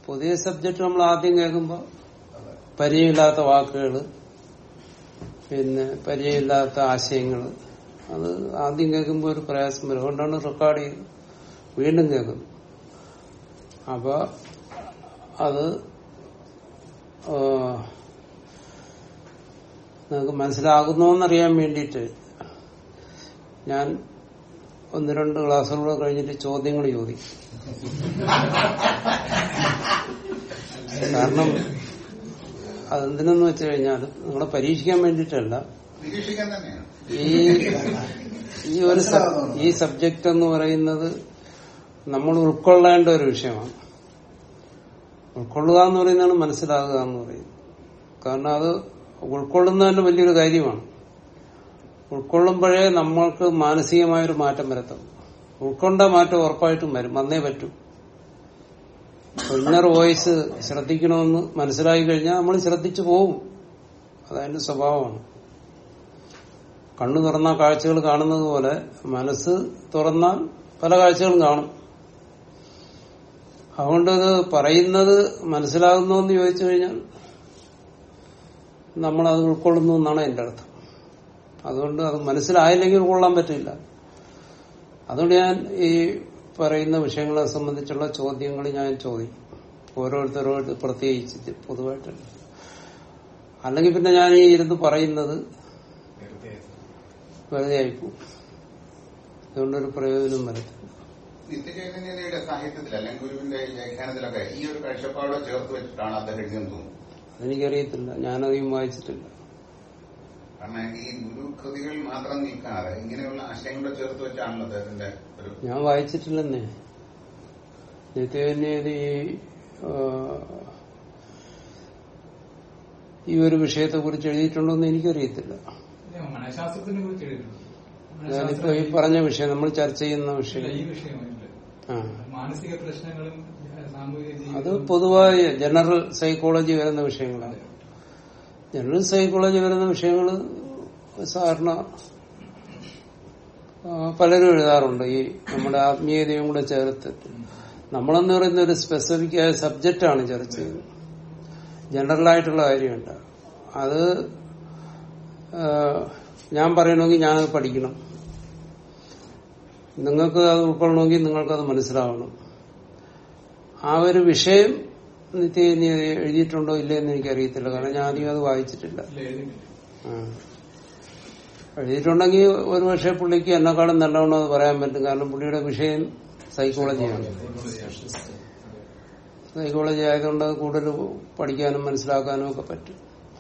പുതിയ സബ്ജക്ട് നമ്മൾ ആദ്യം കേൾക്കുമ്പോൾ പരിചയമില്ലാത്ത വാക്കുകൾ പിന്നെ പരിചയമില്ലാത്ത ആശയങ്ങൾ അത് ആദ്യം കേൾക്കുമ്പോൾ ഒരു പ്രയാസം വരും അതുകൊണ്ടാണ് റെക്കോർഡ് ചെയ്ത് വീണ്ടും കേൾക്കുന്നത് അപ്പൊ അത് ആ, നിങ്ങൾക്ക് മനസ്സിലാകുന്നോന്നറിയാൻ വേണ്ടിയിട്ട് ഞാൻ ഒന്ന് രണ്ട് ക്ലാസ്സുകളൂടെ കഴിഞ്ഞിട്ട് ചോദ്യങ്ങൾ ചോദിക്കും കാരണം അതെന്തിനെന്ന് വെച്ച് കഴിഞ്ഞാൽ നിങ്ങളെ പരീക്ഷിക്കാൻ വേണ്ടിയിട്ടല്ല നിരീക്ഷിക്കാൻ തന്നെയാണ് ഈ ഈ ഒരു സബ്- ഈ സബ്ജക്ട് എന്ന് പറയുന്നത് നമ്മൾ ഉൾക്കൊള്ളേണ്ട ഒരു വിഷയമാണ് ഉൾക്കൊള്ളുക എന്ന് പറയുന്നതാണ് മനസ്സിലാകുക എന്ന് പറയുന്നത് കാരണം അത് ഉൾക്കൊള്ളുന്നതന്നെ വലിയൊരു കാര്യമാണ് ഉൾക്കൊള്ളുമ്പോഴേ നമ്മൾക്ക് മാനസികമായൊരു മാറ്റം വരത്തുള്ളൂ ഉൾക്കൊണ്ട മാറ്റം ഉറപ്പായിട്ടും വരും വന്നേ പറ്റൂ ഇന്നർ വോയിസ് ശ്രദ്ധിക്കണമെന്ന് മനസ്സിലാക്കി കഴിഞ്ഞാൽ നമ്മൾ ശ്രദ്ധിച്ചു പോകും അതതിന്റെ സ്വഭാവമാണ് കണ്ണു തുറന്നാൽ കാഴ്ചകൾ കാണുന്നത് പോലെ മനസ്സ് തുറന്നാൽ പല കാഴ്ചകളും കാണും അതുകൊണ്ട് ഇത് പറയുന്നത് മനസ്സിലാകുന്നു എന്ന് ചോദിച്ചു കഴിഞ്ഞാൽ നമ്മളത് ഉൾക്കൊള്ളുന്നു എന്നാണ് എന്റെ അർത്ഥം അതുകൊണ്ട് അത് മനസ്സിലായില്ലെങ്കിൽ ഉൾക്കൊള്ളാൻ പറ്റില്ല അതുകൊണ്ട് ഞാൻ ഈ പറയുന്ന വിഷയങ്ങളെ സംബന്ധിച്ചുള്ള ചോദ്യങ്ങൾ ഞാൻ ചോദിക്കും ഓരോരുത്തരോട് പ്രത്യേകിച്ച് പൊതുവായിട്ടല്ല അല്ലെങ്കിൽ പിന്നെ ഞാൻ ഈ ഇരുന്ന് പറയുന്നത് വെറുതെ ആയിപ്പോവും അതുകൊണ്ടൊരു പ്രയോജനം വരത്തില്ല നിത്യചൈതന്യതയുടെ സാഹിത്യത്തിൽ അല്ലെങ്കിൽ ഗുരുവിന്റെ വ്യാഖ്യാനത്തിലൊക്കെ ഈ ഒരു കാഴ്ചപ്പാട് ചേർത്ത് വെച്ചിട്ടാണ് അദ്ദേഹം എഴുതിയെന്ന് തോന്നുന്നു അതെനിക്കറിയത്തില്ല ഞാനധികം വായിച്ചിട്ടില്ല കാരണം ഈ ഗുരു കൃതികൾ മാത്രം നിൽക്കാതെ ഇങ്ങനെയുള്ള ആശയങ്ങളെ ചേർത്ത് വെച്ചാണല്ലോ അദ്ദേഹത്തിന്റെ ഒരു ഞാൻ വായിച്ചിട്ടില്ലെന്നേ നിത്യകന്യത് ഈ ആ, ഈ ഒരു വിഷയത്തെ കുറിച്ച് എഴുതിയിട്ടുണ്ടോ എന്ന് എനിക്കറിയത്തില്ല മനഃശാസ്ത്രത്തിനെ കുറിച്ച് എഴുതിയിട്ടുണ്ട് ഞാനിപ്പോ ഈ പറഞ്ഞ വിഷയം നമ്മൾ ചർച്ച ചെയ്യുന്ന വിഷയം ഈ വിഷയമില്ല ആ മാനസിക പ്രശ്നങ്ങളും സാമൂഹിക അത് ജീവിതവും പൊതുവായ ജനറൽ സൈക്കോളജി വരുന്ന വിഷയങ്ങളാണ് ജനറൽ സൈക്കോളജി വരുന്ന വിഷയങ്ങൾ സാധാരണ ആ, പലരും എഴുതാറുണ്ട് ഈ നമ്മുടെ ആത്മീയതയും കൂടെ ചേർത്ത് നമ്മളെന്ന് പറയുന്ന ഒരു സ്പെസിഫിക് ആയ സബ്ജക്റ്റാണ് ചർച്ച ചെയ്യുന്നത് ജനറൽ ആയിട്ടുള്ള കാര്യമുണ്ട് അത് ആ, ഞാൻ പറയണമെങ്കിൽ ഞാനത് പഠിക്കണം നിങ്ങൾക്ക് അത് ഉൾക്കൊള്ളണമെങ്കിൽ നിങ്ങൾക്കത് മനസ്സിലാവണം ആ ഒരു വിഷയം നിത്യ എഴുതിയിട്ടുണ്ടോ ഇല്ലയെന്ന് എനിക്കറിയത്തില്ല കാരണം ഞാൻ ആദ്യം അത് വായിച്ചിട്ടില്ല എഴുതിയിട്ടില്ല ആ. എഴുതിയിട്ടുണ്ടെങ്കിൽ ഒരു പക്ഷേ പുള്ളിക്ക് എന്നെക്കാളും നല്ലവണ്ണം അത് പറയാൻ പറ്റും കാരണം പുള്ളിയുടെ വിഷയം സൈക്കോളജിയാണ് സൈക്കോളജി ആയതുകൊണ്ട് അത് കൂടുതൽ പഠിക്കാനും മനസ്സിലാക്കാനും ഒക്കെ പറ്റും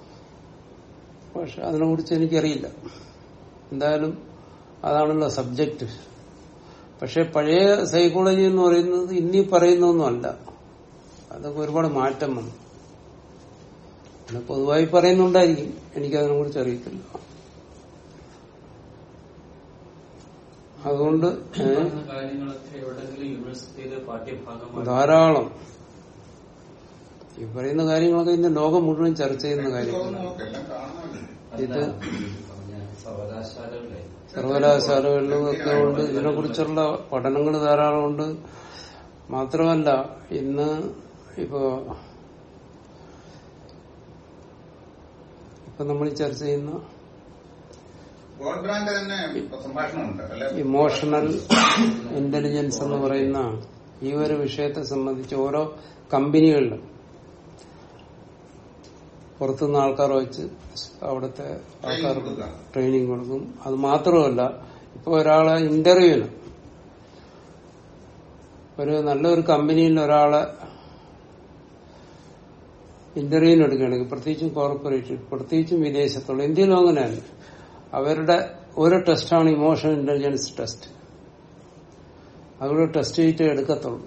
പക്ഷെ അതിനെ കുറിച്ച് എനിക്കറിയില്ല എന്തായാലും അതാണല്ലോ സബ്ജക്റ്റ് പക്ഷെ പഴയ സൈക്കോളജി എന്ന് പറയുന്നത് ഇന്നീ പറയുന്നൊന്നും അല്ല അതൊക്കെ ഒരുപാട് മാറ്റം വന്നു പിന്നെ പൊതുവായി പറയുന്നുണ്ടായിരിക്കും എനിക്കതിനെ കുറിച്ച് അറിയത്തില്ല അതുകൊണ്ട് ഈ ഏ, പറഞ്ഞ കാര്യങ്ങളൊക്കെ എവിടെങ്കിലും യൂണിവേഴ്സിറ്റിയിലെ പാഠ്യഭാഗമായി ധാരാളം ഈ പറയുന്ന കാര്യങ്ങളൊക്കെ ഇന്ന് ലോകം മുഴുവൻ ചർച്ച ചെയ്യുന്ന തുറന്ന് കാര്യങ്ങളാണ് നോക്ക്, എല്ലാം കാണാമല്ലോ ഇത് പറഞ്ഞ സർവകലാശാലകളെ സർവകലാശാലകളിലും ഒക്കെ ഉണ്ട് ഇതിനെക്കുറിച്ചുള്ള പഠനങ്ങൾ ധാരാളമുണ്ട് മാത്രമല്ല ഇന്ന് ഇപ്പോ ഇപ്പൊ നമ്മൾ ഈ ചർച്ച ചെയ്യുന്ന ഗോഡ് ബ്രാൻഡ് തന്നെ സംഭാഷണമുണ്ട് അല്ലെ ഇമോഷണൽ ഇന്റലിജൻസ് എന്ന് പറയുന്ന ഈ ഒരു വിഷയത്തെ സംബന്ധിച്ച് ഓരോ കമ്പനികളിലും പുറത്തുനിന്ന് ആൾക്കാർ വെച്ച് അവിടുത്തെ ആൾക്കാർക്ക് ട്രെയിനിങ് കൊടുക്കും അത് മാത്രമല്ല ഇപ്പൊ ഒരാളെ ഇന്റർവ്യൂവിന് ഒരു നല്ലൊരു കമ്പനിയിൽ ഒരാളെ ഇന്റർവ്യൂവിന് എടുക്കുകയാണെങ്കിൽ പ്രത്യേകിച്ചും കോർപ്പറേറ്റ് പ്രത്യേകിച്ചും വിദേശത്തുള്ള ഇന്ത്യയിലും അങ്ങനെയാണ് അവരുടെ ഒരു ടെസ്റ്റാണ് ഇമോഷണൽ ഇന്റലിജൻസ് ടെസ്റ്റ് അവരുടെ ടെസ്റ്റ് ചെയ്തിട്ടേ എടുക്കത്തുള്ളൂ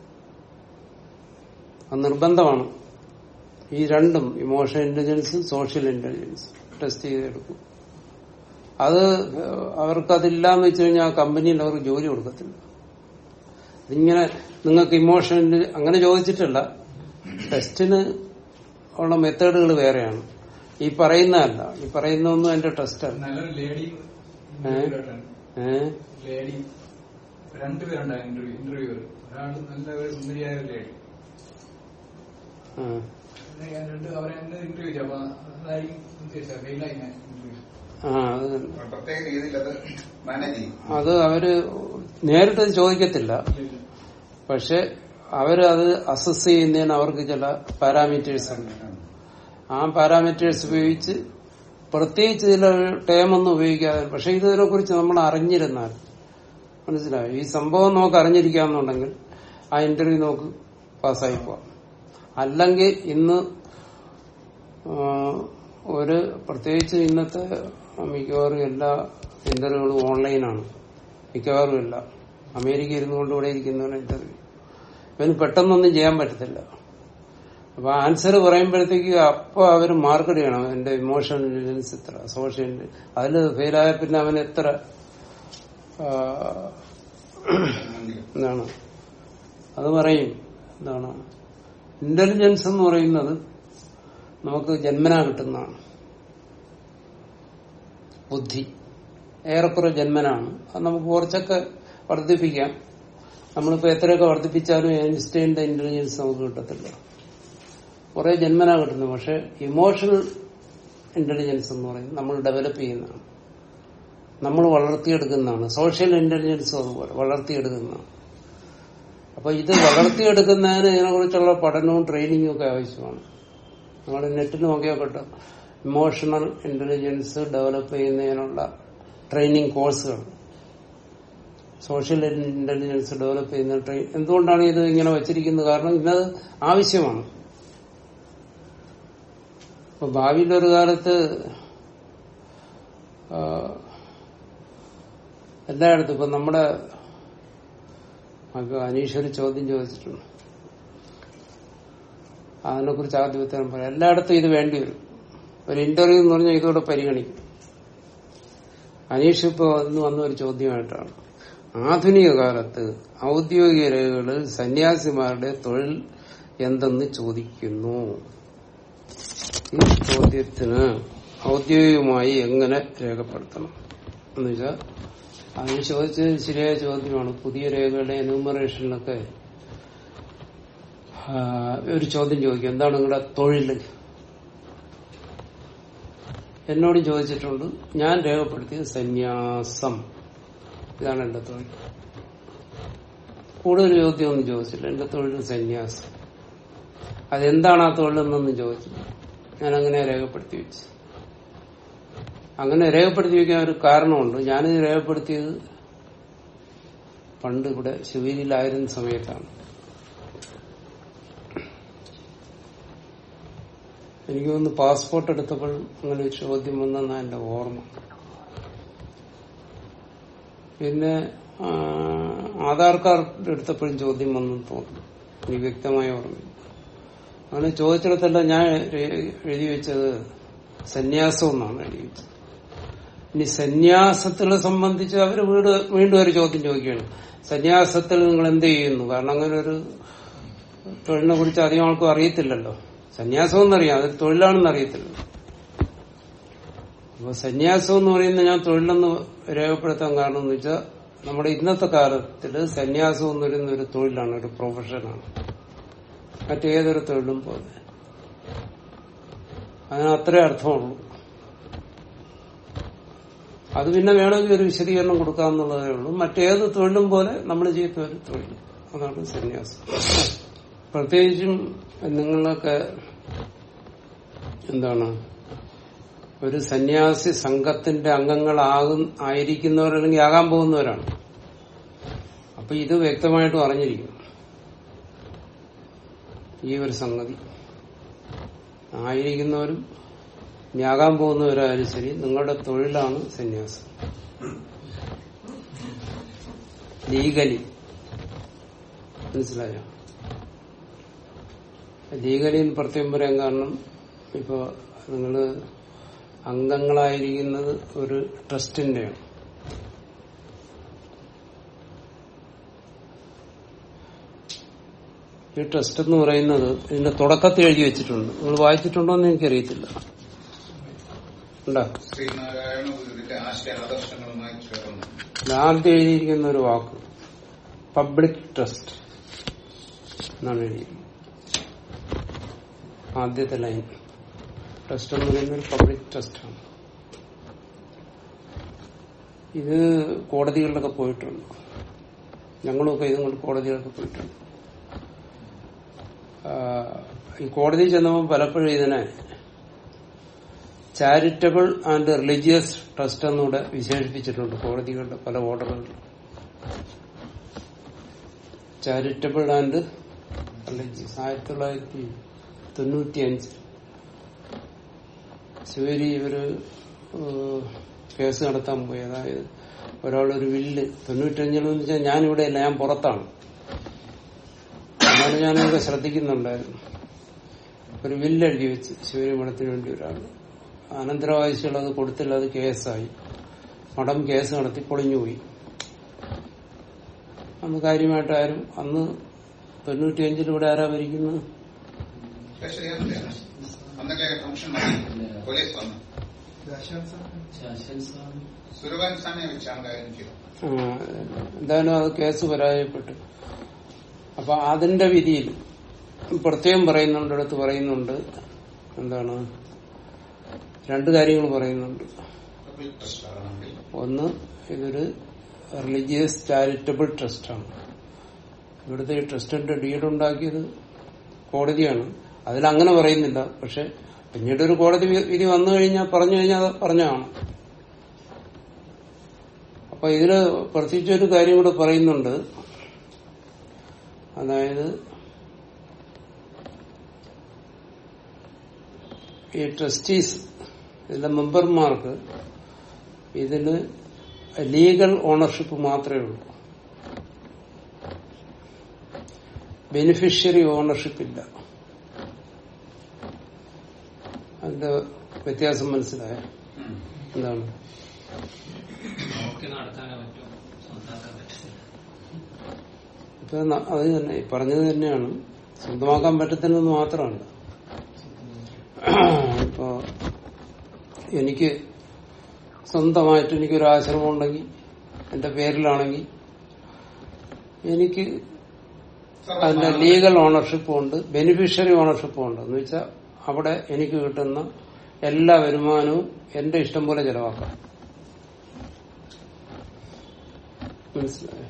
അത് നിർബന്ധമാണ് ഈ രണ്ടും ഇമോഷണൽ ഇന്റലിജൻസും സോഷ്യൽ ഇന്റലിജൻസ് ടെസ്റ്റ് ചെയ്തെടുക്കും അത് അവർക്കതില്ലാന്ന് വെച്ച് കഴിഞ്ഞാൽ ആ കമ്പനിയിൽ അവർക്ക് ജോലി കൊടുക്കത്തില്ല ഇതിങ്ങനെ നിങ്ങൾക്ക് ഇമോഷൻ അങ്ങനെ ചോദിച്ചിട്ടല്ല ടെസ്റ്റിന് ഉള്ള മെത്തേഡുകൾ വേറെയാണ് ഈ പറയുന്നതല്ല ഈ പറയുന്നൊന്നും എന്റെ ടെസ്റ്റല്ല നല്ലൊരു ലേഡി ഏ? ഏഹ് ലേഡി രണ്ടുപേരുണ്ടായി ഇന്റർവ്യൂ ഇന്റർവ്യൂവർ ഒരാൾ നല്ല ഒരു സുന്ദരിയായ ഒരു ലേഡി ആ. പിന്നെ ഞാൻ രണ്ട് അവരെ എന്നെ ഇന്റർവ്യൂ ചെയ്തു അപ്പൊ അതായിരിക്കും ഉദ്ദേശിച്ചത് ഫെയിലായി ഞാൻ ഇന്റർവ്യൂ ആ അത് തന്നെ. ഒരു പ്രത്യേക രീതിയിൽ അത് മാനേജ് ചെയ്യും അത് അവര് നേരിട്ട് ഇത് ചോദിക്കത്തില്ല പക്ഷെ അവരത് അസസ് ചെയ്യുന്നതിന് അവർക്ക് ചില പാരാമീറ്റേഴ്സ് ഉണ്ട് ആ പാരാമീറ്റേഴ്സ് ഉപയോഗിച്ച് പ്രത്യേകിച്ച് ചില ടേം ഒന്നും ഉപയോഗിക്കാതെ പക്ഷെ ഇതിനെ കുറിച്ച് നമ്മൾ അറിഞ്ഞിരുന്നാൽ മനസ്സിലായോ ഈ സംഭവം നമുക്ക് അറിഞ്ഞിരിക്കാന്നുണ്ടെങ്കിൽ ആ ഇന്റർവ്യൂ നമുക്ക് പാസ്സായി പോവാം അല്ലെങ്കിൽ ഇന്ന് ആ, ഒരു പ്രത്യേകിച്ച് ഇന്നത്തെ മിക്കവാറും എല്ലാ ഇന്റർവ്യൂകളും ഓൺലൈനാണ് മിക്കവാറും എല്ലാം അമേരിക്ക ഇരുന്നുകൊണ്ട് ഇവിടെ ഇരിക്കുന്നവന് ഇന്റർവ്യൂ ഇവന് പെട്ടെന്നൊന്നും ചെയ്യാൻ പറ്റത്തില്ല അപ്പൊ ആൻസർ പറയുമ്പോഴത്തേക്ക് അപ്പൊ അവര് മാർക്കറ്റ് ചെയ്യണം എന്റെ ഇമോഷണൽ ഇന്റലിജൻസ് ഇത്ര സോഷ്യൽ അതിൽ ഫെയിലായ പിന്നെ അവൻ എത്ര ആ, എന്താണ് അത് പറയും എന്താണ് ഇന്റലിജൻസ് എന്ന് പറയുന്നത് നമുക്ക് ജന്മനാ കിട്ടുന്നതാണ് ബുദ്ധി ഏറെക്കുറെ ജന്മനാണ് അത് നമുക്ക് കുറച്ചൊക്കെ വർദ്ധിപ്പിക്കാം നമ്മളിപ്പോ എത്രയൊക്കെ വർദ്ധിപ്പിച്ചാലും ഐൻസ്റ്റൈന്റെ ഇന്റലിജൻസ് നമുക്ക് കിട്ടത്തില്ല കുറെ ജന്മനാ കിട്ടുന്നു പക്ഷെ ഇമോഷണൽ ഇന്റലിജൻസ് എന്ന് പറയുന്നത് നമ്മൾ ഡെവലപ്പ് ചെയ്യുന്നതാണ് നമ്മൾ വളർത്തിയെടുക്കുന്നതാണ് സോഷ്യൽ ഇന്റലിജൻസും അതുപോലെ വളർത്തിയെടുക്കുന്നതാണ് അപ്പൊ ഇത് വളർത്തിയെടുക്കുന്നതിന് ഇതിനെക്കുറിച്ചുള്ള പഠനവും ട്രെയിനിങ്ങും ഒക്കെ ആവശ്യമാണ് നമ്മൾ നെറ്റിൽ നോക്കിയാൽ കിട്ടും ഇമോഷണൽ ഇന്റലിജൻസ് ഡെവലപ്പ് ചെയ്യുന്നതിനുള്ള ട്രെയിനിങ് കോഴ്സുകൾ സോഷ്യൽ ഇന്റലിജൻസ് ഡെവലപ്പ് ചെയ്യുന്ന ട്രെയിൻ എന്തുകൊണ്ടാണ് ഇത് ഇങ്ങനെ വച്ചിരിക്കുന്നത് കാരണം ഇന്നത് ആവശ്യമാണ് ഇപ്പൊ ഭാവിയിലൊരു കാലത്ത് ആ, എല്ലായിടത്തും ഇപ്പൊ നമ്മുടെ അപ്പൊ അനീഷ് ഒരു ചോദ്യം ചോദിച്ചിട്ടുണ്ട് അതിനെ കുറിച്ച് ആദ്യം ഉത്തരം പറയാം എല്ലായിടത്തും ഇത് വേണ്ടി വരും ഒരു ഇന്റർവ്യൂ എന്ന് പറഞ്ഞാൽ ഇതോടെ പരിഗണിക്കും അനീഷ് ഇപ്പോ ഇന്ന് വന്ന ഒരു ചോദ്യമായിട്ടാണ് ആധുനിക കാലത്ത് ഔദ്യോഗിക രേഖകളിൽ സന്യാസിമാരുടെ തൊഴിൽ എന്തെന്ന് ചോദിക്കുന്നു ഈ ചോദ്യത്തിന് ഔദ്യോഗികമായി എങ്ങനെ രേഖപ്പെടുത്തണം എന്ന് വെച്ചാൽ അതിന് ചോദിച്ചത് ശരിയായ ചോദ്യമാണ് പുതിയ രേഖകളുടെ എന്യൂമറേഷനിലൊക്കെ ആ, ഒരു ചോദ്യം ചോദിക്കും എന്താണ് നിങ്ങളുടെ തൊഴിൽ എന്നോട് ചോദിച്ചിട്ടുണ്ട് ഞാൻ രേഖപ്പെടുത്തിയത് സന്യാസം ഇതാണ് എന്റെ തൊഴിൽ കൂടുതൽ ചോദ്യമൊന്നും ചോദിച്ചില്ല എന്റെ തൊഴിൽ സന്യാസം അതെന്താണ് ആ തൊഴിലെന്നൊന്നും ചോദിച്ചില്ല ഞാൻ അങ്ങനെ രേഖപ്പെടുത്തി വെച്ചു അങ്ങനെ രേഖപ്പെടുത്തി വെക്കാൻ ഒരു കാരണമുണ്ട് ഞാനിത് രേഖപ്പെടുത്തിയത് പണ്ട് ഇവിടെ ശിവരിയിലായിരുന്ന സമയത്താണ് എനിക്ക് തോന്നുന്നു പാസ്പോർട്ട് എടുത്തപ്പോൾ അങ്ങനെ ഒരു ചോദ്യം വന്നെന്നാ എന്റെ ഓർമ്മ പിന്നെ ആ, ആധാർ കാർഡ് എടുത്തപ്പോഴും ചോദ്യം വന്നെന്ന് തോന്നുന്നു എനിക്ക് വ്യക്തമായ ഓർമ്മയില്ല അങ്ങനെ ചോദിച്ചിടത്തെല്ലാം ഞാൻ എ- എഴുതി വെച്ചത് സന്യാസം എന്നാണ് എഴുതി വെച്ചത് ഇനി സന്യാസത്തിനെ സംബന്ധിച്ച് അവർ വീട് വീണ്ടും ഒരു ചോദ്യം ചോദിക്കുകയാണ് സന്യാസത്തിൽ നിങ്ങൾ എന്ത് ചെയ്യുന്നു കാരണം അങ്ങനെ ഒരു തൊഴിലിനെ കുറിച്ച് അധികം ആൾക്കും അറിയത്തില്ലല്ലോ സന്യാസം എന്നറിയാം അതൊരു തൊഴിലാണെന്ന് അറിയത്തില്ല അപ്പൊ സന്യാസം എന്ന് പറയുന്നത് ഞാൻ തൊഴിലെന്ന് രേഖപ്പെടുത്താൻ കാരണം എന്ന് വെച്ചാൽ നമ്മുടെ ഇന്നത്തെ കാലത്തില് സന്യാസം എന്ന് പറയുന്ന ഒരു തൊഴിലാണ് ഒരു പ്രൊഫഷനാണ് മറ്റേതൊരു തൊഴിലും പോലെ അതിന് അത്രേ അർത്ഥമുള്ളൂ അത് പിന്നെ വേണമെങ്കിൽ ഒരു വിശദീകരണം കൊടുക്കാമെന്നുള്ളതേ ഉള്ളൂ മറ്റേത് തൊഴിലും പോലെ നമ്മൾ ചെയ്യുന്ന ഒരു തൊഴിൽ അതാണ് സന്യാസം പ്രത്യേകിച്ചും നിങ്ങളൊക്കെ എന്താണ് ഒരു സന്യാസി സംഘത്തിന്റെ അംഗങ്ങളാകും ആയിരിക്കുന്നവർ അല്ലെങ്കിൽ ആകാൻ പോകുന്നവരാണ് അപ്പൊ ഇത് വ്യക്തമായിട്ടും അറിഞ്ഞിരിക്കും ഈ ഒരു സംഗതി ആയിരിക്കുന്നവരും ഇനി ആകാൻ പോകുന്നവരായാലും ശരി നിങ്ങളുടെ തൊഴിലാണ് സന്യാസം ലീഗലി മനസ്സിലായോ ലീഗലി എന്ന് പ്രത്യേകം പറയാൻ കാരണം ഇപ്പോ നിങ്ങള് അംഗങ്ങളായിരിക്കുന്നത് ഒരു ട്രസ്റ്റിന്റെയാണ് ഈ ട്രസ്റ്റ് എന്ന് പറയുന്നത് ഇതിന്റെ തുടക്കത്തിൽ എഴുതി വെച്ചിട്ടുണ്ട് നിങ്ങൾ വായിച്ചിട്ടുണ്ടോ എന്ന് എനിക്കറിയത്തില്ല ഉണ്ടോ ശ്രീനാരായണ ഗുരുവിന്റെ ആശയ ആദർശങ്ങളുമായി ചേർന്ന് ആദ്യം എഴുതിയിരിക്കുന്ന ഒരു വാക്ക് പബ്ലിക് ട്രസ്റ്റ് എന്നാണ് എഴുതിയിരിക്കുന്നത് ആദ്യത്തെ ലൈൻ ട്രസ്റ്റ് എന്ന് പറയുന്നത് ഒരു പബ്ലിക് ട്രസ്റ്റാണ് ഇത് കോടതികളിലൊക്കെ പോയിട്ടുണ്ട് ഞങ്ങളുമൊക്കെ ഇതും കൊണ്ട് കോടതികളൊക്കെ പോയിട്ടുണ്ട് ആ, ഈ കോടതിയിൽ ചെന്നപ്പോൾ പലപ്പോഴും ഇതിനെ ചാരിറ്റബിൾ ആൻഡ് റിലീജിയസ് ട്രസ്റ്റ് എന്നൂടെ വിശേഷിപ്പിച്ചിട്ടുണ്ട് കോടതികളുടെ പല ഓർഡറുകളിലും ചാരിറ്റബിൾ ആൻഡ് റിലീജിയസ് ആയിരത്തി തൊള്ളായിരത്തി തൊണ്ണൂറ്റി അഞ്ച് ശിവരി ഇവര് ഏഹ്, കേസ് നടത്താൻ പോയി അതായത് ഒരാളൊരു വില്ല് തൊണ്ണൂറ്റഞ്ചിലെന്ന് വെച്ചാൽ ഞാനിവിടെ ഇല്ല ഞാൻ പുറത്താണ് എന്നാലും ഞാനതൊക്കെ ശ്രദ്ധിക്കുന്നുണ്ടായിരുന്നു ഒരു വില്ല് എഴുതി വെച്ച് ശിവരി മഠത്തിന് വേണ്ടി ഒരാൾ അനന്തരാവകാശികൾ അത് കൊടുത്തില്ല അത് കേസായി മഠം കേസ് നടത്തി പൊളിഞ്ഞുപോയി അന്ന് കാര്യമായിട്ടാരും അന്ന് തൊണ്ണൂറ്റിയഞ്ചിൽ ഇവിടെ ആരാ ഭരിക്കുന്നത് പക്ഷേ അന്നൊക്കെ ഫംഗ്ഷൻ പോലീസ് വന്നു ശാസൻ സ്വാമി സുരവൻ സ്വാമിയെ വെച്ചാണ് കാര്യം ചെയ്തത് ആ, എന്തായാലും അത് കേസ് പരാജയപ്പെട്ടു അപ്പൊ അതിന്റെ വിധിയിൽ പ്രത്യേകം പറയുന്നുണ്ട് അടുത്ത് പറയുന്നുണ്ട് എന്താണ് രണ്ട് കാര്യങ്ങൾ പറയുന്നുണ്ട് പബ്ലിക് ട്രസ്റ്റ് ആണെങ്കിൽ ഒന്ന് ഇതൊരു റിലീജിയസ് ചാരിറ്റബിൾ ട്രസ്റ്റാണ് ഇവിടുത്തെ ഈ ട്രസ്റ്റിന്റെ ഡീഡ് ഉണ്ടാക്കിയത് കോടതിയാണ് അതിലങ്ങനെ പറയുന്നില്ല പക്ഷെ പിന്നീട് ഒരു കോടതി വി- വിധി വന്നു കഴിഞ്ഞാൽ പറഞ്ഞു കഴിഞ്ഞാൽ അത് പറഞ്ഞതാണ് അപ്പൊ ഇതില് പ്രത്യേകിച്ച് ഒരു കാര്യം കൂടെ പറയുന്നുണ്ട് അതായത് ഈ ട്രസ്റ്റീസ് ഇതിലെ മെമ്പർമാർക്ക് ഇതിന് ലീഗൽ ഓണർഷിപ്പ് മാത്രമേ ഉള്ളൂ ബെനിഫിഷ്യറി ഓണർഷിപ്പ് ഇല്ല അതിന്റെ വ്യത്യാസം മനസ്സിലായ ഉം. എന്താണ് നോക്കി നടത്താനേ പറ്റും സ്വന്തമാക്കാൻ പറ്റില്ല ഇപ്പൊ ന- അത് തന്നെ ഈ പറഞ്ഞത് തന്നെയാണ് സ്വന്തമാക്കാൻ പറ്റത്തില്ലെന്ന് മാത്രമല്ല ഇപ്പൊ എനിക്ക് സ്വന്തമായിട്ട് എനിക്കൊരു ആശ്രമം ഉണ്ടെങ്കിൽ എന്റെ പേരിലാണെങ്കിൽ എനിക്ക് അതിന്റെ ലീഗൽ ഓണർഷിപ്പും ഉണ്ട് ബെനിഫിഷ്യറി ഓണർഷിപ്പും ഉണ്ട് എന്ന് വെച്ചാൽ അവിടെ എനിക്ക് കിട്ടുന്ന എല്ലാ വരുമാനവും എന്റെ ഇഷ്ടം പോലെ ചെലവാക്കാം മനസ്സിലായോ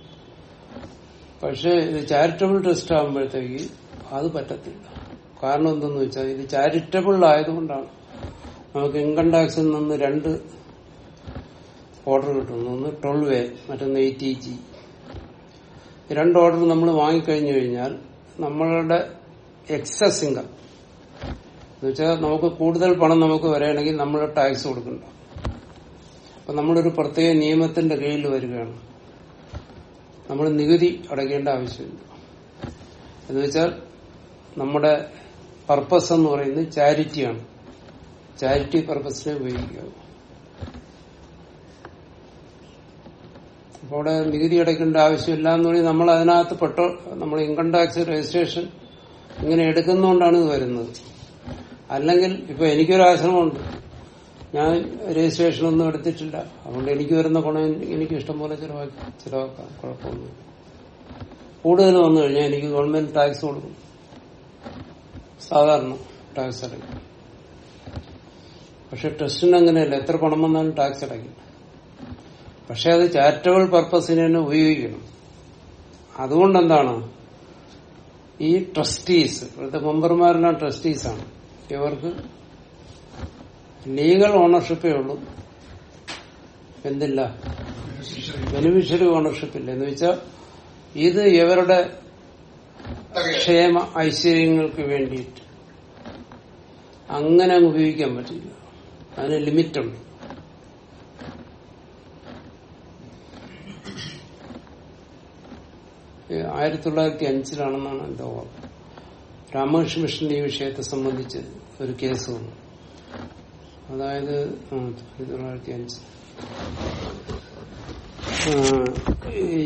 പക്ഷെ ഇത് ചാരിറ്റബിൾ ട്രസ്റ്റ് ആകുമ്പോഴത്തേക്ക് അത് പറ്റത്തില്ല കാരണം എന്തെന്ന് വെച്ചാൽ ഇത് ചാരിറ്റബിൾ ആയതുകൊണ്ടാണ് നമുക്ക് ഇൻകം ടാക്സിൽ നിന്ന് രണ്ട് ഓർഡർ കിട്ടുന്നു ഒന്ന് ട്വൽവ് എ മറ്റൊന്ന് എയ്റ്റി ജി രണ്ട് ഓർഡർ നമ്മൾ വാങ്ങിക്കഴിഞ്ഞു കഴിഞ്ഞാൽ നമ്മളുടെ എക്സസ് ഇൻകം എന്ന് വെച്ചാൽ നമുക്ക് കൂടുതൽ പണം നമുക്ക് വരികയാണെങ്കിൽ നമ്മൾ ടാക്സ് കൊടുക്കണ്ട അപ്പൊ നമ്മളൊരു പ്രത്യേക നിയമത്തിന്റെ കീഴിൽ വരികയാണ് നമ്മൾ നികുതി അടയ്ക്കേണ്ട ആവശ്യമില്ല എന്ന് വെച്ചാൽ നമ്മുടെ പർപ്പസ് എന്ന് പറയുന്നത് ചാരിറ്റിയാണ് ചാരിറ്റി പർപ്പസിനെ ഉപയോഗിക്കുക അപ്പോൾ അവിടെ നികുതി അടയ്ക്കേണ്ട ആവശ്യമില്ല എന്ന് പറഞ്ഞാൽ നമ്മൾ അതിനകത്ത് പെട്ടോ നമ്മൾ ഇൻകം ടാക്സ് രജിസ്ട്രേഷൻ ഇങ്ങനെ എടുക്കുന്നതുകൊണ്ടാണ് ഇത് വരുന്നത് അല്ലെങ്കിൽ ഇപ്പൊ എനിക്കൊരു ആശ്രമമുണ്ട് ഞാൻ രജിസ്ട്രേഷൻ ഒന്നും എടുത്തിട്ടില്ല അതുകൊണ്ട് എനിക്ക് വരുന്ന ഗുണം എനിക്ക് ഇഷ്ടം പോലെ ചിലവാക്കി ചിലവാക്കാം കുഴപ്പമൊന്നും കൂടുതൽ വന്നു കഴിഞ്ഞാൽ എനിക്ക് ഗവൺമെന്റ് ടാക്സ് കൊടുക്കും സാധാരണ ടാക്സ് അടയ്ക്കും പക്ഷെ ട്രസ്റ്റിന് അങ്ങനെയല്ല എത്ര പണം വന്നാലും ടാക്സ് അടയ്ക്കും പക്ഷെ അത് ചാരിറ്റബിൾ പർപ്പസിന് തന്നെ ഉപയോഗിക്കണം അതുകൊണ്ട് എന്താണ് ഈ ട്രസ്റ്റീസ് ഇവിടുത്തെ മെമ്പർമാരെല്ലാം ട്രസ്റ്റീസാണ് ഇവർക്ക് ലീഗൽ ഓണർഷിപ്പേ ഉള്ളൂ എന്തില്ല ബെനിഫിഷ്യറി ഓണർഷിപ്പ് ഇല്ല എന്ന് വെച്ചാൽ ഇത് ഇവരുടെ ക്ഷേമ ഐശ്വര്യങ്ങൾക്ക് വേണ്ടിയിട്ട് അങ്ങനെ അങ്ങ് ഉപയോഗിക്കാൻ പറ്റില്ല അതിന് ലിമിറ്റുണ്ട് ആയിരത്തി തൊള്ളായിരത്തി അഞ്ചിലാണെന്നാണ് എന്റെ ഓർമ്മ രാമകൃഷ്ണ മിഷൻ ഈ വിഷയത്തെ സംബന്ധിച്ച് ഒരു കേസ് വന്നു അതായത് ആ, ആയിരത്തി തൊള്ളായിരത്തി അഞ്ച് ആ, ഈ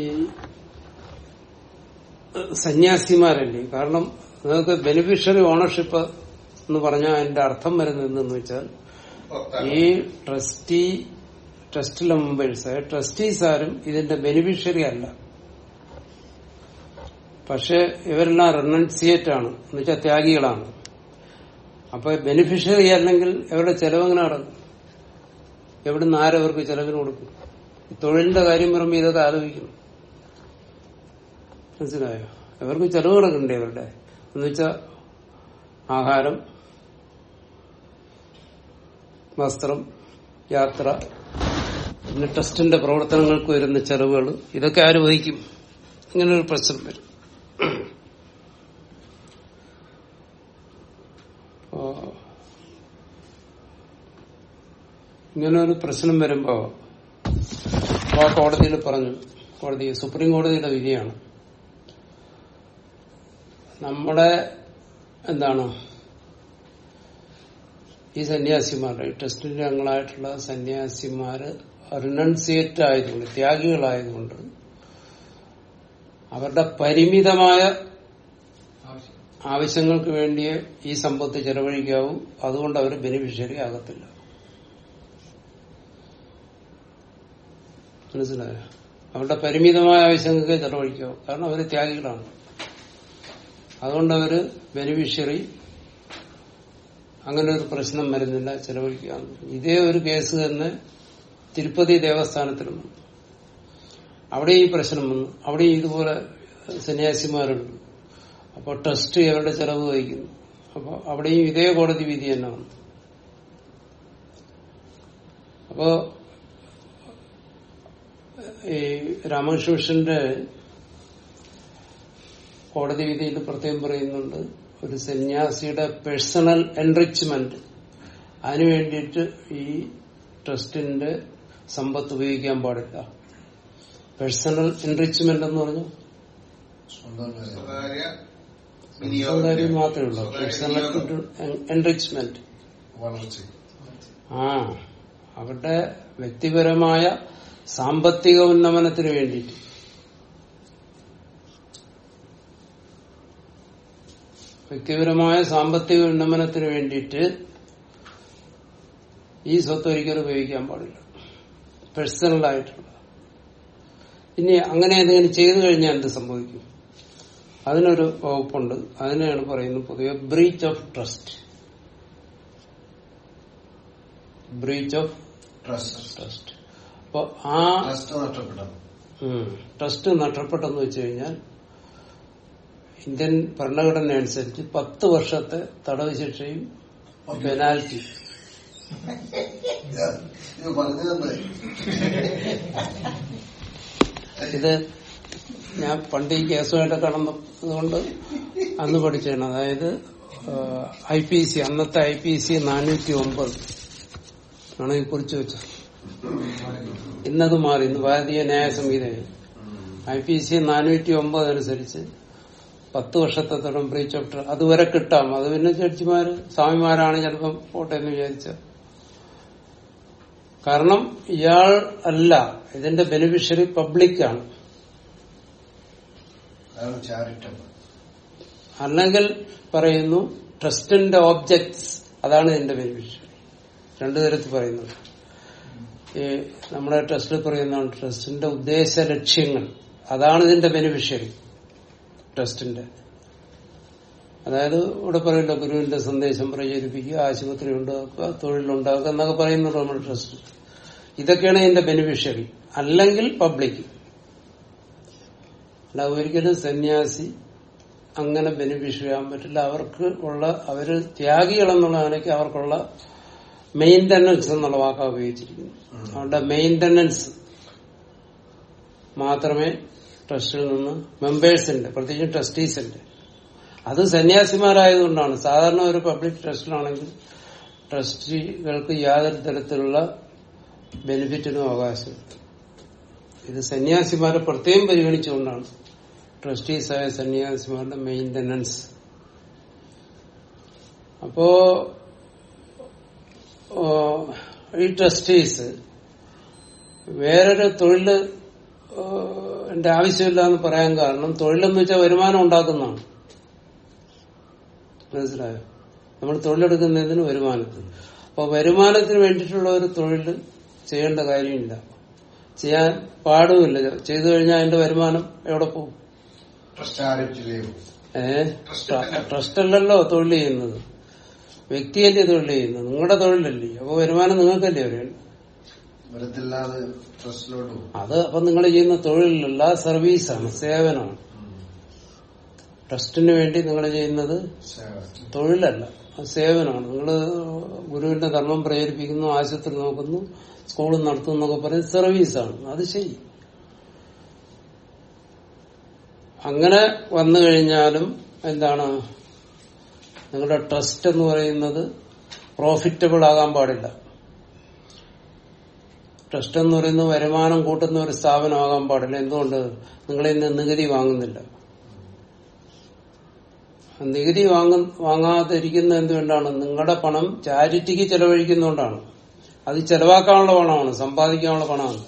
സന്യാസിമാരല്ലേ കാരണം നിങ്ങൾക്ക് ബെനിഫിഷ്യറി ഓണർഷിപ്പ് എന്ന് പറഞ്ഞാൽ അതിന്റെ അർത്ഥം വരുന്നത് എന്തെന്ന് വെച്ചാൽ ഈ ട്രസ്റ്റി ട്രസ്റ്റിലെ മെമ്പേഴ്സ് ട്രസ്റ്റീസ് ആരും ഇതിന്റെ ബെനിഫിഷ്യറി അല്ല പക്ഷെ ഇവരെല്ലാം റെനൻസിയേറ്റ് ആണ് എന്ന് വെച്ചാൽ ത്യാഗികളാണ് അപ്പൊ ബെനിഫിഷ്യറി അല്ലെങ്കിൽ അവരുടെ ചെലവെങ്ങനെ നടക്കും എവിടുന്ന് ആരവർക്ക് ചെലവിന് കൊടുക്കും ഈ തൊഴിലിന്റെ കാര്യം പറയുമ്പോൾ ഇതൊക്കെ ആലോചിക്കണം മനസ്സിലായോ അവർക്ക് ചെലവ് കിടക്കണ്ടേ അവരുടെ എന്നുവെച്ചാൽ ആഹാരം വസ്ത്രം യാത്ര പിന്നെ ട്രസ്റ്റിന്റെ പ്രവർത്തനങ്ങൾക്ക് വരുന്ന ചെലവുകൾ ഇതൊക്കെ ആര് വഹിക്കും ഇങ്ങനെ ഒരു പ്രശ്നം വരും അപ്പോ ഇങ്ങനെ ഒരു പ്രശ്നം വരുമ്പോ ആ കോടതിയിൽ പറഞ്ഞു കോടതി സുപ്രീം കോടതിയുടെ വിധിയാണ് നമ്മുടെ എന്താണ് ഈ സന്യാസിമാരുടെ ഈ ട്രസ്റ്റിന്റെ അംഗങ്ങളായിട്ടുള്ള സന്യാസിമാര് റിനൺസിയേറ്റ് ആയതുകൊണ്ട് ത്യാഗികളായതുകൊണ്ട് അവരുടെ പരിമിതമായ ആവശ്യം ആവശ്യങ്ങൾക്ക് വേണ്ടിയേ ഈ സമ്പത്ത് ചെലവഴിക്കാവൂ അതുകൊണ്ട് അവർ ബെനിഫിഷ്യറി ആകത്തില്ല മനസ്സിലായോ അവരുടെ പരിമിതമായ ആവശ്യങ്ങൾക്ക് ചെലവഴിക്കാവൂ കാരണം അവർ ത്യാഗികളാണ് അതുകൊണ്ട് അവര് ബെനിഫിഷ്യറി അങ്ങനെ ഒരു പ്രശ്നം വരുന്നില്ല ചെലവഴിക്കാൻ ഇതേ ഒരു കേസ് തന്നെ തിരുപ്പതി ദേവസ്ഥാനത്തിലും വന്നു അവിടെ ഈ പ്രശ്നം വന്നു അവിടെ ഇതുപോലെ സന്യാസിമാരുണ്ട് അപ്പോൾ ട്രസ്റ്റ് അവരുടെ ചെലവ് വഹിക്കുന്നു അപ്പോൾ അവിടെയും ഇതേ കോടതി വിധി തന്നെ വന്നു അപ്പോ ഈ രാമകൃഷ്ണ മിഷന്റെ കോടതി വിധിയിൽ പ്രത്യേകം പറയുന്നുണ്ട് ഒരു സന്യാസിയുടെ പേഴ്സണൽ എൻറിച്ച്മെന്റ് അതിനു വേണ്ടിയിട്ട് ഈ ട്രസ്റ്റിന്റെ സമ്പത്ത് ഉപയോഗിക്കാൻ പാടില്ല പേഴ്സണൽ എൻറിച്ച്മെന്റ് എന്ന് പറഞ്ഞു സ്വകാര്യ സ്വന്തം കാര്യം മാത്രമേ ഉള്ളൂ പേഴ്സണൽ എൻറിച്ച്മെന്റ് വളർച്ച ആ അവരുടെ വ്യക്തിപരമായ സാമ്പത്തിക ഉന്നമനത്തിന് വേണ്ടിയിട്ട് വ്യക്തിപരമായ സാമ്പത്തിക ഉന്നമനത്തിന് വേണ്ടിയിട്ട് ഈ സ്വത്ത് ഒരിക്കലും ഉപയോഗിക്കാൻ പാടില്ല പേഴ്സണൽ ആയിട്ടുള്ള ഇനി അങ്ങനെ എന്തെങ്കിലും ചെയ്തു കഴിഞ്ഞാൽ എന്ത് സംഭവിക്കും അതിനൊരു വകുപ്പുണ്ട് അതിനെയാണ് പറയുന്നത് പൊതുവെ breach of trust breach of trust trust അപ്പൊ ആ ട്രസ്റ്റ് നഷ്ടപ്പെട്ടത് ഉം, ട്രസ്റ്റ് നഷ്ടപ്പെട്ടെന്ന് വെച്ച് കഴിഞ്ഞാൽ ഇന്ത്യൻ ഭരണഘടന അനുസരിച്ച് പത്ത് വർഷത്തെ തടവ് ശിക്ഷയും പെനാൽറ്റി ഇത് പറഞ്ഞു തന്നെ ഇത് ഞാൻ പണ്ട് ഈ കേസുമായിട്ട് കടന്നതുകൊണ്ട് അന്ന് പഠിച്ചാണ് അതായത് ഐ പി സി അന്നത്തെ ഐ പി സി നാനൂറ്റി ഒമ്പത് ആണ് ഈ കുറിച്ച് വെച്ചത് ഇന്നത് മാറി ഇന്ന് ഭാരതീയ ന്യായ സംഹിതയിൽ ഐ പി സി നാനൂറ്റി ഒമ്പത് അനുസരിച്ച് പത്ത് വർഷത്തെ തടം ബ്രീച്ച് ഓഫ് ട്ര- അതുവരെ കിട്ടാം അത് പിന്നെ ജഡ്ജിമാര് സ്വാമിമാരാണ് ചിലപ്പം പോട്ടെ എന്ന് വിചാരിച്ച കാരണം ഇയാൾ അല്ല ഇതിന്റെ ബെനിഫിഷ്യറി പബ്ലിക്കാണ് അതാണ് ചാരിറ്റബിൾ അല്ലെങ്കിൽ പറയുന്നു ട്രസ്റ്റിന്റെ ഓബ്ജക്ട്സ് അതാണ് ഇതിന്റെ ബെനിഫിഷ്യറി രണ്ടു തരത്തിൽ പറയുന്നത് ഈ നമ്മുടെ ട്രസ്റ്റിൽ പറയുന്നതാണ് ട്രസ്റ്റിന്റെ ഉദ്ദേശ ലക്ഷ്യങ്ങൾ അതാണ് ഇതിന്റെ ബെനിഫിഷ്യറി ട്രസ്റ്റിന്റെ അതായത് ഇവിടെ പറയല്ലോ ഗുരുവിന്റെ സന്ദേശം പ്രചരിപ്പിക്കുക ആശുപത്രി ഉണ്ടാക്കുക തൊഴിലുണ്ടാക്കുക എന്നൊക്കെ പറയുന്നുണ്ട് നമ്മുടെ ട്രസ്റ്റ് ഇതൊക്കെയാണ് ഇതിന്റെ ബെനിഫിഷ്യറി അല്ലെങ്കിൽ പബ്ലിക് അല്ല ഒരിക്കലും സന്യാസി അങ്ങനെ ബെനിഫിഷ്യറി ആകാൻ പറ്റില്ല അവർക്ക് ഉള്ള അവര് ത്യാഗികളെന്നുള്ള നിലയ്ക്ക് അവർക്കുള്ള മെയിന്റനൻസ് എന്നുള്ള വാക്കാ ഉപയോഗിച്ചിരിക്കുന്നു അവരുടെ മെയിന്റനൻസ് മാത്രമേ ട്രസ്റ്റിൽ നിന്ന് മെമ്പേഴ്സിന്റെ പ്രത്യേകിച്ച് ട്രസ്റ്റീസിന്റെ അത് സന്യാസിമാരായതുകൊണ്ടാണ് സാധാരണ ഒരു പബ്ലിക് ട്രസ്റ്റിലാണെങ്കിൽ ട്രസ്റ്റികൾക്ക് യാതൊരു തരത്തിലുള്ള ബെനിഫിറ്റിനും അവകാശമില്ല ഇത് സന്യാസിമാരെ പ്രത്യേകം പരിഗണിച്ചുകൊണ്ടാണ് ട്രസ്റ്റീസായ സന്യാസിമാരുടെ മെയിന്റനൻസ് അപ്പോ ഓ, ഈ ട്രസ്റ്റീസ് വേറൊരു തൊഴില് ഓ, ന്റെ ആവശ്യമില്ല എന്ന് പറയാൻ കാരണം തൊഴിലെന്ന് വെച്ചാൽ വരുമാനം ഉണ്ടാക്കുന്നതാണ് മനസ്സിലായോ നമ്മൾ തൊഴിലെടുക്കുന്നതിന് വരുമാനത്തിന് അപ്പൊ വരുമാനത്തിന് വേണ്ടിയിട്ടുള്ള ഒരു തൊഴിൽ ചെയ്യേണ്ട കാര്യമില്ല ചെയ്യാൻ പാടുമില്ല ചെയ്തു കഴിഞ്ഞാൽ അതിന്റെ വരുമാനം എവിടെ പോകും ട്രസ്റ്റ് ആരംഭിച്ചില്ലേ ഏ ട്രസ്റ്റ് അല്ലല്ലോ തൊഴിൽ ചെയ്യുന്നത് വ്യക്തിയല്ലേ തൊഴിൽ ചെയ്യുന്നത് നിങ്ങളുടെ തൊഴിലല്ലേ അപ്പൊ വരുമാനം നിങ്ങൾക്കല്ലേ വരും വരത്തില്ലാതെ ട്രസ്റ്റിലോട്ട് പോകും അത് അപ്പൊ നിങ്ങൾ ചെയ്യുന്ന തൊഴിലല്ല സർവീസാണ് സേവനമാണ് ട്രസ്റ്റിന് വേണ്ടി നിങ്ങൾ ചെയ്യുന്നത് സേവ തൊഴിലല്ല അത് സേവനമാണ് നിങ്ങൾ ഗുരുവിന്റെ ധർമ്മം പ്രചരിപ്പിക്കുന്നു ആശുപത്രി നോക്കുന്നു സ്കൂൾ നടത്തുന്നു എന്നൊക്കെ പറയും സർവീസാണ് അത് ശരി അങ്ങനെ വന്നു കഴിഞ്ഞാലും എന്താണ് നിങ്ങളുടെ ട്രസ്റ്റ് എന്ന് പറയുന്നത് പ്രോഫിറ്റബിൾ ആകാൻ പാടില്ല ട്രസ്റ്റ് എന്ന് പറയുന്നത് വരുമാനം കൂട്ടുന്ന ഒരു സ്ഥാപനമാകാൻ പാടില്ല എന്തുകൊണ്ട് നിങ്ങളിൽ നിന്ന് നികുതി വാങ്ങുന്നില്ല നികുതി വാങ്ങ വാങ്ങാതിരിക്കുന്ന എന്തുകൊണ്ടാണ് നിങ്ങളുടെ പണം ചാരിറ്റിക്ക് ചെലവഴിക്കുന്നതുകൊണ്ടാണ് അത് ചെലവാക്കാനുള്ള പണമാണ് സമ്പാദിക്കാനുള്ള പണമല്ല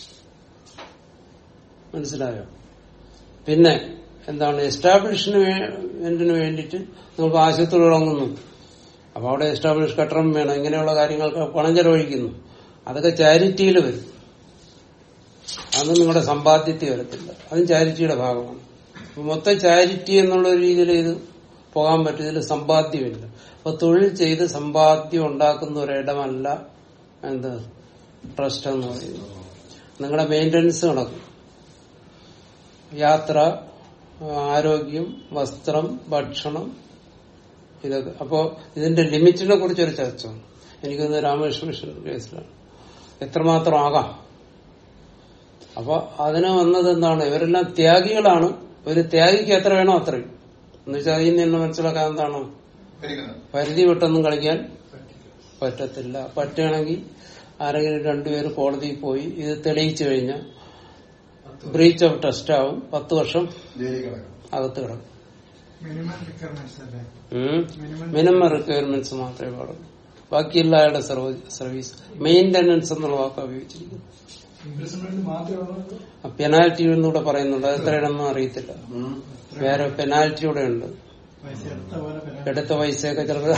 മനസ്സിലായോ പിന്നെ എന്താണ് എസ്റ്റാബ്ലിഷ്മെന്റിന് വേണ്ടിയിട്ട് നിങ്ങൾക്ക് ആശുപത്രി തുടങ്ങുന്നു അപ്പൊ അവിടെ എസ്റ്റാബ്ലിഷ് കെട്ടണം വേണം ഇങ്ങനെയുള്ള കാര്യങ്ങൾക്ക് പണം ചെലവഴിക്കുന്നു അതൊക്കെ ചാരിറ്റിയിൽ വരും അതൊന്നും നിങ്ങളുടെ സമ്പാദ്യത്തിൽ വരത്തില്ല അതും ചാരിറ്റിയുടെ ഭാഗമാണ് അപ്പൊ മൊത്തം ചാരിറ്റി എന്നുള്ള ഒരു രീതിയിൽ ഇത് പോകാൻ പറ്റും ഇതിൽ സമ്പാദ്യമില്ല അപ്പൊ തൊഴിൽ ചെയ്ത് സമ്പാദ്യം ഉണ്ടാക്കുന്ന ഒരിടമല്ല എന്ത് ട്രസ്റ്റ് എന്ന് പറയുന്നത് നിങ്ങളുടെ മെയിന്റനൻസ് നടക്കും യാത്ര ആരോഗ്യം വസ്ത്രം ഭക്ഷണം ഇതൊക്കെ അപ്പോ ഇതിന്റെ ലിമിറ്റിനെ കുറിച്ച് ഒരു ചർച്ച വന്നു. എനിക്കൊന്ന് രാമകൃഷ്ണ മിഷൻ കേസിലാണ് എത്രമാത്രം ആകാം അപ്പൊ അതിന് വന്നത് എന്താണ് ഇവരെല്ലാം ത്യാഗികളാണ് ഒരു ത്യാഗിക്ക് എത്ര വേണോ അത്രയും എന്ന് വെച്ചാൽ അതിൽ നിന്ന് മനസ്സിലാക്കാൻ എന്താണ് ഇരിക്കുന്നത്. പരിധി വിട്ടൊന്നും കളിക്കാൻ പറ്റത്തില്ല പറ്റുകയാണെങ്കിൽ ആരെങ്കിലും രണ്ടുപേര് കോടതിയിൽ പോയി ഇത് തെളിയിച്ചു കഴിഞ്ഞാൽ ബ്രീച്ച് ഓഫ് ട്രസ്റ്റ് ആവും പത്ത് വർഷം ജയിലിൽ കിടക്കണം അകത്ത് കിടക്കും മിനിമം റിക്വയർമെന്റ്സ് അല്ലേ മിനിമം മിനിമം റിക്വയർമെന്റ്സ് മാത്രമേ പാടുള്ളൂ ബാക്കിയുള്ള അയാളുടെ സർവീസ് മെയിന്റനൻസ് എന്നുള്ള വാക്ക് ഉപയോഗിച്ചിരിക്കുന്നു ഇംപ്രസ്മെന്റ് മാത്രമേ ഉള്ളൂ പെനാൽറ്റി എന്നൂടെ പറയുന്നുണ്ട് അത് എത്രയാണെന്നും അറിയത്തില്ല ഉം. വേറെ പെനാൽറ്റി കൂടെ ഉണ്ട് പൈസ എടുത്ത പോലെ പെനാ- എടുത്ത പൈസയൊക്കെ ചിലപ്പോൾ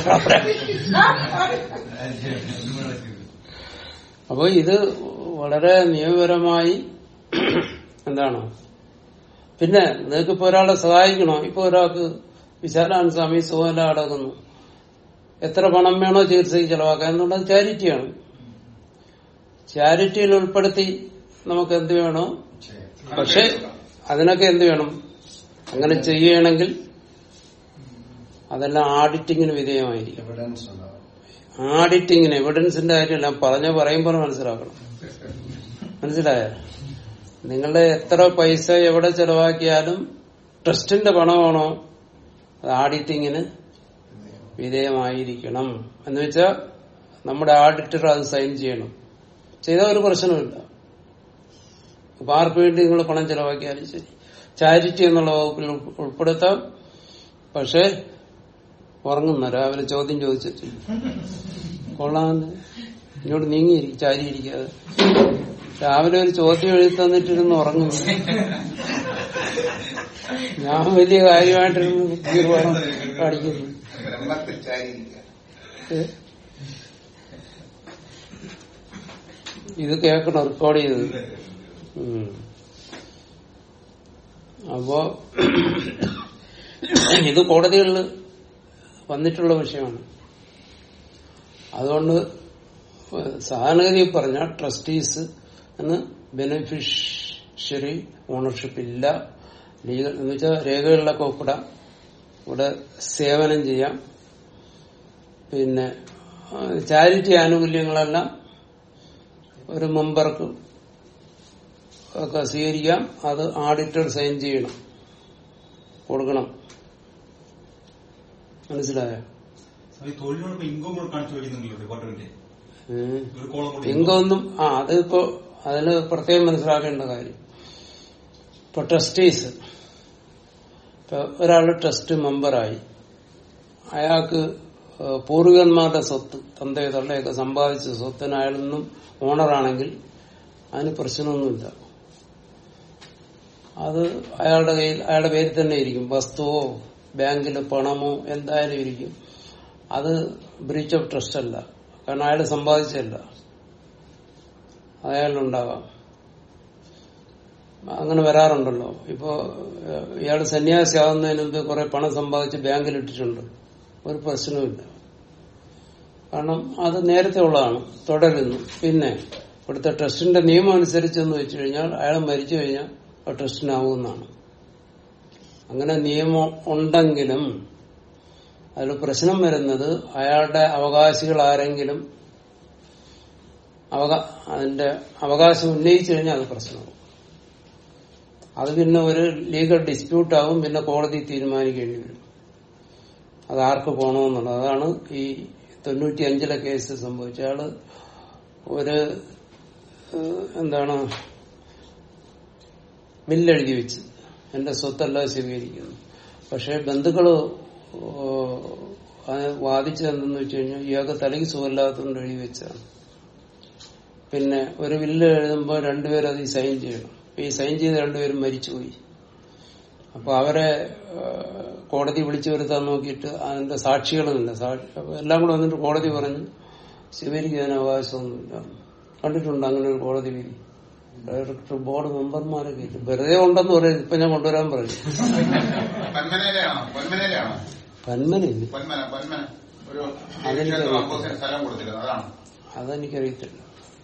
അപ്പൊ ഇത് വളരെ നിയമപരമായി എന്താണ് പിന്നെ നിങ്ങൾക്ക് ഇപ്പൊ ഒരാളെ സഹായിക്കണോ ഇപ്പൊ ഒരാൾക്ക് വിശാലാൻ സ്വാമി സുഖല അടക്കുന്നു എത്ര പണം വേണോ ചികിത്സയ്ക്ക് ചെലവാക്കാൻ എന്നുള്ളത് ചാരിറ്റിയാണ് ചാരിറ്റിയിൽ ഉൾപ്പെടുത്തി നമുക്ക് എന്ത് വേണോ ശരി. പക്ഷെ അതിനൊക്കെ എന്ത് വേണം അങ്ങനെ ചെയ്യുകയാണെങ്കിൽ അതെല്ലാം ആഡിറ്റിങ്ങിന് വിധേയമായിരിക്കും എവിഡൻസ് ഉണ്ടാവും ആഡിറ്റിങ്ങിന് എവിഡൻസിന്റെ കാര്യമല്ല പറഞ്ഞ പറയുമ്പോൾ മനസ്സിലാക്കണം മനസ്സിലായ നിങ്ങളുടെ എത്ര പൈസ എവിടെ ചെലവാക്കിയാലും ട്രസ്റ്റിന്റെ പണമാണോ അത് ആഡിറ്റിങ്ങിന് വിധേയമായിരിക്കണം എന്ന് വെച്ചാൽ നമ്മുടെ ആഡിറ്റർ അത് സൈൻ ചെയ്യണം ചെയ്താൽ ഒരു പ്രശ്നമില്ല അപ്പൊ ആർക്ക് വേണ്ടി നിങ്ങൾ പണം ചെലവാക്കിയാലും ശരി ചാരിറ്റി എന്നുള്ള വകുപ്പിൽ ഉൾ- ഉൾപ്പെടുത്താം പക്ഷെ ഉറങ്ങുന്ന രാവിലെ ചോദ്യം ചോദിച്ചിട്ട് കൊള്ളാന്ന് ഇങ്ങോട്ട് നീങ്ങിയിരിക്കും ചാരിയിരിക്കാതെ രാവിലെ ഒരു ചോദ്യം എഴുതി തന്നിട്ടിരുന്ന് ഉറങ്ങുന്നു ഞാൻ വലിയ കാര്യമായിട്ടിരുന്ന് ഗീർവാണം കാണിക്കുന്നു ബ്രഹ്മത്തിൽ ചാരിയിരിക്കുക ഏ? ഇത് കേൾക്കണം റെക്കോർഡ് ചെയ്തത് ഉം. അപ്പോ ഇത് കോടതികളിൽ വന്നിട്ടുള്ള വിഷയമാണ് അതുകൊണ്ട് സാധാരണഗതിയിൽ പറഞ്ഞ ട്രസ്റ്റീസ് എന്ന് ബെനിഫിഷ്യറി ഓണർഷിപ്പ് ഇല്ല ലീഗൽ എന്ന് വെച്ചാൽ രേഖകളിലൊക്കെ ഒപ്പിടാം ഇവിടെ സേവനം ചെയ്യാം പിന്നെ ചാരിറ്റി ആനുകൂല്യങ്ങളെല്ലാം ഒരു മെമ്പർക്ക് ഒക്കെ സ്വീകരിക്കാം അത് ആഡിറ്റർ സൈൻ ചെയ്യണം കൊടുക്കണം മനസ്സിലായോ ഈ തൊഴിലിനോടൊപ്പം ഇൻകം കൂടെ കാണിച്ചു വയ്ക്കുന്നുണ്ടല്ലോ ഡിപ്പാർട്ട്മെന്റ് ഒരു കോളം കൂടി ഇൻകൊന്നും ആ അതിപ്പോ അതിന് പ്രത്യേകം മനസ്സിലാക്കേണ്ട കാര്യം ഇപ്പൊ ട്രസ്റ്റീസ് ഇപ്പൊ ഒരാള് ട്രസ്റ്റ് മെമ്പറായി അയാൾക്ക് ഏഹ് പൂർവികന്മാരുടെ സ്വത്ത് തന്തയോ തള്ളയൊക്കെ സമ്പാദിച്ച സ്വത്തിന് അയാളിൽ നിന്നും ഓണറാണെങ്കിൽ അതിന് പ്രശ്നമൊന്നുമില്ല അത് അയാളുടെ കയ്യിൽ അയാളുടെ പേരിൽ തന്നെ ഇരിക്കും വസ്തുവോ ബാങ്കിലെ പണമോ എന്തായാലും ഇരിക്കും അത് ബ്രീച്ച് ഓഫ് ട്രസ്റ്റ് അല്ല കാരണം അയാൾ സമ്പാദിച്ചല്ല അയാളുണ്ടാകാം അങ്ങനെ വരാറുണ്ടല്ലോ ഇപ്പോ ഏഹ്, ഇയാള് സന്യാസി ആവുന്നതിന് മുമ്പ് കുറെ പണം സമ്പാദിച്ച് ബാങ്കിൽ ഇട്ടിട്ടുണ്ട് ഒരു പ്രശ്നവുമില്ല കാരണം അത് നേരത്തെ ഉള്ളതാണ് തുടരുന്നു പിന്നെ ഇവിടുത്തെ ട്രസ്റ്റിന്റെ നിയമം അനുസരിച്ചെന്ന് വെച്ചു കഴിഞ്ഞാൽ അയാൾ മരിച്ചു കഴിഞ്ഞാൽ ആ ട്രസ്റ്റിനാവുന്നതാണ് അങ്ങനെ നിയമം ഉണ്ടെങ്കിലും അതിൽ പ്രശ്നം വരുന്നത് അയാളുടെ അവകാശികൾ ആരെങ്കിലും അവകാ അതിന്റെ അവകാശം ഉന്നയിച്ചു കഴിഞ്ഞാൽ അത് പ്രശ്നമാകും അത് പിന്നെ ഒരു ലീഗൽ ഡിസ്പ്യൂട്ട് ആവും പിന്നെ കോടതി തീരുമാനിക്കേണ്ടി വരും അത് ആർക്ക് പോകണമെന്നുള്ളത് അതാണ് ഈ തൊണ്ണൂറ്റി അഞ്ചിലെ കേസ് സംഭവിച്ച അയാള് ഒരു ഏഹ്, എന്താണ് ബില്ലെഴുതി വെച്ച് എന്റെ സ്വത്തെല്ലാം സ്വീകരിക്കുന്നു പക്ഷെ ബന്ധുക്കള് ഏഹ്, അത് വാദിച്ചത് എന്തെന്ന് വെച്ച് കഴിഞ്ഞാൽ ഇയാൾക്ക് തലയ്ക്ക് സുഖമില്ലാത്തതുകൊണ്ട് എഴുതി വെച്ചതാണ് പിന്നെ ഒരു ബില്ല് എഴുതുമ്പോൾ രണ്ടുപേരും അത് സൈൻ ചെയ്യണം ഈ സൈൻ ചെയ്ത രണ്ടുപേരും മരിച്ചുപോയി അപ്പൊ അവരെ ഏഹ്, കോടതി വിളിച്ചു വരുത്താൻ നോക്കിയിട്ട് അതിന്റെ സാക്ഷികളുമില്ല സാക്ഷി അപ്പൊ എല്ലാം കൂടെ വന്നിട്ട് കോടതി പറഞ്ഞു സ്വീകരിക്കാൻ അവകാശമൊന്നുമില്ല കണ്ടിട്ടുണ്ട് അങ്ങനെ ഒരു കോടതി വിധി ഡയറക്ടർ ബോർഡ് മെമ്പർമാരൊക്കെ ഇല്ല. വെറുതെ ഉണ്ടെന്ന് പറയും ഇപ്പൊ ഞാൻ കൊണ്ടുവരാൻ പറയും പൊന്മനയിലാണോ പൊന്മനയിലാണോ പന്മനില്ല പൊന്മന പൊന്മന ഒരു അതെനിക്കറിയാം. അമ്പോസിന് സ്ഥലം കൊടുത്തിരുന്നു അതാണ് അതെനിക്കറിയത്തില്ല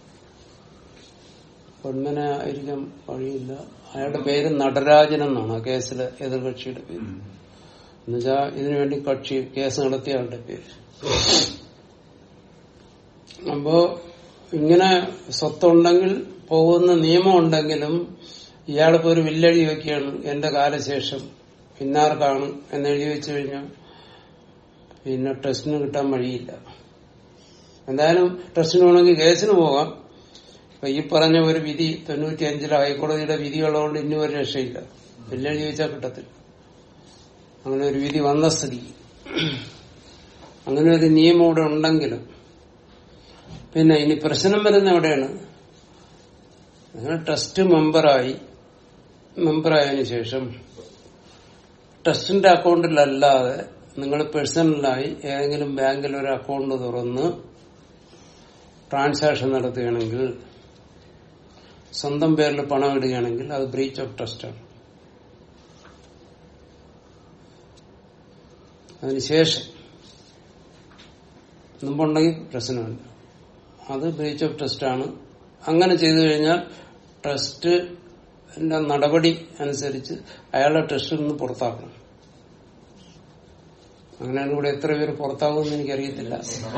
പൊന്മന ആയിരിക്കാൻ വഴിയില്ല അയാളുടെ പേര് നടരാജൻ എന്നാണ് ആ കേസിലെ എതിർകക്ഷിയുടെ പേര് എന്നുവെച്ചാ ഇതിനുവേണ്ടി കക്ഷി കേസ് നടത്തിയ ആളുടെ പേര് അപ്പോ ഇങ്ങനെ സ്വത്തുണ്ടെങ്കിൽ പോകുന്ന നിയമം ഉണ്ടെങ്കിലും ഇയാളിപ്പോ ഒരു വില്ലെഴുതി വെക്കുകയാണ് എന്റെ കാലശേഷം ഇന്നാർക്കാണ് എന്നെഴുതി വെച്ചു കഴിഞ്ഞാൽ പിന്നെ ടെസ്റ്റിന് കിട്ടാൻ വഴിയില്ല എന്തായാലും ടെസ്റ്റിന് വേണമെങ്കിൽ കേസിന് പോകാം അപ്പൊ ഈ പറഞ്ഞ ഒരു വിധി തൊണ്ണൂറ്റി അഞ്ചിലെ ഹൈക്കോടതിയുടെ വിധിയുള്ളതുകൊണ്ട് ഇനി ഒരു രക്ഷയില്ല വെല്ലെഴുതി വെച്ചാൽ കിട്ടത്തില്ല അങ്ങനെ ഒരു വിധി വന്ന സ്ഥിതി അങ്ങനെ ഒരു നിയമം ഇവിടെ ഉണ്ടെങ്കിലും പിന്നെ ഇനി പ്രശ്നം വരുന്ന എവിടെയാണ് നിങ്ങൾ ട്രസ്റ്റ് മെമ്പറായി മെമ്പറായതിനു ശേഷം ട്രസ്റ്റിന്റെ അക്കൗണ്ടിലല്ലാതെ നിങ്ങൾ പേഴ്സണലായി ഏതെങ്കിലും ബാങ്കിൽ ഒരു അക്കൗണ്ട് തുറന്ന് ട്രാൻസാക്ഷൻ നടത്തുകയാണെങ്കിൽ സ്വന്തം പേരിൽ പണം ഇടുകയാണെങ്കിൽ അത് ബ്രീച്ച് ഓഫ് ട്രസ്റ്റാണ് അതിനുശേഷം മുമ്പുണ്ടെങ്കിൽ പ്രശ്നമില്ല അത് ബ്രീച്ച് ഓഫ് ട്രസ്റ്റ് ആണ് അങ്ങനെ ചെയ്തു കഴിഞ്ഞാൽ ട്രസ്റ്റിന്റെ നടപടി അനുസരിച്ച് അയാളെ ട്രസ്റ്റിൽ നിന്ന് പുറത്താക്കണം അങ്ങനെയാണ് ഇവിടെ എത്ര പേര് പുറത്താകുമെന്ന് എനിക്കറിയത്തില്ല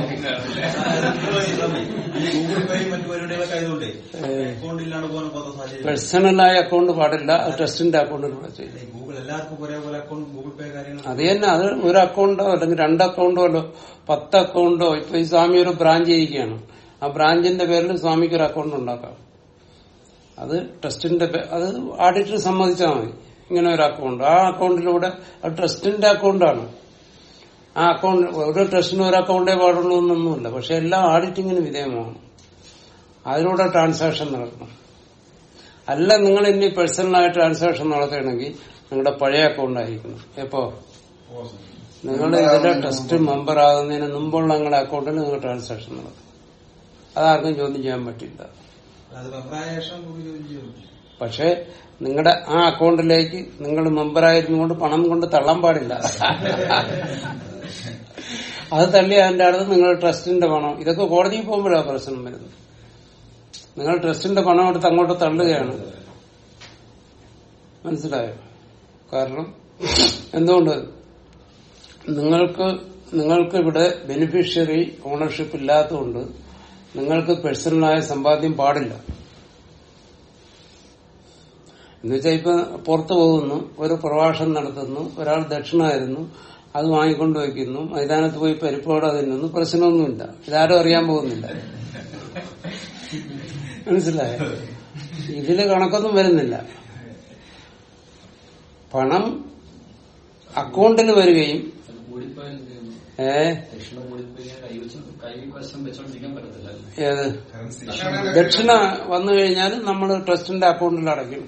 ഈ ഗൂഗിൾ പേയും മറ്റു പരിപാടികളൊക്കെ ആയതുകൊണ്ടേ അക്കൗണ്ട് ഇല്ലാണ്ട് പോകാൻ പോകുന്ന സാഹചര്യം പേഴ്സണലായ അക്കൗണ്ട് പാടില്ല അത് ട്രസ്റ്റിന്റെ അക്കൗണ്ടിലൂടെ ചെയ്യും ഈ ഗൂഗിൾ എല്ലാവർക്കും ഒരേപോലെ അക്കൗണ്ട് ഗൂഗിൾ പേ കാര്യങ്ങൾ അത് തന്നെ അത് ഒരു അക്കൗണ്ടോ അല്ലെങ്കിൽ രണ്ട് അക്കൗണ്ടോ അല്ലോ പത്ത് അക്കൗണ്ടോ ഇപ്പൊ ഈ സ്വാമി ഒരു ബ്രാഞ്ച് ഇരിക്കുകയാണ് ആ ബ്രാഞ്ചിന്റെ പേരിൽ സ്വാമിക്ക് ഒരു അക്കൗണ്ട് ഉണ്ടാക്കാം അത് ട്രസ്റ്റിന്റെ പേ- അത് ആഡിറ്റർ സമ്മതിച്ചാൽ മതി ഇങ്ങനെ ഒരു അക്കൗണ്ട് ആ അക്കൗണ്ടിലൂടെ അത് ട്രസ്റ്റിന്റെ അക്കൗണ്ടാണ് ആ അക്കൗണ്ട് ഒരു ട്രസ്റ്റിനും ഒരു അക്കൗണ്ടേ പാടുള്ളൂ എന്നൊന്നുമില്ല പക്ഷെ എല്ലാം ഓഡിറ്റിങ്ങിന് വിധേയമാണ് അതിലൂടെ ട്രാൻസാക്ഷൻ നടക്കണം അല്ല നിങ്ങൾ ഇനി പേഴ്സണലായ ട്രാൻസാക്ഷൻ നടത്തുകയാണെങ്കിൽ നിങ്ങളുടെ പഴയ അക്കൗണ്ട് ആയിരിക്കണം എപ്പോ നിങ്ങൾ ഇതിലെ ട്രസ്റ്റ് മെമ്പർ ആകുന്നതിന് മുമ്പുള്ള നിങ്ങളുടെ അക്കൗണ്ടിൽ നിങ്ങൾ ട്രാൻസാക്ഷൻ നടത്തും അതാർക്കും ചോദ്യം ചെയ്യാൻ പറ്റില്ല അത് മെമ്പറായ ശേഷം നമുക്ക് ചോദ്യം ചെയ്യാൻ പറ്റും. പക്ഷെ നിങ്ങളുടെ ആ അക്കൗണ്ടിലേക്ക് നിങ്ങൾ മെമ്പറായിരുന്നുകൊണ്ട് പണം കൊണ്ട് തള്ളാൻ പാടില്ല അത് തള്ളി അതിന്റെ അടുത്ത് നിങ്ങൾ ട്രസ്റ്റിന്റെ പണം ഇതൊക്കെ കോടതിയിൽ പോകുമ്പോഴാണ് പ്രശ്നം വരുന്നത് നിങ്ങൾ ട്രസ്റ്റിന്റെ പണം എടുത്ത് അങ്ങോട്ട് തള്ളുകയാണ് മനസ്സിലായോ കാരണം എന്തുകൊണ്ട് നിങ്ങൾക്ക് നിങ്ങൾക്ക് ഇവിടെ ബെനിഫിഷ്യറി ഓണർഷിപ്പ് ഇല്ലാത്തതുകൊണ്ട് നിങ്ങൾക്ക് പേഴ്സണലായ സമ്പാദ്യം പാടില്ല എന്നുവെച്ചാൽ ഇപ്പൊ പുറത്തു പോകുന്നു ഒരു പ്രഭാഷണം നടത്തുന്നു ഒരാൾ ദക്ഷിണായിരുന്നു അത് വാങ്ങിക്കൊണ്ട് വയ്ക്കുന്നു മൈതാനത്ത് പോയി പരിപ്പോടെ തിന്നുന്നു പ്രശ്നമൊന്നുമില്ല ഇതാരും അറിയാൻ പോകുന്നില്ല മനസ്സിലായോ ഇതില് കണക്കൊന്നും വരുന്നില്ല പണം അക്കൗണ്ടിൽ വരികയും കൂടിപ്പോയാൽ എന്ത് ചെയ്യുന്നു? ഏ ദക്ഷിണ കൂടിപ്പോയി കൈവശം കൈവശം വെച്ചോണ്ടിരിക്കാൻ പറ്റത്തില്ല ഏത് കറൻസി ദക്ഷിണ വന്നു കഴിഞ്ഞാൽ നമ്മൾ ട്രസ്റ്റിന്റെ അക്കൗണ്ടിൽ അടയ്ക്കും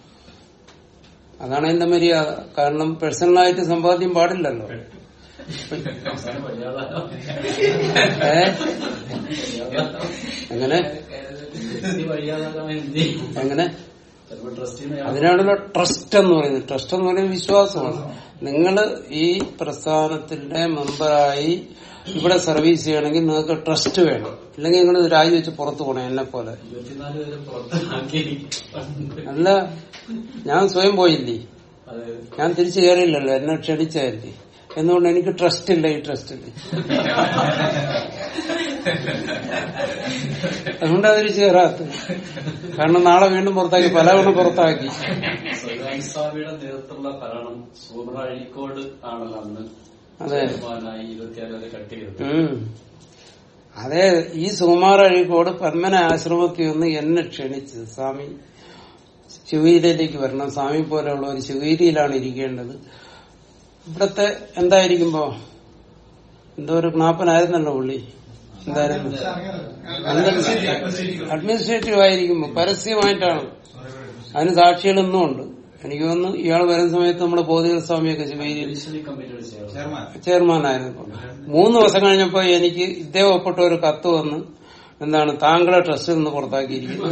അതാണ് എന്റെ മര്യാദ കാരണം പേഴ്സണലായിട്ട് സമ്പാദ്യം പാടില്ലല്ലോ അവസാനം വഴിയാളാ. ഏ എങ്ങനെ കേരളത്തിൽ വഴിയാളാകാൻ എന്ത് ചെയ്യും? എങ്ങനെ ചിലപ്പോൾ ട്രസ്റ്റ് ചെയ്യുന്ന അതിനാണല്ലോ ട്രസ്റ്റ് എന്ന് പറയുന്നത് ട്രസ്റ്റ് എന്ന് പറയുന്നത് വിശ്വാസമാണ് നിങ്ങൾ ഈ പ്രസ്ഥാനത്തിന്റെ മെമ്പറായി ഇവിടെ സർവീസ് ചെയ്യണമെങ്കിൽ നിങ്ങൾക്ക് ട്രസ്റ്റ് വേണം ഇല്ലെങ്കിൽ നിങ്ങൾ രാജിവെച്ച് പുറത്തു പോകണം എന്നെ പോലെ ഇരുപത്തിനാല് പേരെ പുറത്താക്കി അല്ല ഞാൻ സ്വയം പോയില്ലേ അത് ഞാൻ തിരിച്ചു കയറിയില്ലല്ലോ എന്നെ ക്ഷണിച്ചതല്ലേ എന്നുകൊണ്ട് എനിക്ക് ട്രസ്റ്റ് ഇല്ല ഈ ട്രസ്റ്റ് ഇല്ല അതുകൊണ്ട് തിരിച്ചു കയറാത്ത കാരണം നാളെ വീണ്ടും പുറത്താക്കി പലവണ പുറത്താക്കി സ്വയം സ്വാമിയുടെ നേതൃത്വത്തിലുള്ള ഭരണം സൂപ്പർ അഴീക്കോട് ആണല്ലോ അന്ന് അതെ. ചെയർമാനായി ഇരുപത്തിയാറ് വരെ കട്ട് ചെയ്തത് ഉം. അതെ ഈ സുകുമാർ അഴീക്കോട് പന്മന ആശ്രമത്തിൽ ഒന്ന് എന്നെ ക്ഷണിച്ച് സ്വാമി ശിവഗിരിയിലേക്ക് വരണം സ്വാമി പോലെയുള്ള ഒരു ശിവഗിരിയിലാണ് ഇരിക്കേണ്ടത് ഇവിടത്തെ എന്തായിരിക്കുമ്പോ എന്തോ ഒരു ജ്ഞാപനായിരുന്നല്ലോ പുള്ളി എന്തായിരുന്നു അഡ്മിനിസ്ട്രേറ്റീവ് ആയിരിക്കുമ്പോ പരസ്യമായിട്ടാണ് അതിന് സാക്ഷികളൊന്നും ഉണ്ട് എനിക്ക് തോന്നുന്നു ഇയാൾ വരുന്ന സമയത്ത് നമ്മുടെ ബോധിക സ്വാമിയൊക്കെ ശിവഗിരിയിൽ ജുഡീഷ്യറി കമ്മിറ്റിയുടെ ചെയർമാൻ ചെയർമാൻ ചെയർമാനായിരുന്നു മൂന്ന് ദിവസം കഴിഞ്ഞപ്പോ എനിക്ക് ഇദ്ദേഹം ഒപ്പിട്ട ഒരു കത്ത് വന്ന് എന്താണ് താങ്കളെ ട്രസ്റ്റിൽ നിന്ന് പുറത്താക്കിയിരിക്കുന്നു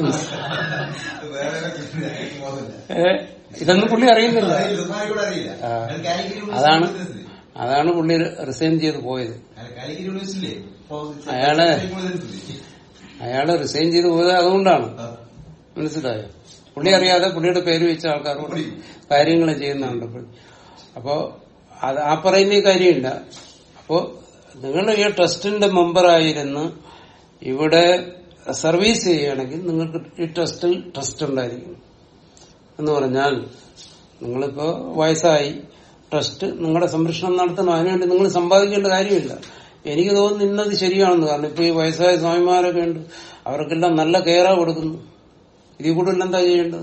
ഏ ഇതൊന്നും പുള്ളി അറിയുന്നില്ല അറിയില്ല ആ. അയാൾ കാലിക്കറ്റ് യൂണിവേഴ്സിറ്റി അതാണ് business. അതാണ് പുള്ളി റിസൈൻ ചെയ്ത് പോയത് അയാൾ കാലിക്കറ്റ് യൂണിവേഴ്സിറ്റിയില്ലേ ഇപ്പോ അയാള് business. അയാള് റിസൈൻ ചെയ്ത് പോയത് അതുകൊണ്ടാണ് ആ. മനസ്സിലായോ പുള്ളി അറിയാതെ പുള്ളിയുടെ പേര് വെച്ച ആൾക്കാരോട് കാര്യങ്ങൾ ചെയ്യുന്നുണ്ട് പുള്ളി. അപ്പോ അത് ആ പറയുന്ന ഈ കാര്യമില്ല അപ്പോ നിങ്ങൾ ഈ ട്രസ്റ്റിന്റെ മെമ്പറായിരുന്ന് ഇവിടെ സർവീസ് ചെയ്യുകയാണെങ്കിൽ നിങ്ങൾക്ക് ഈ ട്രസ്റ്റിൽ ട്രസ്റ്റ് ഉണ്ടായിരിക്കും എന്ന് പറഞ്ഞാൽ നിങ്ങളിപ്പോ വയസ്സായി ട്രസ്റ്റ് നിങ്ങളുടെ സംരക്ഷണം നടത്തണം അതിനുവേണ്ടി നിങ്ങൾ സമ്പാദിക്കേണ്ട കാര്യമില്ല എനിക്ക് തോന്നുന്നു ഇന്നത് ശരിയാണെന്ന് കാരണം ഇപ്പൊ ഈ വയസ്സായ സ്വാമിമാരൊക്കെ ഉണ്ട് അവർക്കെല്ലാം നല്ല കെയറാ കൊടുക്കുന്നു ഇതിൽ കൂടുതൽ എന്താ ചെയ്യേണ്ടത്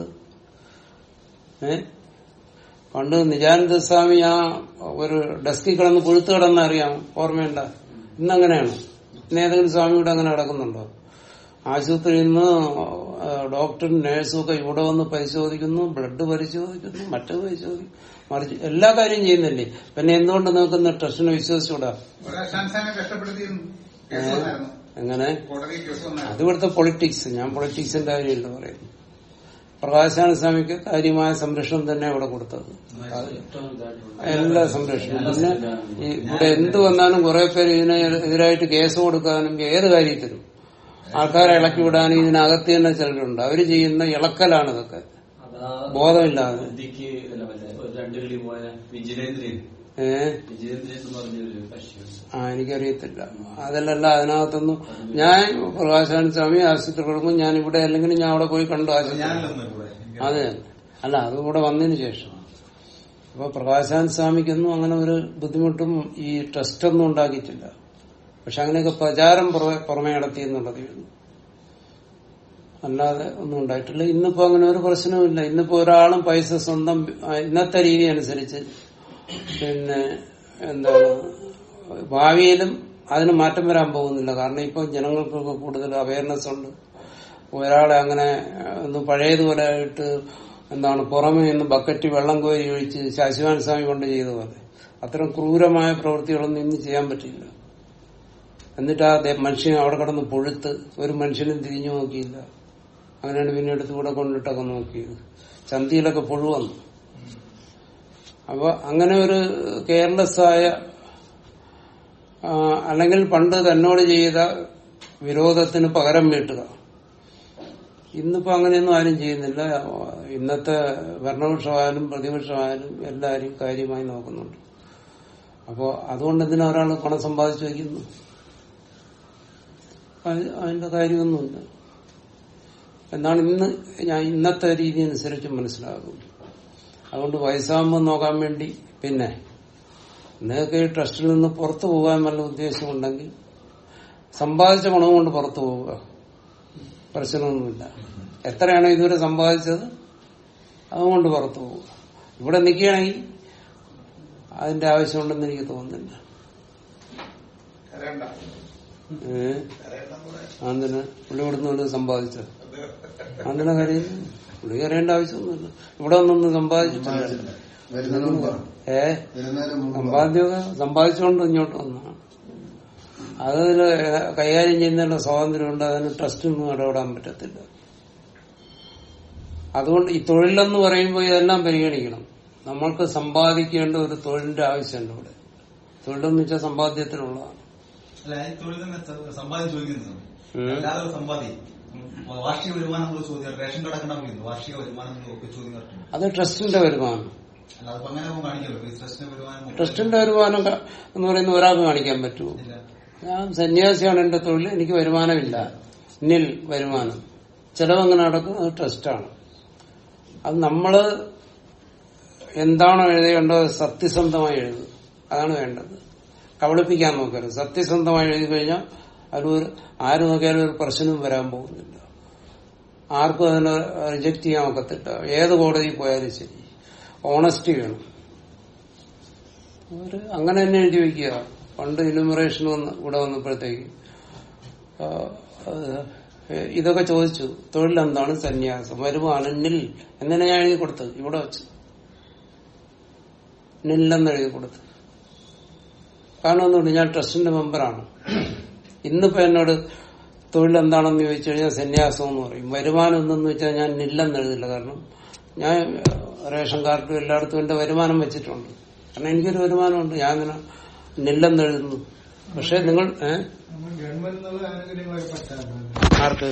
ഏ പണ്ട് നിജാനന്ദ സ്വാമി ആ ഒരു ഡെസ്കിൽ കിടന്ന് പുഴുത്ത് കിടന്ന അറിയാം ഓർമ്മയുണ്ട ഇന്നങ്ങനെയാണ് ഇന്ന് ഏതെങ്കിലും സ്വാമി ഇവിടെ അങ്ങനെ കിടക്കുന്നുണ്ടോ ആശുപത്രിയിൽ നിന്ന് ഡോക്ടറും നേഴ്സും ഒക്കെ ഇവിടെ വന്ന് പരിശോധിക്കുന്നു ബ്ലഡ് പരിശോധിക്കുന്നു മറ്റത് പരിശോധിക്കുന്നു മറിച്ച് എല്ലാ കാര്യം ചെയ്യുന്നില്ലേ പിന്നെ എന്തുകൊണ്ട് നിൽക്കുന്ന ട്രസ്റ്റിനെ വിശ്വസിച്ചുകൂടാ ഒരു അശാൻസാനെ കഷ്ടപ്പെടുത്തിയിരുന്നു കേസ് വന്നായിരുന്നു എങ്ങനെ കോടതി കേസ് വന്നായിരുന്നു അത് ഇവിടുത്തെ പൊളിറ്റിക്സ് ഞാൻ പൊളിറ്റിക്സിന്റെ കാര്യമില്ല പറയുന്നു പ്രകാശാന സ്വാമിക്ക് കാര്യമായ സംരക്ഷണം തന്നെ ഇവിടെ കൊടുത്തത് അത് ഏറ്റവും ഇതായിട്ടുള്ള എല്ലാ സംരക്ഷണവും പിന്നെ ഈ ഇവിടെ എന്ത് വന്നാലും കുറെ പേര് ഇതിനെ എതിരായിട്ട് കേസ് കൊടുക്കാനും ഏത് കാര്യത്തിലും ആൾക്കാരെ ഇളക്കി വിടാനും ഇതിനകത്ത് തന്നെ ചിലരുണ്ട് അവര് ചെയ്യുന്ന ഇളക്കലാണ് ഇതൊക്കെ അതാ ബോധമില്ലാതെ ബുദ്ധിക്ക് ഇതല്ല മറ്റേ ഒരു രണ്ടു കളി പോയ വിജിലേന്ദ്രൻ ഏ വിജിലേന്ദ്രൻ എന്ന് പറഞ്ഞൊരു കക്ഷിയുണ്ട് ആ എനിക്കറിയത്തില്ല അതിലല്ല അതിനകത്തൊന്നും ഞാൻ പ്രകാശാന സ്വാമി ആശുപത്രി കൊടുക്കുമ്പോൾ ഞാൻ ഇവിടെ അല്ലെങ്കിൽ ഞാൻ അവിടെ പോയി കണ്ടു ആശുപത്രി ഞാനല്ല ഒന്ന് കൂടെ. എനിക്ക് അതെ അല്ല അത് കൂടെ വന്നതിന് ശേഷം അപ്പൊ പ്രകാശാൻ സ്വാമിക്കൊന്നും അങ്ങനെ ഒരു ബുദ്ധിമുട്ടും ഈ ട്രസ്റ്റ് ഒന്നും ഉണ്ടാക്കിയിട്ടില്ല പക്ഷെ അങ്ങനെയൊക്കെ പ്രചാരം പുറമെ പുറമെ നടത്തി എന്നുള്ളതേ ഉള്ളൂ അല്ലാതെ ഒന്നും ഉണ്ടായിട്ടില്ല ഇന്നിപ്പോ അങ്ങനെ ഒരു പ്രശ്നവുമില്ല ഇന്നിപ്പോ ഒരാളും പൈസ സ്വന്തം ആ, ഇന്നത്തെ രീതി അനുസരിച്ച് പിന്നെ എന്താണ് ഭാവിയിലും അതിന് മാറ്റം വരാൻ പോകുന്നില്ല കാരണം ഇപ്പൊ ജനങ്ങൾക്കൊക്കെ കൂടുതൽ അവയർനെസ് ഉണ്ട് ഒരാളെ അങ്ങനെ ഒന്ന് പഴയതുപോലെ ആയിട്ട് എന്താണ് പുറമെ നിന്ന് ബക്കറ്റ് വെള്ളം കോരി ഒഴിച്ച് ശശിവാൻ സ്വാമി കൊണ്ട് ചെയ്ത പോലെ അത്തരം ക്രൂരമായ പ്രവൃത്തികളൊന്നും ഇന്ന് ചെയ്യാൻ പറ്റില്ല എന്നിട്ട് ആ ദേ- മനുഷ്യൻ അവിടെ കിടന്ന് പൊഴുത്ത് ഒരു മനുഷ്യനും തിരിഞ്ഞു നോക്കിയില്ല അങ്ങനെയാണ് പിന്നെ എടുത്ത് കൂടെ കൊണ്ടിട്ടൊക്കെ നോക്കിയത് ചന്തിയിലൊക്കെ പുഴു വന്നു അപ്പൊ അങ്ങനെ ഒരു കെയർലെസ് ആയ ആ, അല്ലെങ്കിൽ പണ്ട് തന്നോട് ചെയ്ത വിരോധത്തിന് പകരം വീട്ടുക ഇന്നിപ്പോ അങ്ങനെയൊന്നും ആരും ചെയ്യുന്നില്ല ഇന്നത്തെ ഭരണപക്ഷമായാലും പ്രതിപക്ഷമായാലും എല്ലാവരും കാര്യമായി നോക്കുന്നുണ്ട് അപ്പോ അതുകൊണ്ട് എന്തിനാ ഒരാൾ പണം സമ്പാദിച്ചു വയ്ക്കുന്നു അത് അതിന്റെ കാര്യമൊന്നുമില്ല എന്നാണ് ഇന്ന് ഞാൻ ഇന്നത്തെ രീതി അനുസരിച്ച് മനസ്സിലാകും അതുകൊണ്ട് വയസ്സാകുമ്പോൾ നോക്കാൻ വേണ്ടി പിന്നെ നിങ്ങൾക്ക് ഈ ട്രസ്റ്റിൽ നിന്ന് പുറത്തു പോകാൻ വല്ല ഉദ്ദേശമുണ്ടെങ്കിൽ സമ്പാദിച്ച പണം കൊണ്ട് പുറത്തു പോവുക പ്രശ്നമൊന്നുമില്ല എത്രയാണോ ഇതുവരെ സമ്പാദിച്ചത് അതുകൊണ്ട് പുറത്തു പോവുക ഇവിടെ നിൽക്കുകയാണെങ്കിൽ അതിന്റെ ആവശ്യമുണ്ടെന്ന് എനിക്ക് തോന്നുന്നില്ല കരണ്ട ഏഹ് കരണ്ടെന്ന് പറയാം അതിന് പുള്ളി ഇവിടുന്ന് വല്ലതും സമ്പാദിച്ചത് അതിനെ കാര്യം പുള്ളി അറിയേണ്ട ആവശ്യമൊന്നുമില്ല ഇവിടെ ഒന്നൊന്നും സമ്പാദിച്ചിട്ടില്ല വരുന്നതിന് മുമ്പ് ഏ വരുന്നതിന് മുമ്പ് സമ്പാദ്യമൊക്കെ സമ്പാദിച്ചുകൊണ്ട് ഇങ്ങോട്ട് വന്നതാണ് അതിൽ കൈകാര്യം ചെയ്യുന്നതിനുള്ള സ്വാതന്ത്ര്യമുണ്ട് അതിന് ട്രസ്റ്റിനൊന്നും ഇടപെടാൻ പറ്റത്തില്ല അതുകൊണ്ട് ഈ തൊഴിലെന്ന് പറയുമ്പോൾ ഇതെല്ലാം പരിഗണിക്കണം നമ്മൾക്ക് സമ്പാദിക്കേണ്ട ഒരു തൊഴിലിന്റെ ആവശ്യമുണ്ട് ഇവിടെ തൊഴിലെന്ന് വെച്ചാൽ സമ്പാദ്യത്തിനുള്ളതാണ് അല്ല ഈ തൊഴിൽ തന്നെ സ- സമ്പാദ്യം ചോദിക്കുന്നത് ഉം. അല്ലാതെ ഒരു സമ്പാദ്യം ഉം, വാർഷിക വരുമാനം എന്നുള്ള ചോദ്യം റേഷൻ കാർഡ് ഒക്കെ ഉണ്ടാകുന്നു വാർഷിക വരുമാനം ഒക്കെ ചോദ്യം കേട്ടിട്ടുണ്ട് അത് ട്രസ്റ്റിന്റെ വരുമാനം അല്ല അതിപ്പോ അങ്ങനെ നമുക്ക് കാണിക്കല്ലോ ഈ ട്രസ്റ്റിന്റെ വരുമാനം ട്രസ്റ്റിന്റെ വരുമാനം ക- എന്ന് പറയുന്ന ഒരാൾക്ക് കാണിക്കാൻ പറ്റുമോ ഇല്ല ഞാൻ സന്യാസിയാണ് എന്റെ തൊഴിൽ എനിക്ക് വരുമാനമില്ല നിൽ വരുമാനം ചെലവങ്ങനെ നടക്കുന്നത് അത് ട്രസ്റ്റാണ് അത് നമ്മള് എന്താണോ എഴുതേണ്ടത് സത്യസന്ധമായി എഴുതുക അതാണ് വേണ്ടത് കബളിപ്പിക്കാൻ നോക്കരുത് സത്യസന്ധമായി എഴുതി കഴിഞ്ഞാൽ അതിലൊരു ആര് നോക്കിയാലും ഒരു പ്രശ്നവും വരാൻ പോകുന്നില്ല ആർക്കും അതിനെ റിജക്ട് ചെയ്യാൻ ഒക്കത്തില്ല ഏത് കോടതിയിൽ പോയാലും ശരി ഓണസ്റ്റി വേണം ഒരു അങ്ങനെ തന്നെ എഴുതി വയ്ക്കുക പണ്ട് ഇനുമറേഷൻ വന്ന് ഇവിടെ വന്നപ്പോഴത്തേക്ക് ആ, അത് ഇതൊക്കെ ചോദിച്ചു തൊഴിലെന്താണ് സന്യാസം വരുമാനം നിൽ എങ്ങനെ ഞാൻ എഴുതി കൊടുത്തത് ഇവിടെ വെച്ച് നില്ലെന്ന് എഴുതി കൊടുത്തു കാരണം ഒന്നുമില്ല ഞാൻ ട്രസ്റ്റിന്റെ മെമ്പറാണ് ഇന്നിപ്പോ എന്നോട് തൊഴിൽ എന്താണെന്ന് ചോദിച്ചു കഴിഞ്ഞാൽ സന്യാസം എന്ന് പറയും വരുമാനം എന്തെന്ന് വെച്ചാൽ ഞാൻ നില്ലെന്ന് എഴുതില്ല കാരണം ഞാൻ റേഷൻ കാർഡും എല്ലായിടത്തും എന്റെ വരുമാനം വെച്ചിട്ടുണ്ട് കാരണം എനിക്കൊരു വരുമാനമുണ്ട് ഞാൻ അങ്ങനെ നില്ലെന്ന് എഴുതുന്നു പക്ഷെ നിങ്ങൾ ഏ? നമ്മൾ ഗവൺമെന്റ് എന്നുള്ള ആനുകൂല്യങ്ങളൊക്കെ പറ്റാറുണ്ട് ആർക്ക്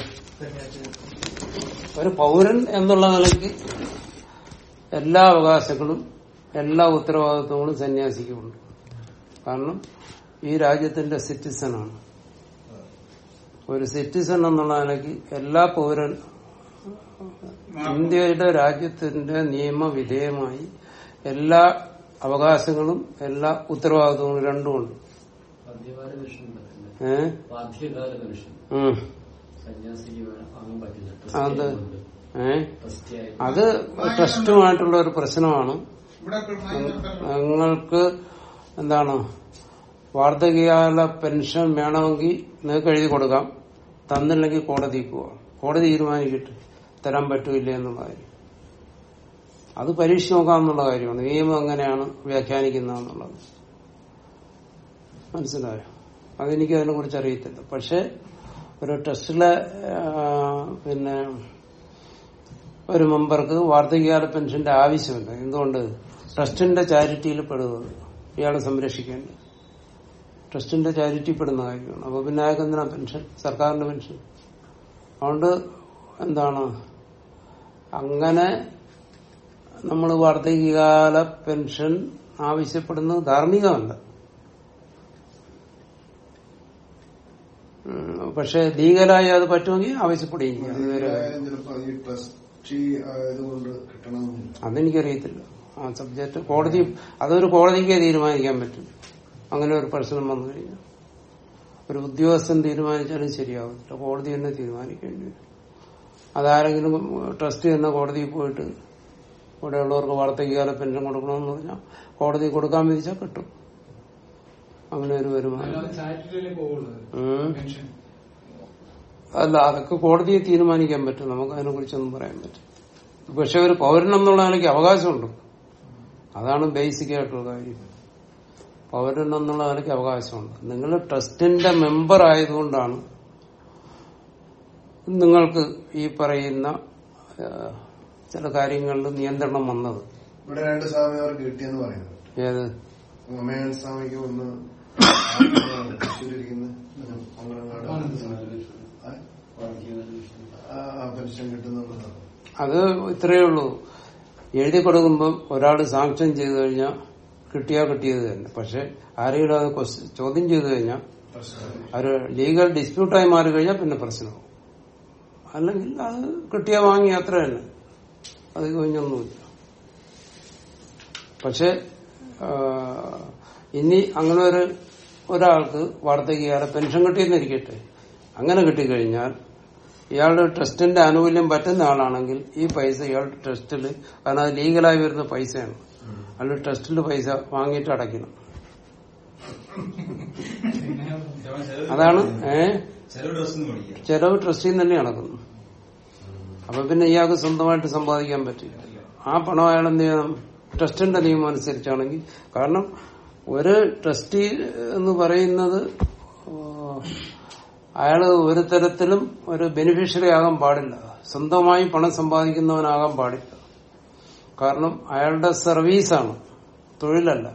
ഒരു പൗരൻ എന്നുള്ള നിലയ്ക്ക് എല്ലാ അവകാശങ്ങളും എല്ലാ ഉത്തരവാദിത്വങ്ങളും സന്യാസിക്കുമുണ്ട് കാരണം ഈ രാജ്യത്തിന്റെ സിറ്റിസണാണ് ഒരു സിറ്റിസൺ എന്നുള്ള നിലയ്ക്ക് എല്ലാ പൗരൻ ഇന്ത്യയുടെ രാജ്യത്തിന്റെ നിയമവിധേയമായി എല്ലാ അവകാശങ്ങളും എല്ലാ ഉത്തരവാദിത്വങ്ങളും രണ്ടുമുണ്ട് മദ്യപാന പെൻഷൻ പറ്റില്ല ഏഹ് ബാധ്യകാല പെൻഷൻ ഉം. സന്യാസിക്ക് വേണം വാങ്ങാൻ പറ്റില്ല അത് ട്രസ്റ്റിയായതുകൊണ്ട്. ഏഹ് ട്രസ്റ്റിയായി അത് ട്രസ്റ്റുമായിട്ടുള്ള ഒരു പ്രശ്നമാണ് ഇവിടെ വാങ്ങിയിട്ടുണ്ടല്ലോ. നിങ്ങൾക്ക് എന്താണ് വാർദ്ധക്യകാല പെൻഷൻ വേണമെങ്കിൽ നിങ്ങൾക്ക് എഴുതി കൊടുക്കാം തന്നില്ലെങ്കിൽ കോടതിക്ക് പോവാം കോടതി തീരുമാനിക്കട്ടെ തരാൻ പറ്റൂല എന്നുള്ള കാര്യം അത് പരീക്ഷ നോക്കാമെന്നുള്ള കാര്യമാണ് നിയമം എങ്ങനെയാണ് വ്യാഖ്യാനിക്കുന്നതെന്നുള്ളത് മനസ്സിലായോ അതെനിക്ക് അതിനെ കുറിച്ച് അറിയത്തില്ല പക്ഷെ ഒരു ടെസ്റ്റിലെ പിന്നെ ഒരു മെമ്പർക്ക് വാർദ്ധക്യകാല പെൻഷന്റെ ആവശ്യമില്ല എന്തുകൊണ്ട് ട്രസ്റ്റിന്റെ ചാരിറ്റിയിൽ പെടുന്നത് ഇയാളെ സംരക്ഷിക്കേണ്ടത് ട്രസ്റ്റിന്റെ ചാരിറ്റി പെടുന്ന കാര്യമാണ് അപ്പൊ പിന്നെ അയാൾക്ക് എന്തിനാ പെൻഷൻ സർക്കാരിന്റെ പെൻഷൻ അതുകൊണ്ട് എന്താണ് അങ്ങനെ നമ്മൾ വാർദ്ധക്യകാല പെൻഷൻ ആവശ്യപ്പെടുന്നത് ധാർമ്മികമല്ല ഉം, പക്ഷെ ലീഗലായി അത് പറ്റുമെങ്കിൽ ആവശ്യപ്പെടുകയും ചെയ്യും. അത് വേറെ കാര്യം. ചിലപ്പോ ഈ ട്രസ്റ്റി ആയതുകൊണ്ട് കിട്ടണമെന്നില്ല അതെനിക്കറിയത്തില്ല ആ സബ്ജക്ട് കോടതി അതൊരു കോടതിക്ക് തീരുമാനിക്കാൻ പറ്റും അങ്ങനെ ഒരു പ്രശ്നം വന്നു കഴിഞ്ഞാൽ ഒരു ഉദ്യോഗസ്ഥൻ തീരുമാനിച്ചാലും ശരിയാവത്തില്ല കോടതി തന്നെ തീരുമാനിക്കേണ്ടി വരും അതാരെങ്കിലും ട്രസ്റ്റ് എന്ന കോടതിയിൽ പോയിട്ട് ഇവിടെയുള്ളവർക്ക് വാർദ്ധക്യകാല പെൻഷൻ കൊടുക്കണമെന്ന് പറഞ്ഞാൽ കോടതി കൊടുക്കാൻ വിധിച്ചാൽ കിട്ടും അങ്ങനെ ഒരു വരുമാനം അല്ലാതെ ചാരിറ്റിയിലേ പോകുള്ളൂ ഉം. പെൻഷൻ അല്ല അതൊക്കെ കോടതിയെ തീരുമാനിക്കാൻ പറ്റും നമുക്ക് അതിനെ കുറിച്ചൊന്നും പറയാൻ പറ്റും പക്ഷെ ഒരു പൗരൻ എന്നുള്ള നിലയ്ക്ക് അവകാശമുണ്ട് അതാണ് ബേസിക് ആയിട്ടുള്ള കാര്യം പൗരൻ എന്നുള്ള നിലയ്ക്ക് അവകാശമുണ്ട് നിങ്ങൾ ട്രസ്റ്റിന്റെ മെമ്പർ ആയതുകൊണ്ടാണ് നിങ്ങൾക്ക് ഈ പറയുന്ന ആ, ചില കാര്യങ്ങളിൽ നിയന്ത്രണം വന്നത് ഇവിടെ രണ്ട് സ്വാമി അവർക്ക് കിട്ടിയെന്ന് പറയുന്നത് ഏത് ഉമയൻ സ്വാമിക്ക് ഒന്ന് തൃശ്ശൂരിരിക്കുന്ന മംഗളങ്ങാട് ആ, ആ പെൻഷൻ കിട്ടുന്നുള്ളത് അത് ഇത്രയേ ഉള്ളൂ എഴുതി കൊടുക്കുമ്പോൾ ഒരാൾ സാങ്ഷൻ ചെയ്തു കഴിഞ്ഞാൽ കിട്ടിയാ കിട്ടിയത് തന്നെ പക്ഷെ ആരെങ്കിലും അത് ക്വസ്റ്റ്യൻ- ചോദ്യം ചെയ്തു കഴിഞ്ഞാൽ പ്രശ്നമാണ് ഒരു ലീഗൽ ഡിസ്പ്യൂട്ടായി മാറി കഴിഞ്ഞാൽ പിന്നെ പ്രശ്നമാവും അല്ലെങ്കിൽ അത് കിട്ടിയാ വാങ്ങി അത്ര തന്നെ അത് കഴിഞ്ഞൊന്നുമില്ല പക്ഷെ ആ, ഇനി അങ്ങനെ ഒരു ഒരാൾക്ക് വാർദ്ധക്യകാല പെൻഷൻ കിട്ടിയെന്നിരിക്കട്ടെ അങ്ങനെ കിട്ടിക്കഴിഞ്ഞാൽ ഇയാളുടെ ട്രസ്റ്റിന്റെ ആനുകൂല്യം പറ്റുന്ന ആളാണെങ്കിൽ ഈ പൈസ ഇയാളുടെ ട്രസ്റ്റിൽ കാരണം അത് ലീഗലായി വരുന്ന പൈസയാണ് അയാളുടെ ട്രസ്റ്റിൽ പൈസ വാങ്ങിയിട്ട് അടയ്ക്കണം അതാണ് ഏഹ് ചില ഡ്രസ് മേടിക്കുക ചെലവ് ട്രസ്റ്റിൽ നിന്ന് തന്നെ നടക്കുന്നു അപ്പൊ പിന്നെ ഇയാൾക്ക് സ്വന്തമായിട്ട് സമ്പാദിക്കാൻ പറ്റില്ല ആ പണം അയാൾ എന്ത് ചെയ്യണം ട്രസ്റ്റിന്റെ നിയമം അനുസരിച്ചാണെങ്കിൽ കാരണം ഒരു ട്രസ്റ്റി എന്ന് പറയുന്നത് ആ, അയാള് ഒരു തരത്തിലും ഒരു ബെനിഫിഷ്യറി ആകാൻ പാടില്ല സ്വന്തമായി പണം സമ്പാദിക്കുന്നവനാകാൻ പാടില്ല കാരണം അയാളുടെ സർവീസാണ് തൊഴിലല്ല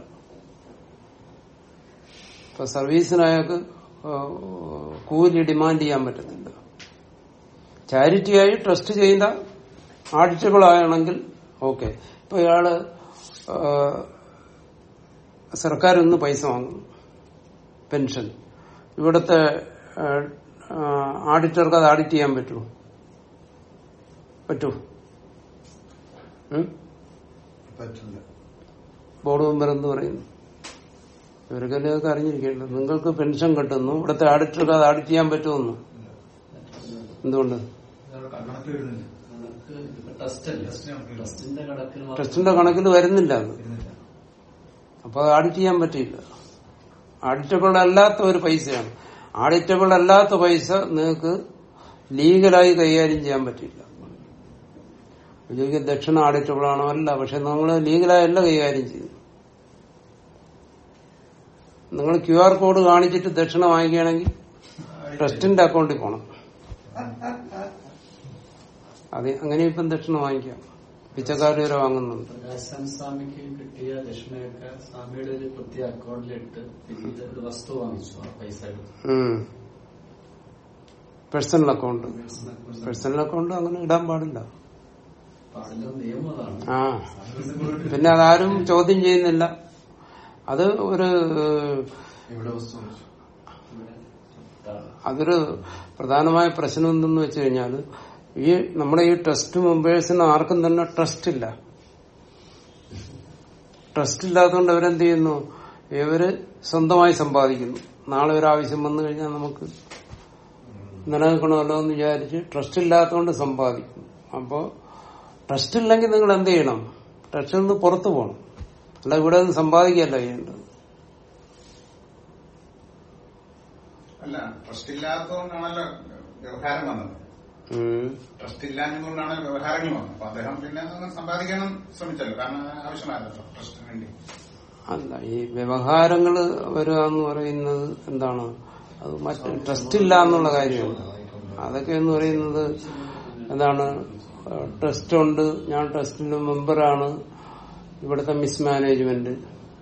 ഇപ്പൊ സർവീസിന് അയാൾക്ക് ആ, കൂലി ഡിമാൻഡ് ചെയ്യാൻ പറ്റത്തില്ല ചാരിറ്റിയായി ട്രസ്റ്റ് ചെയ്യുന്ന ആഡിറ്റബിളാണെങ്കിൽ ഓക്കെ ഇപ്പൊ ഇയാള് ആ, സർക്കാരിൽ നിന്ന് പൈസ വാങ്ങുന്നു പെൻഷൻ ഇവിടുത്തെ ആ, ആ, ആഡിറ്റർക്ക് അത് ആഡിറ്റ് ചെയ്യാൻ പറ്റുമോ പറ്റുമോ ഉം? പറ്റില്ല ബോർഡ് മെമ്പർ എന്ന് പറയുന്നു ഇവർക്കല്ലേ അതൊക്കെ അറിഞ്ഞിരിക്കേണ്ടത് നിങ്ങൾക്ക് പെൻഷൻ കിട്ടുന്നു ഇവിടുത്തെ ആഡിറ്റർക്ക് അത് ആഡിറ്റ് ചെയ്യാൻ പറ്റുമെന്ന് എന്തുകൊണ്ട് കണക്ക് എഴുതുന്നില്ല കണക്ക് ഇപ്പൊ ടെസ്റ്റ് അല്ലേ ടെസ്റ്റിന്റെ കണക്കിൽ മാത്രം ട്രസ്റ്റിന്റെ കണക്കിൽ വരുന്നില്ല അത് വരുന്നില്ല അപ്പൊ അത് ആഡിറ്റ് ചെയ്യാൻ പറ്റില്ല ആഡിറ്റബിൾ അല്ലാത്ത ഒരു പൈസയാണ് ആഡിറ്റബിൾ അല്ലാത്ത പൈസ നിങ്ങൾക്ക് ലീഗലായി കൈകാര്യം ചെയ്യാൻ പറ്റില്ല ചോദിക്കും ദക്ഷിണ ആഡിറ്റബിൾ ആണോ അല്ല പക്ഷെ നമ്മൾ ലീഗലായല്ല കൈകാര്യം ചെയ്യുന്നു നിങ്ങൾ ക്യു ആർ കോഡ് കാണിച്ചിട്ട് ദക്ഷിണ വാങ്ങിക്കുകയാണെങ്കിൽ ട്രസ്റ്റിന്റെ അക്കൗണ്ടിൽ പോകണം അത് അങ്ങനെ ഇപ്പം ദക്ഷിണ വാങ്ങിക്കാം പിച്ചക്കാർ വരെ വാങ്ങുന്നുണ്ട് പ്രകാശൻ സ്വാമിക്ക് കിട്ടിയ ദക്ഷിണയൊക്കെ സ്വാമിയുടെ ഒരു പ്രത്യേക അക്കൗണ്ടിലിട്ട് പിന്നീട് ഒരു വസ്തു വാങ്ങിച്ചു ആ പൈസ എടുത്ത് പേഴ്സണൽ അക്കൗണ്ട് പേഴ്സണൽ അക്കൗണ്ട് അങ്ങനെ ഇടാൻ പാടില്ല അപ്പൊ അതിന്റെ നിയമം അതാണ് ആ പിന്നെ അതാരും ചോദ്യം ചെയ്യുന്നില്ല അത് ഒരു ഇവിടെ വസ്തു വെച്ചു ഇവിടെ ഇതാണ്. അതൊരു പ്രധാനമായ പ്രശ്നം എന്തെന്ന് വെച്ച് കഴിഞ്ഞാൽ ഈ നമ്മുടെ ഈ ട്രസ്റ്റ് മെമ്പേഴ്സിന് ആർക്കും തന്നെ ട്രസ്റ്റ് ഇല്ല ട്രസ്റ്റ് ഇല്ലാത്തതുകൊണ്ട് അവരെന്ത് ചെയ്യുന്നു ഇവര് സ്വന്തമായി സമ്പാദിക്കുന്നു നാളെ ഒരു ആവശ്യം വന്നു കഴിഞ്ഞാൽ നമുക്ക് നിലനിൽക്കണമല്ലോ എന്ന് വിചാരിച്ച് ട്രസ്റ്റ് ഇല്ലാത്തതുകൊണ്ട് സമ്പാദിക്കും അപ്പോ ട്രസ്റ്റ് ഇല്ലെങ്കിൽ നിങ്ങൾ എന്ത് ചെയ്യണം ട്രസ്റ്റിൽ നിന്ന് പുറത്തു പോകണം അല്ല ഇവിടെ നിന്ന് സമ്പാദിക്കുകയല്ല ചെയ്യേണ്ടത് അല്ല ട്രസ്റ്റ് ഇല്ലാത്തതുകൊണ്ടാണല്ലോ വ്യവഹാരം വന്നത് ഉം. ട്രസ്റ്റ് ഇല്ലാഞ്ഞതുകൊണ്ടാണ് വ്യവഹാരങ്ങൾ വന്നത് അപ്പൊ അദ്ദേഹം പിന്നെ അത് സമ്പാദിക്കാനും ശ്രമിച്ചല്ലോ കാരണം അത് ആവശ്യമായല്ലോ ട്രസ്റ്റിന് വേണ്ടി അല്ല ഈ വ്യവഹാരങ്ങള് വരിക എന്ന് പറയുന്നത് എന്താണ് അത് മറ്റ് ട്രസ്റ്റ് ഇല്ല എന്നുള്ള കാര്യമാണ് അതൊക്കെ എന്ന് പറയുന്നത് എന്താണ് ട്രസ്റ്റ് ഉണ്ട് ഞാൻ ട്രസ്റ്റിന്റെ മെമ്പറാണ് ഇവിടുത്തെ മിസ്മാനേജ്മെന്റ്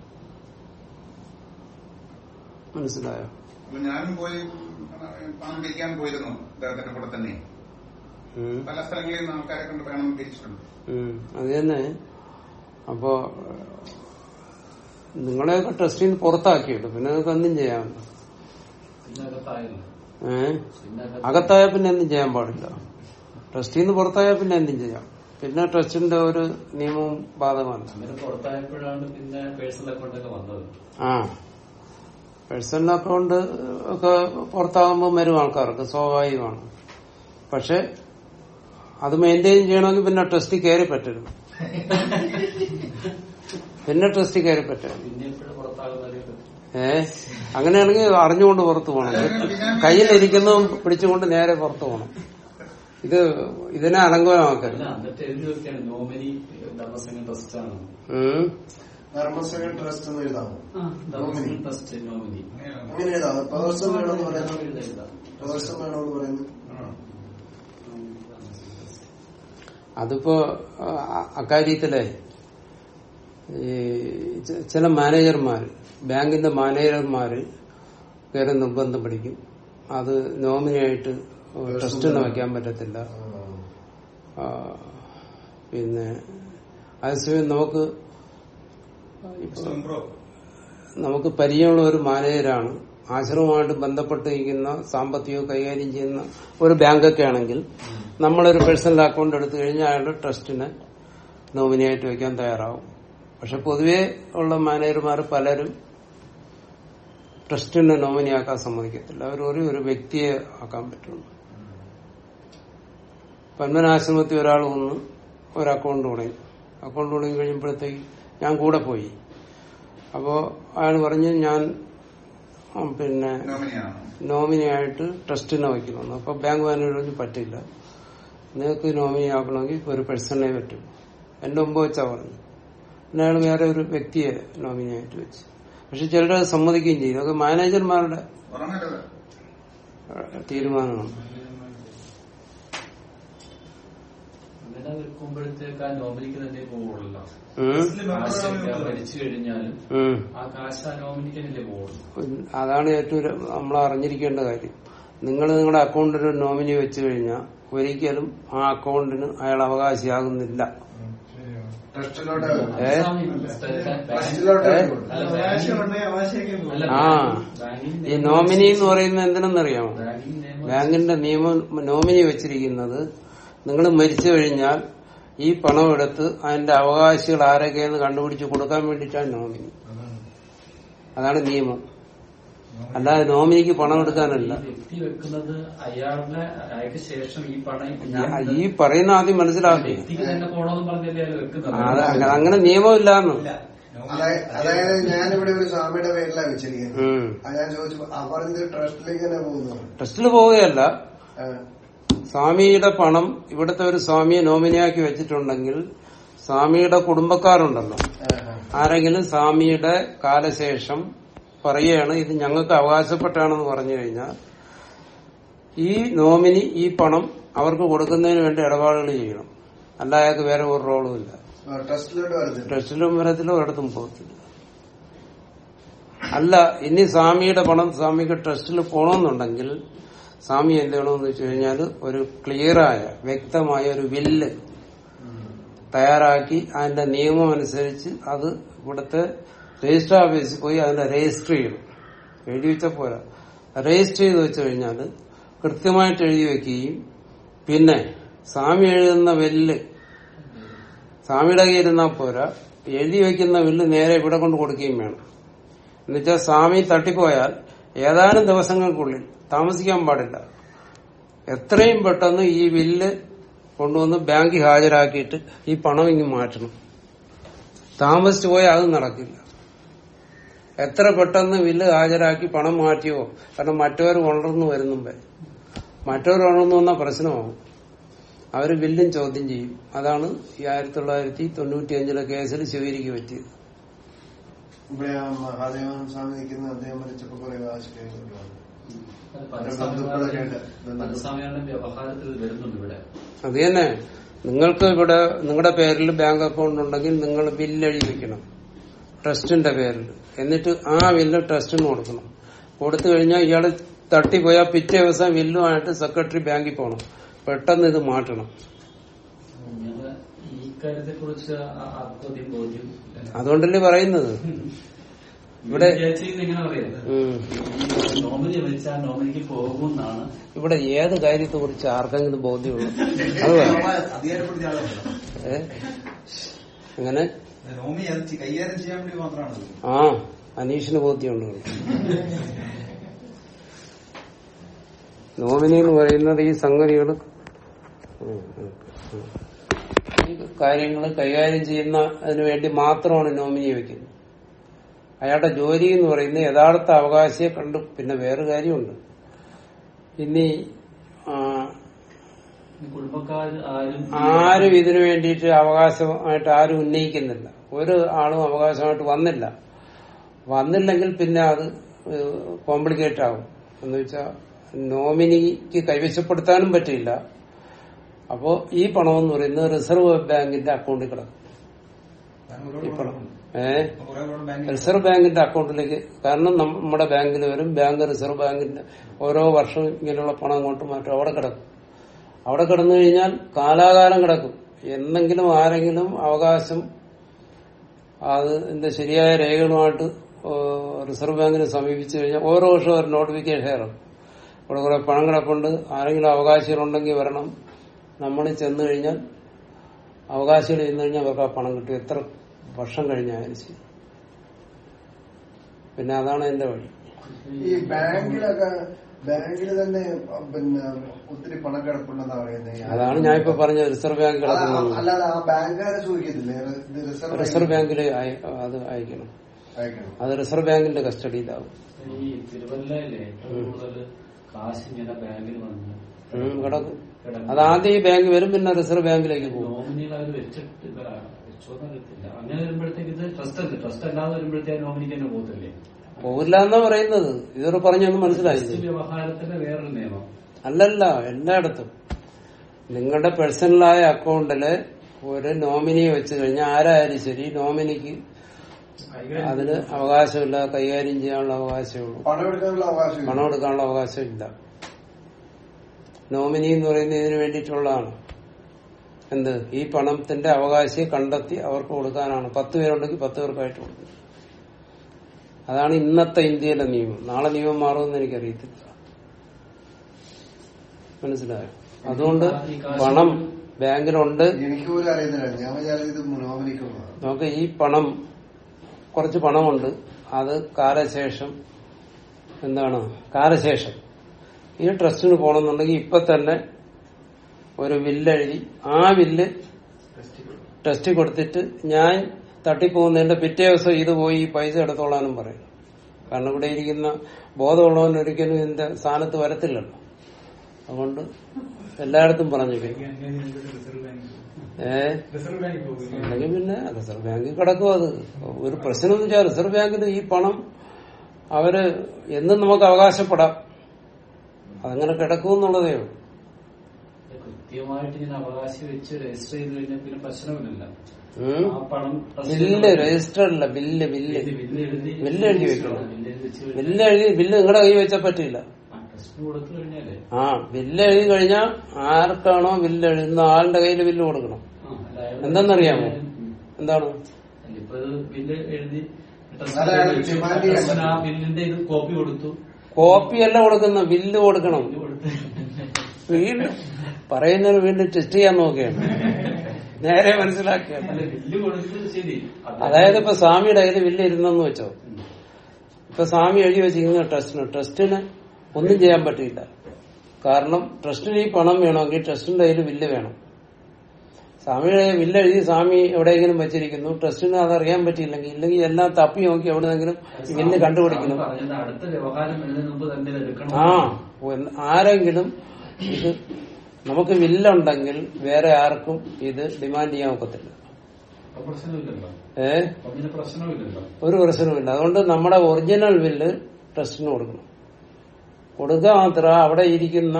മനസ്സിലായോ അപ്പൊ ഞാനും പോയി പണം പിരിക്കാൻ പോയിരുന്നു അദ്ദേഹത്തിന്റെ കൂടെ തന്നെ ഉം. പല സ്ഥലങ്ങളിൽ നിന്ന് ആൾക്കാരെ കൊണ്ട് പണം പിരിച്ചിട്ടുണ്ട് ഉം. അത് തന്നെ അപ്പോ നിങ്ങളെയൊക്കെ ട്രസ്റ്റിൽ നിന്ന് പുറത്താക്കിയിട്ട് പിന്നെ നിങ്ങൾക്ക് എന്തും ചെയ്യാമല്ലോ പിന്നെ അകത്തായല്ലോ ഏഹ് പിന്നെ അകത്ത് അകത്തായ പിന്നെ എന്തും ചെയ്യാൻ പാടില്ല ട്രസ്റ്റിൽ നിന്ന് പുറത്തായാൽ പിന്നെ എന്തും ചെയ്യാം പിന്നെ ട്രസ്റ്റിന്റെ ഒരു നിയമവും ബാധകമല്ല അങ്ങനെ പുറത്തായപ്പോഴാണ് പിന്നെ പേഴ്സണൽ അക്കൗണ്ടൊക്കെ വന്നത് ആ പേഴ്സണൽ അക്കൗണ്ട് ഒക്കെ പുറത്താകുമ്പോൾ വരും ആൾക്കാർക്ക് സ്വാഭാവികമാണ് പക്ഷെ അത് മെയിൻറ്റെയിൻ ചെയ്യണമെങ്കിൽ പിന്നെ ട്രസ്റ്റിൽ കയറി പറ്റരുത് പിന്നെ ട്രസ്റ്റിൽ കയറി പറ്റരുത് പിന്നെ എപ്പോഴും പുറത്താകുന്നവരെയൊക്കെ ഏ അങ്ങനെയാണെങ്കിൽ അറിഞ്ഞുകൊണ്ട് പുറത്തു പോകണം കയ്യിലിരിക്കുന്നതും പിടിച്ചുകൊണ്ട് നേരെ പുറത്തു പോകണം ഇത് ഇതിനെ അലങ്കോലമാക്കരുത് അല്ല എന്നിട്ട് എഴുതി വെക്കാണ് നോമിനി ധർമ്മസംഘം ട്രസ്റ്റ് ആണ് ഉം. ധർമ്മസംഘം ട്രസ്റ്റ് എന്ന് എഴുതാമോ ധർമ്മസംഘം ട്രസ്റ്റ് നോമിനി അങ്ങനെ എഴുതാം പ്രദർശനം വേണമെന്ന് പറയുന്നത് എഴുതാം. പ്രദർശനം വേണമെന്ന് പറയുന്നത് അതിപ്പോ അ- അക്കാര്യത്തിലെ ഈ ച- ചില മാനേജർമാർ ബാങ്കിന്റെ മാനേജർമാര് കയറി നിർബന്ധം പിടിക്കും അത് നോമിനിയായിട്ട് ട്രസ്റ്റിന് വയ്ക്കാൻ പറ്റത്തില്ല ആ, പിന്നെ അതേസമയം നമുക്ക് ഇപ്പൊ നമുക്ക് പരിചയമുള്ള ഒരു മാനേജരാണ് ആശ്രമവുമായിട്ട് ബന്ധപ്പെട്ടിരിക്കുന്ന സാമ്പത്തികം കൈകാര്യം ചെയ്യുന്ന ഒരു ബാങ്കൊക്കെ ആണെങ്കിൽ നമ്മളൊരു പേഴ്സണൽ അക്കൗണ്ട് എടുത്തു കഴിഞ്ഞാൽ അയാളുടെ ട്രസ്റ്റിനെ നോമിനിയായിട്ട് വെക്കാൻ തയ്യാറാവും പക്ഷെ പൊതുവെ ഉള്ള മാനേജർമാർ പലരും ട്രസ്റ്റിനെ നോമിനിയാക്കാൻ സമ്മതിക്കത്തില്ല അവർ ഒരു ഒരു വ്യക്തിയെ ആക്കാൻ പറ്റുള്ളൂ പന്മനാശ്രമത്തിൽ ഒരാൾ വന്ന് ഒരു അക്കൗണ്ട് തുടങ്ങി അക്കൗണ്ട് തുടങ്ങി കഴിയുമ്പോഴത്തേക്ക് ഞാൻ കൂടെ പോയി അപ്പോ അയാൾ പറഞ്ഞു ഞാൻ ഉം, പിന്നെ നോമിനിയാണ് നോമിനിയായിട്ട് ട്രസ്റ്റിനെ വയ്ക്കണമെന്ന് അപ്പൊ ബാങ്ക് മാനേജർ പറഞ്ഞു പറ്റില്ല നിങ്ങൾക്ക് നോമിനി ആക്കണമെങ്കിൽ ഇപ്പൊ ഒരു പേഴ്സണെ പറ്റും എന്റെ മുമ്പ് വെച്ചാ പറഞ്ഞു പിന്നെ അയാൾ വേറെ ഒരു വ്യക്തിയെ നോമിനിയായിട്ട് വെച്ച് പക്ഷെ ചിലർ അത് സമ്മതിക്കുകയും ചെയ്യും അതൊക്കെ മാനേജർമാരുടെ ഉറങ്ങരുത് ഏഹ്, തീരുമാനമാണ് അങ്ങനെ വെക്കുമ്പോഴത്തേക്ക് ആ നോമിനിക്ക് തന്നെ പോവുള്ളൂ ഉം. കാശൊക്കെ മരിച്ചു കഴിഞ്ഞാലും ഉം. ആ കാശ് ആ നോമിനിക്കല്ലേ പോവുള്ളൂ അതാണ് ഏറ്റവും നമ്മൾ അറിഞ്ഞിരിക്കേണ്ട കാര്യം നിങ്ങൾ നിങ്ങളുടെ അക്കൗണ്ടിൽ ഒരു നോമിനി വെച്ചു കഴിഞ്ഞാൽ ഒരിക്കലും ആ അക്കൗണ്ടിന് അയാൾ അവകാശിയാകുന്നില്ല ട്രസ്റ്റിലോട്ട് ഏ? ട്രസ്റ്റിലോട്ട് ഏ? അല്ല, അവകാശമുണ്ടെങ്കിൽ അവകാശമൊക്കെ പോകും. അല്ല, ആ ബാങ്കിങ് ഈ നോമിനി എന്ന് പറയുന്നത് എന്തിനെന്നറിയാമോ ബാങ്കിങ് നിയമം ബാങ്കിന്റെ നിയമം നോമിനി വെച്ചിരിക്കുന്നത് നിങ്ങൾ മരിച്ചു കഴിഞ്ഞാൽ ഈ പണം എടുത്ത് അതിന്റെ അവകാശികൾ ആരൊക്കെയെന്ന് കണ്ടുപിടിച്ച് കൊടുക്കാൻ വേണ്ടിയിട്ടാണ് നോമിനി അതാണ് നിയമം അല്ലാതെ നോമിനിക്ക് പണം എടുക്കാനല്ല ഈ വ്യക്തി വെക്കുന്നത് അയാളുടെ അയാൾക്ക് ശേഷം ഈ പണം ഈ- ഞാൻ ഈ പറയുന്ന ആദ്യം മനസ്സിലാക്കി വ്യക്തിക്ക് തന്നെ പോണമെന്ന് പറഞ്ഞല്ലേ അയാൾ വെക്കുന്നത് അത് അങ്ങ- അങ്ങനെ നിയമമില്ലാന്ന് ഇല്ല. അതായത് അതായത് ഞാനിവിടെ ഒരു സ്വാമിയുടെ പേരിലാണ് വെച്ചിരിക്കുന്നത് ഉം. അത് ഞാൻ ചോദിച്ചു അവർ ഇത് ട്രസ്റ്റിലേക്ക് തന്നെ പോകുന്നു ടെസ്റ്റിൽ പോവുകയല്ല ആ, സ്വാമിയുടെ പണം ഇവിടുത്തെ ഒരു സ്വാമിയെ നോമിനിയാക്കി വെച്ചിട്ടുണ്ടെങ്കിൽ സ്വാമിയുടെ കുടുംബക്കാരുണ്ടല്ലോ ആ, ആ. ആരെങ്കിലും സ്വാമിയുടെ കാലശേഷം പറയുകയാണ് ഇത് ഞങ്ങൾക്ക് അവകാശപ്പെട്ടാണെന്ന് പറഞ്ഞു കഴിഞ്ഞാൽ ഈ നോമിനി ഈ പണം അവർക്ക് കൊടുക്കുന്നതിന് വേണ്ടി ഇടപാടുകൾ ചെയ്യണം അല്ല അയാൾക്ക് വേറെ ഒരു റോളും ഇല്ല ആ, ട്രസ്റ്റിലോട്ട് വരുന്നില്ല ടെസ്റ്റിലും വരത്തിലും ഒരിടത്തും പോകത്തില്ല അല്ല ഇനി സ്വാമിയുടെ പണം സ്വാമിക്ക് ട്രസ്റ്റിൽ പോകണമെന്നുണ്ടെങ്കിൽ സ്വാമി എന്ത് ചെയ്യണമെന്ന് വെച്ച് കഴിഞ്ഞാൽ ഒരു ക്ലിയറായ വ്യക്തമായ ഒരു വില്ല് തയ്യാറാക്കി അതിന്റെ നിയമം അനുസരിച്ച് അത് ഇവിടുത്തെ രജിസ്റ്റർ ഓഫീസിൽ പോയി അതിന്റെ രജിസ്റ്റർ ചെയ്യണം എഴുതി വെച്ചാൽ പോരാ രജിസ്റ്റർ ചെയ്ത് വെച്ച് കഴിഞ്ഞാൽ കൃത്യമായിട്ട് എഴുതി വെക്കുകയും പിന്നെ സ്വാമി എഴുതുന്ന വില്ല് സ്വാമിയുടെ കയ്യിൽ ഇരുന്നാൽ പോരാ എഴുതി വെക്കുന്ന വില്ല് നേരെ ഇവിടെ കൊണ്ട് കൊടുക്കുകയും വേണം എന്നുവെച്ചാൽ സ്വാമി തട്ടിപ്പോയാൽ ഏതാനും ദിവസങ്ങൾക്കുള്ളിൽ താമസിക്കാൻ പാടില്ല എത്രയും പെട്ടെന്ന് ഈ വില്ല് കൊണ്ടുവന്ന് ബാങ്കിൽ ഹാജരാക്കിയിട്ട് ഈ പണം ഇങ്ങ് മാറ്റണം താമസിച്ചു പോയാൽ അത് നടക്കില്ല എത്ര പെട്ടെന്ന് വില്ല് ഹാജരാക്കി പണം മാറ്റിയോ കാരണം മറ്റവർ ഉണർന്നു വരുന്നുമ്പേ മറ്റവർ ഉണർന്നു വന്ന പ്രശ്നമാകും അവര് ബില്ലും ചോദ്യം ചെയ്യും അതാണ് ഈ ആയിരത്തി തൊള്ളായിരത്തി തൊണ്ണൂറ്റി അഞ്ചിലെ കേസിൽ ശിവരിക്ക് പറ്റിയത് ഇവിടെ ആ മഹാദേവൻ സ്വാമി നിൽക്കുന്ന അദ്ദേഹം മരിച്ചപ്പോ കുറെ കാശ് കയ്യിലുണ്ട് വന്നു. അത് പല അവരുടെ ബന്ധുക്കളൊക്കെ ഉണ്ട്. സമയങ്ങളിലും പല സമയങ്ങളിലും വ്യവഹാരത്തിൽ വരുന്നുണ്ട് ഇവിടെ അത് തന്നെ നിങ്ങൾക്ക് ഇവിടെ നിങ്ങളുടെ പേരിൽ ബാങ്ക് അക്കൗണ്ട് ഉണ്ടെങ്കിൽ നിങ്ങൾ ബില്ല് എഴുതി വെക്കണം ട്രസ്റ്റിന്റെ പേരിൽ എന്നിട്ട് ആ ബില്ല് ട്രസ്റ്റിന് കൊടുക്കണം കൊടുത്തു കഴിഞ്ഞാൽ ഇയാൾ തട്ടിപ്പോയാൽ പിറ്റേ ദിവസം ബില്ലുമായിട്ട് സെക്രട്ടറി ബാങ്കിൽ പോകണം പെട്ടെന്ന് ഇത് മാറ്റണം ഞങ്ങള് ഈ കാര്യത്തെ കുറിച്ച് ആർക്കും ബോധ്യം ഇല്ല. അതുകൊണ്ടല്ലേ പറയുന്നത് ഇവിടെ ചേച്ചി ഇങ്ങനെ പറയുന്നത് ഉം, ഈ നോമിനി വെച്ചാൽ നോമിനിക്ക് പോകുമെന്നാണ് ഇവിടെ ഏത് കാര്യത്തെ കുറിച്ച് ആർക്കെങ്കിലും ബോധ്യമുള്ളൂ അത് പറ. അധികാരപ്പെടുത്തിയ ആളുണ്ടല്ലോ ഏ? അങ്ങനെ നോമി അത് ചി- കൈകാര്യം ചെയ്യാൻ വേണ്ടി മാത്രമാണ് ആ അനീഷിന് ബോധ്യമുണ്ട് നോമിനി എന്ന് പറയുന്നത് ഈ സംഗതികൾ ഈ കാര്യങ്ങൾ കൈകാര്യം ചെയ്യുന്ന അതിനു വേണ്ടി മാത്രമാണ് നോമിനി വെക്കുന്നത് അയാളുടെ ജോലി എന്ന് പറയുന്നത് യഥാർത്ഥ അവകാശിയെ കണ്ടു പിന്നെ വേറെ കാര്യമുണ്ട് ഇനി ആ, ഈ കുടുംബക്കാർ ആരും ആരും ഇതിനു വേണ്ടിയിട്ട് അവകാശമായിട്ട് ആരും ഉന്നയിക്കുന്നില്ല ഒരു ആളും അവകാശമായിട്ട് വന്നില്ല വന്നില്ലെങ്കിൽ പിന്നെ അത് കോംപ്ലിക്കേറ്റ് ആകും എന്ന് വെച്ചാൽ നോമിനിക്ക് കൈവശപ്പെടുത്താനും പറ്റില്ല അപ്പോ ഈ പണം എന്ന് പറയുന്നത് റിസർവ് ബാങ്കിന്റെ അക്കൗണ്ടിൽ കിടക്കും ഈ പണം ഏഹ് കുറെ കൂടെ ബാങ്കിൽ റിസർവ് ബാങ്കിന്റെ അക്കൗണ്ടിലേക്ക് കാരണം നമ്മുടെ ബാങ്കിൽ വരും ബാങ്ക് റിസർവ് ബാങ്കിന്റെ ഓരോ വർഷവും ഇങ്ങനെയുള്ള പണം അങ്ങോട്ട് മാറ്റും അവിടെ കിടക്കും അവിടെ കിടന്നു കഴിഞ്ഞാൽ കാലാകാലം കിടക്കും എന്തെങ്കിലും ആരെങ്കിലും അവകാശം അത് എന്റെ ശരിയായ രേഖകളുമായിട്ട് ഏഹ് റിസർവ് ബാങ്കിനെ സമീപിച്ചു കഴിഞ്ഞാൽ ഓരോ വർഷവും ഒരു നോട്ടിഫിക്കേഷൻ ഇറങ്ങും ഇവിടെ കുറെ പണം കിടപ്പുണ്ട് ആരെങ്കിലും അവകാശികളുണ്ടെങ്കിൽ വരണം നമ്മൾ ചെന്ന് കഴിഞ്ഞാൽ അവകാശികൾ ചെന്ന് കഴിഞ്ഞാൽ അവർക്ക് ആ പണം കിട്ടും എത്ര വർഷം കഴിഞ്ഞാലും ശരി പിന്നെ അതാണ് എന്റെ വഴി ഈ ബാങ്കിലൊക്കെ ബാങ്കിൽ തന്നെ പിന്നെ ഒത്തിരി പണം കിടപ്പുണ്ടെന്നാ പറയുന്നത് അതാണ് ഞാൻ ഇപ്പൊ പറഞ്ഞ റിസർവ് ബാങ്ക് അല്ല, കിടക്കുന്നത് അല്ലാതെ ആ ബാങ്കുകാരെ സൂചിക്കത്തില്ലേ ഇത് റിസർവ് റിസർവ് ബാങ്കിൽ അത് അയക്കണം അയക്കണം അത് റിസർവ് ബാങ്കിന്റെ കസ്റ്റഡിയിലാവും ഈ തിരുവല്ലയിലെ ഏറ്റവും കൂടുതൽ കാശ് ഇങ്ങനെ ബാങ്കിൽ വന്ന് ഉം, കിടക്കും കിടക്കും. അത് ആദ്യം ഈ ബാങ്ക് വരും പിന്നെ റിസർവ് ബാങ്കിലേക്ക് പോകും നോമിനികൾ അവർ വെച്ചിട്ട് വെച്ചോന്ന് അറിയത്തില്ല അങ്ങനെ വരുമ്പോഴത്തേക്ക് ഇത് ട്രസ്റ്റ് അല്ലേ ട്രസ്റ്റ് അല്ലാതെ വരുമ്പോഴത്തേക്ക് നോമിനിക്ക് തന്നെ പോകത്തില്ലേ പോകില്ല എന്നാ പറയുന്നത് ഇതൊരു പറഞ്ഞൊന്നും മനസ്സിലായില്ല വ്യവഹാരത്തിന്റെ വേറൊരു നിയമം അല്ലല്ല എല്ലായിടത്തും നിങ്ങളുടെ പേഴ്സണലായ അക്കൗണ്ടില് ഒരു നോമിനിയെ വെച്ച് കഴിഞ്ഞാൽ ആരായാലും ശരി നോമിനിക്ക് അതിന് അവകാശമില്ല കൈകാര്യം ചെയ്യാനുള്ള അവകാശമുള്ളൂ പണം എടുക്കാനുള്ള അവകാശം പണം എടുക്കാനുള്ള അവകാശമില്ല നോമിനി എന്ന് പറയുന്നത് ഇതിനു വേണ്ടിയിട്ടുള്ളതാണ് എന്ത് ഈ പണത്തിന്റെ അവകാശിയെ കണ്ടെത്തി അവർക്ക് കൊടുക്കാനാണ് പത്ത് പേരുണ്ടെങ്കിൽ പത്ത് പേർക്കായിട്ട് കൊടുക്കും അതാണ് ഇന്നത്തെ ഇന്ത്യയിലെ നിയമം നാളെ നിയമം മാറുമെന്ന് എനിക്കറിയത്തില്ല മനസ്സിലായോ അതുകൊണ്ട് പണം ബാങ്കിലുണ്ട് എനിക്ക് പോലും അറിയുന്നില്ല ഞാൻ വിചാരിച്ചത് നോമിനിക്കുള്ളതാണ് നമുക്ക് ഈ പണം കുറച്ച് പണമുണ്ട് അത് കാലശേഷം എന്താണ് കാലശേഷം ഈ ട്രസ്റ്റിന് പോകണമെന്നുണ്ടെങ്കിൽ ഇപ്പൊ തന്നെ ഒരു വില്ലെഴുതി ആ വില്ല് ടെസ്റ്റ് കൊടുത്തിട്ട് ഞാൻ തട്ടിപ്പോകുന്നതിന്റെ പിറ്റേ ദിവസം ഇത് പോയി ഈ പൈസ എടുത്തോളാനും പറയും കാരണം ഇവിടെ ഇരിക്കുന്ന ബോധമുള്ളവൻ ഒരിക്കലും ഇതിന്റെ സ്ഥാനത്ത് വരത്തില്ലല്ലോ അതുകൊണ്ട് എല്ലായിടത്തും പറഞ്ഞു റിസർവ് ബാങ്ക് ഏ റിസർവ് ബാങ്ക് പോകും അല്ലെങ്കിൽ പിന്നെ റിസർവ് ബാങ്കിൽ കിടക്കും അത് ഒരു പ്രശ്നം എന്ന് വെച്ചാൽ റിസർവ് ബാങ്കിൽ ഈ പണം അവര് എന്നും നമുക്ക് അവകാശപ്പെടാം അതങ്ങനെ കിടക്കും എന്നുള്ളതേ ഉള്ളൂ കൃത്യമായിട്ട് ഇങ്ങനെ അവകാശം വെച്ച് രജിസ്റ്റർ ചെയ്ത് കഴിഞ്ഞാൽ പിന്നെ പ്രശ്നമില്ലല്ലോ ഉം. ആ പണം ബില്ല് രജിസ്റ്റർ അല്ല ബില്ല് ബില്ല് ബില്ല് എഴുതി ബില്ല് എഴുതി വെക്കണം. ബില്ല് എഴുതി വെച്ച് കഴിഞ്ഞാൽ ബില്ല് എഴുതി ബില്ല് നിങ്ങളുടെ കൈ വെച്ചാൽ പറ്റില്ല ആ ട്രസ്റ്റിന് കൊടുത്തു കഴിഞ്ഞാലേ ആ ബില്ല് എഴുതി കഴിഞ്ഞാൽ ആർക്കാണോ ബില്ല് എഴുതുന്ന ആളുടെ കയ്യിൽ ബില്ല് കൊടുക്കണം ആ, അല്ല, അയാൾ എന്തെന്നറിയാമോ? ഉം. എന്താണ് അല്ല, ഇപ്പൊ ഇത് ബില്ല് എഴുതി അത് അയാൾ വെച്ചു. demand ചെയ്യാൻ ട്രസ്റ്റിന് ആ ബില്ലിന്റെ ഇത് കോപ്പി കൊടുത്തു കോപ്പിയല്ല കൊടുക്കുന്ന ബില്ല് കൊടുക്കണം ബില്ല് കൊടുത്ത് വീണ്ടും പറയുന്നതിന് വീണ്ടും ടെസ്റ്റ് ചെയ്യാൻ നോക്കുകയാണ് നേരെ മനസ്സിലാക്കിയാണ് അല്ല ബില്ല് കൊടുത്ത് ശരി അത് അതായത് ഇപ്പൊ സ്വാമിയുടെ കയ്യിൽ ബില്ല് ഇരുന്നെന്ന് വെച്ചോ ഉം. ഇപ്പൊ സ്വാമി എഴുതി വെച്ചിരിക്കുന്ന ട്രസ്റ്റിന് ട്രസ്റ്റിന് ഒന്നും ചെയ്യാൻ പറ്റില്ല കാരണം ട്രസ്റ്റിന് ഈ പണം വേണമെങ്കിൽ ട്രസ്റ്റിന്റെ കയ്യിൽ ബില്ല് വേണം സ്വാമിയുടെ ബില്ല് എഴുതി സ്വാമി എവിടെയെങ്കിലും വെച്ചിരിക്കുന്നു ട്രസ്റ്റിന് അതറിയാൻ പറ്റിയില്ലെങ്കിൽ ഇല്ലെങ്കിൽ എല്ലാം തപ്പി നോക്കി എവിടെന്നെങ്കിലും ഈ ബില്ല് കണ്ടുപിടിക്കണം സ്വാമി പറഞ്ഞത് അടുത്ത വ്യവഹാരം വരുന്നതിന് മുമ്പ് തന്നെ ഇത് എടുക്കണം ആ ഒന്ന് ആരെങ്കിലും ഇത് നമുക്ക് ബില്ലുണ്ടെങ്കിൽ വേറെ ആർക്കും ഇത് ഡിമാൻഡ് ചെയ്യാൻ ഒക്കത്തില്ല അപ്പൊ പ്രശ്നമില്ലല്ലോ ഏ അപ്പൊ പിന്നെ പ്രശ്നമില്ലല്ലോ ഒരു പ്രശ്നവുമില്ല അതുകൊണ്ട് നമ്മുടെ ഒറിജിനൽ ബില്ല് ട്രസ്റ്റിന് കൊടുക്കണം കൊടുക്കുക മാത്രം അവിടെ ഇരിക്കുന്ന